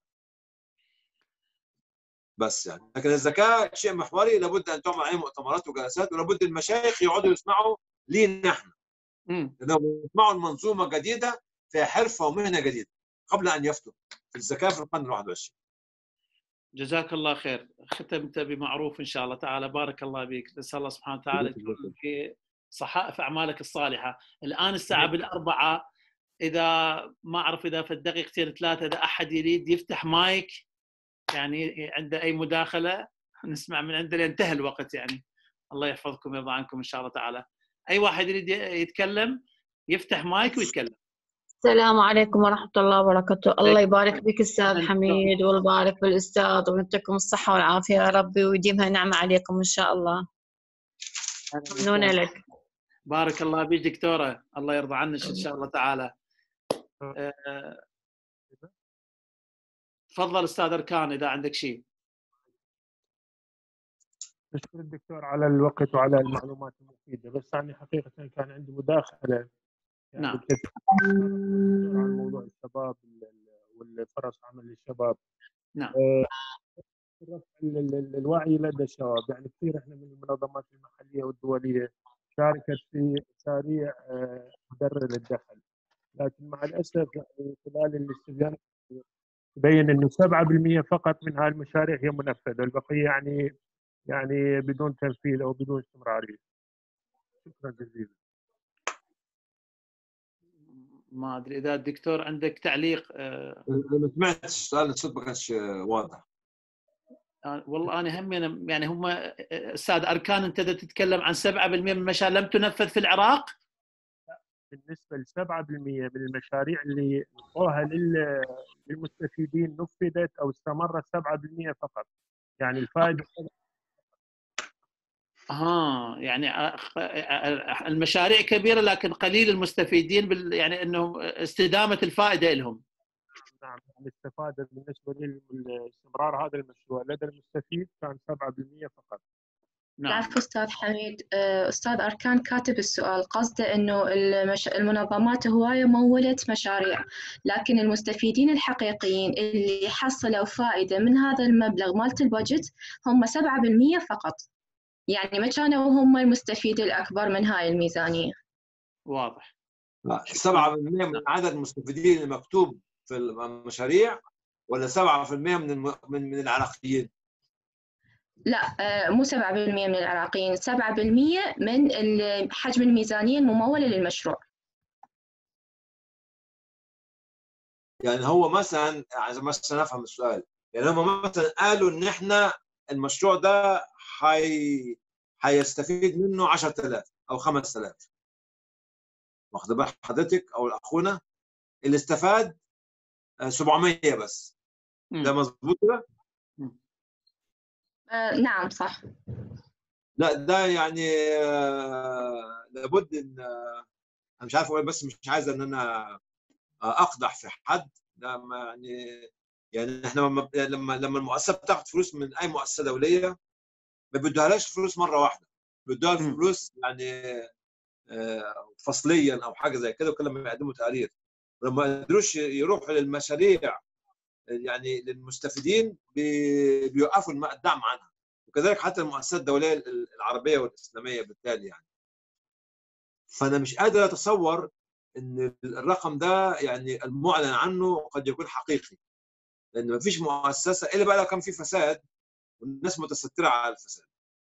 بس يعني لكن الزكاه شيء محوري لابد ان تعمل عليه مؤتمرات وجلسات ولابد المشايخ يقعدوا يسمعوا لينا احنا لانهم يسمعوا المنظومه جديده فيها حرفه ومهنه جديده قبل ان يفتوا في الزكاه في القرن ال 21 جزاك الله خير ختمت بمعروف ان شاء الله تعالى بارك الله بك نسال الله سبحانه وتعالى يكون في صحائف اعمالك الصالحه الان الساعه بالاربعه اذا ما اعرف اذا في الدقيقتين ثلاثه اذا احد يريد يفتح مايك يعني عنده اي مداخله نسمع من عنده لان انتهى الوقت يعني الله يحفظكم ويرضى عنكم ان شاء الله تعالى اي واحد يريد يتكلم يفتح مايك ويتكلم السلام عليكم ورحمة الله وبركاته الله يبارك بك أستاذ حميد ويبارك بالأستاذ ويعطيكم الصحة والعافية يا ربي ويديمها نعمة عليكم إن شاء الله ممنونة لك بارك الله بك دكتوره الله يرضى عنك ان شاء الله تعالى أه، تفضل استاذ اركان اذا عندك شيء نشكر الدكتور على الوقت وعلى المعلومات المفيده بس يعني حقيقه كان عندي مداخله يعني نعم. بالكثير عن موضوع الشباب والفرص عمل للشباب نعم آه، رفع ال- ال- ال- الوعي لدى الشباب يعني كثير احنا من المنظمات المحليه والدوليه شاركت في مشاريع آه، تدرر الدخل لكن مع الاسف يعني خلال الاستبيان تبين انه 7% فقط من هاي المشاريع هي منفذه البقيه يعني يعني بدون تنفيذ او بدون استمراريه شكرا جزيلا ما ادري اذا الدكتور عندك تعليق أه انا ما سمعتش السؤال الصوت ما كانش واضح آه، والله انا هم يعني هم آه، استاذ اركان انت إذا تتكلم عن 7% من المشاريع لم تنفذ في العراق بالنسبه ل 7% من المشاريع اللي نطوها لل- للمستفيدين نفذت او استمرت 7% فقط يعني الفائده ها يعني آه، آه، المشاريع كبيره لكن قليل المستفيدين بال يعني انهم استدامه الفائده لهم نعم يعني الاستفاده بالنسبه لاستمرار هذا المشروع لدى المستفيد كان 7% فقط نعم العفو أستاذ حميد آه، أستاذ أركان كاتب السؤال قصده إنه المش... المنظمات هواية مولت مشاريع لكن المستفيدين الحقيقيين اللي حصلوا فائدة من هذا المبلغ مالت البجت هم 7% فقط يعني ما كانوا هم المستفيد الأكبر من هاي الميزانية واضح لا 7% من عدد المستفيدين المكتوب في المشاريع ولا 7% من الم... من من العراقيين؟ لا آه، مو 7% من العراقيين 7% من ال- حجم الميزانية الممولة للمشروع يعني هو مثلا عشان مثلا افهم السؤال يعني هم مثلا قالوا ان احنا المشروع ده حي... هيستفيد منه 10000 او 5000 واخد بال حضرتك او اخونا اللي استفاد آه، 700 بس مم. ده مظبوط كده؟ آه، نعم صح لا ده يعني آه، لابد ان آه، انا مش عارف اقول بس مش عايز ان انا آه، اقدح في حد ده ما يعني يعني احنا لما لما لما المؤسسه بتاخد فلوس من اي مؤسسه دوليه ما بيدوهالاش فلوس مره واحده بيدوها مم. الفلوس يعني آه، فصليا او حاجه زي كده وكل ما يقدموا تقارير ولما ما قدروش يروحوا للمشاريع يعني للمستفيدين بي- بيوقفوا الم- الدعم عنها وكذلك حتى المؤسسات الدوليه العربيه والاسلاميه بالتالي يعني فانا مش قادر اتصور ان الرقم ده يعني المعلن عنه قد يكون حقيقي لان ما فيش مؤسسه الا بقى لو كان في فساد والناس متستره على الفساد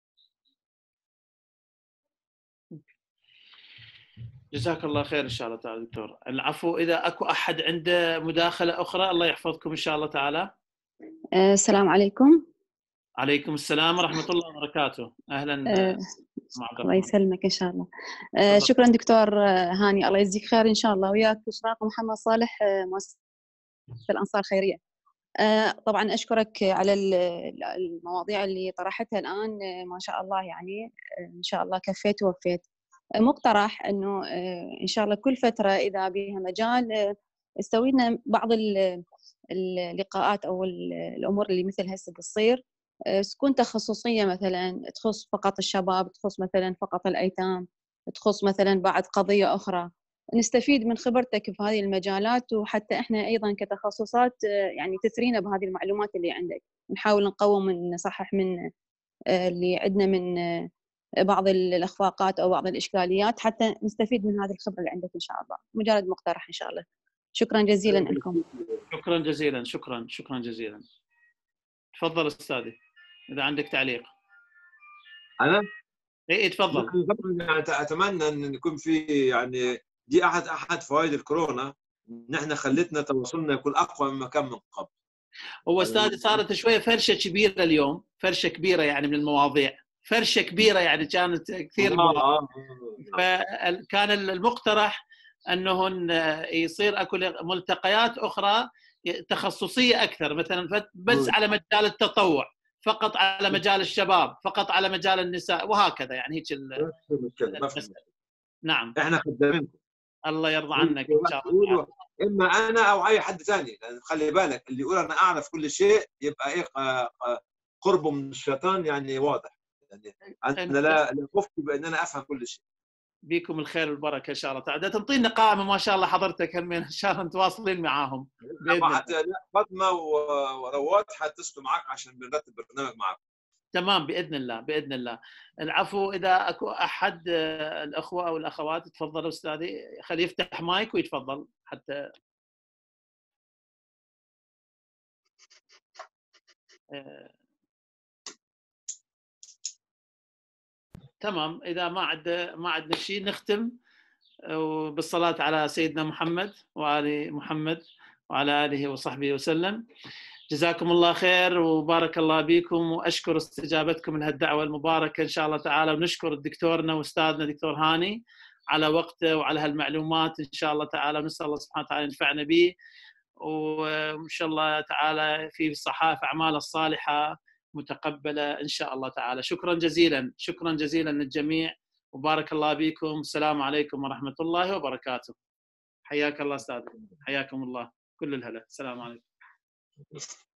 جزاك الله خير ان شاء الله تعالى دكتور العفو اذا اكو احد عنده مداخله اخرى الله يحفظكم ان شاء الله تعالى آه، السلام عليكم عليكم السلام ورحمه الله وبركاته اهلا آه، مع عبد الله الرحمن يسلمك ان شاء الله آه، تفضل. شكرا دكتور آه، هاني الله يجزيك خير ان شاء الله وياك اشراق محمد صالح آه، مؤسسه الانصار الخيريه آه، طبعا اشكرك على ال- المواضيع اللي طرحتها الان آه، ما شاء الله يعني آه، ان شاء الله كفيت ووفيت آه، مقترح انه آه، ان شاء الله كل فتره اذا بها مجال آه، تسوي لنا بعض ال- اللقاءات او ال- الامور اللي مثل هسه تصير آه، تكون تخصصيه مثلا تخص فقط الشباب تخص مثلا فقط الايتام تخص مثلا بعد قضيه اخرى نستفيد من خبرتك في هذه المجالات وحتى احنا ايضا كتخصصات آه، يعني تثرينا بهذه المعلومات اللي عندك نحاول نقوم من نصحح من آه، اللي عندنا من آه، بعض الاخفاقات او بعض الاشكاليات حتى نستفيد من هذه الخبره اللي عندك ان شاء الله مجرد مقترح ان شاء الله شكرا جزيلا لكم شكرا جزيلا شكرا شكرا جزيلا تفضل استاذي اذا عندك تعليق انا اي إي، تفضل طبعا يعني اتمنى ان يكون في يعني دي احد احد فوائد الكورونا ان احنا خلتنا تواصلنا يكون اقوى مما كان من قبل هو استاذ صارت شويه فرشه كبيره اليوم فرشه كبيره يعني من المواضيع فرشه كبيره يعني كانت كثير آه آه فكان المقترح انه يصير اكو ملتقيات اخرى تخصصيه اكثر مثلا فت- بس مم. على مجال التطوع فقط على مجال الشباب فقط على مجال النساء وهكذا يعني هيك ال- ما في مشكله ما في بس- مشكله نعم احنا خدامينكم الله يرضى عنك ان شاء الله قولوا اما انا او اي حد ثاني لان خلي بالك اللي يقول انا اعرف كل شيء يبقى ايه آه، آه، قربه من الشيطان يعني واضح يعني انا لا لا خفت بان انا افهم كل شيء بيكم الخير والبركه ان شاء الله تعالى تنطينا قائمه ما شاء الله حضرتك همين ان شاء الله متواصلين معاهم بإذن الله. حتى لا فاطمه و- ورواد حيتصلوا معك عشان بنرتب برنامج معك تمام باذن الله باذن الله العفو اذا اكو احد آه، الاخوه او الاخوات تفضل استاذي خليه يفتح مايك ويتفضل حتى آه، تمام اذا ما عد ما عندنا شيء نختم آه، بالصلاه على سيدنا محمد وال محمد وعلى اله وصحبه وسلم جزاكم الله خير وبارك الله بكم واشكر استجابتكم لهالدعوه المباركه ان شاء الله تعالى ونشكر دكتورنا واستاذنا دكتور هاني على وقته وعلى هالمعلومات ان شاء الله تعالى ونسال الله سبحانه وتعالى ينفعنا به وان شاء الله تعالى في صحائف اعماله الصالحه متقبله ان شاء الله تعالى شكرا جزيلا شكرا جزيلا للجميع وبارك الله بكم السلام عليكم ورحمه الله وبركاته حياك الله استاذ حياكم الله كل الهلا السلام عليكم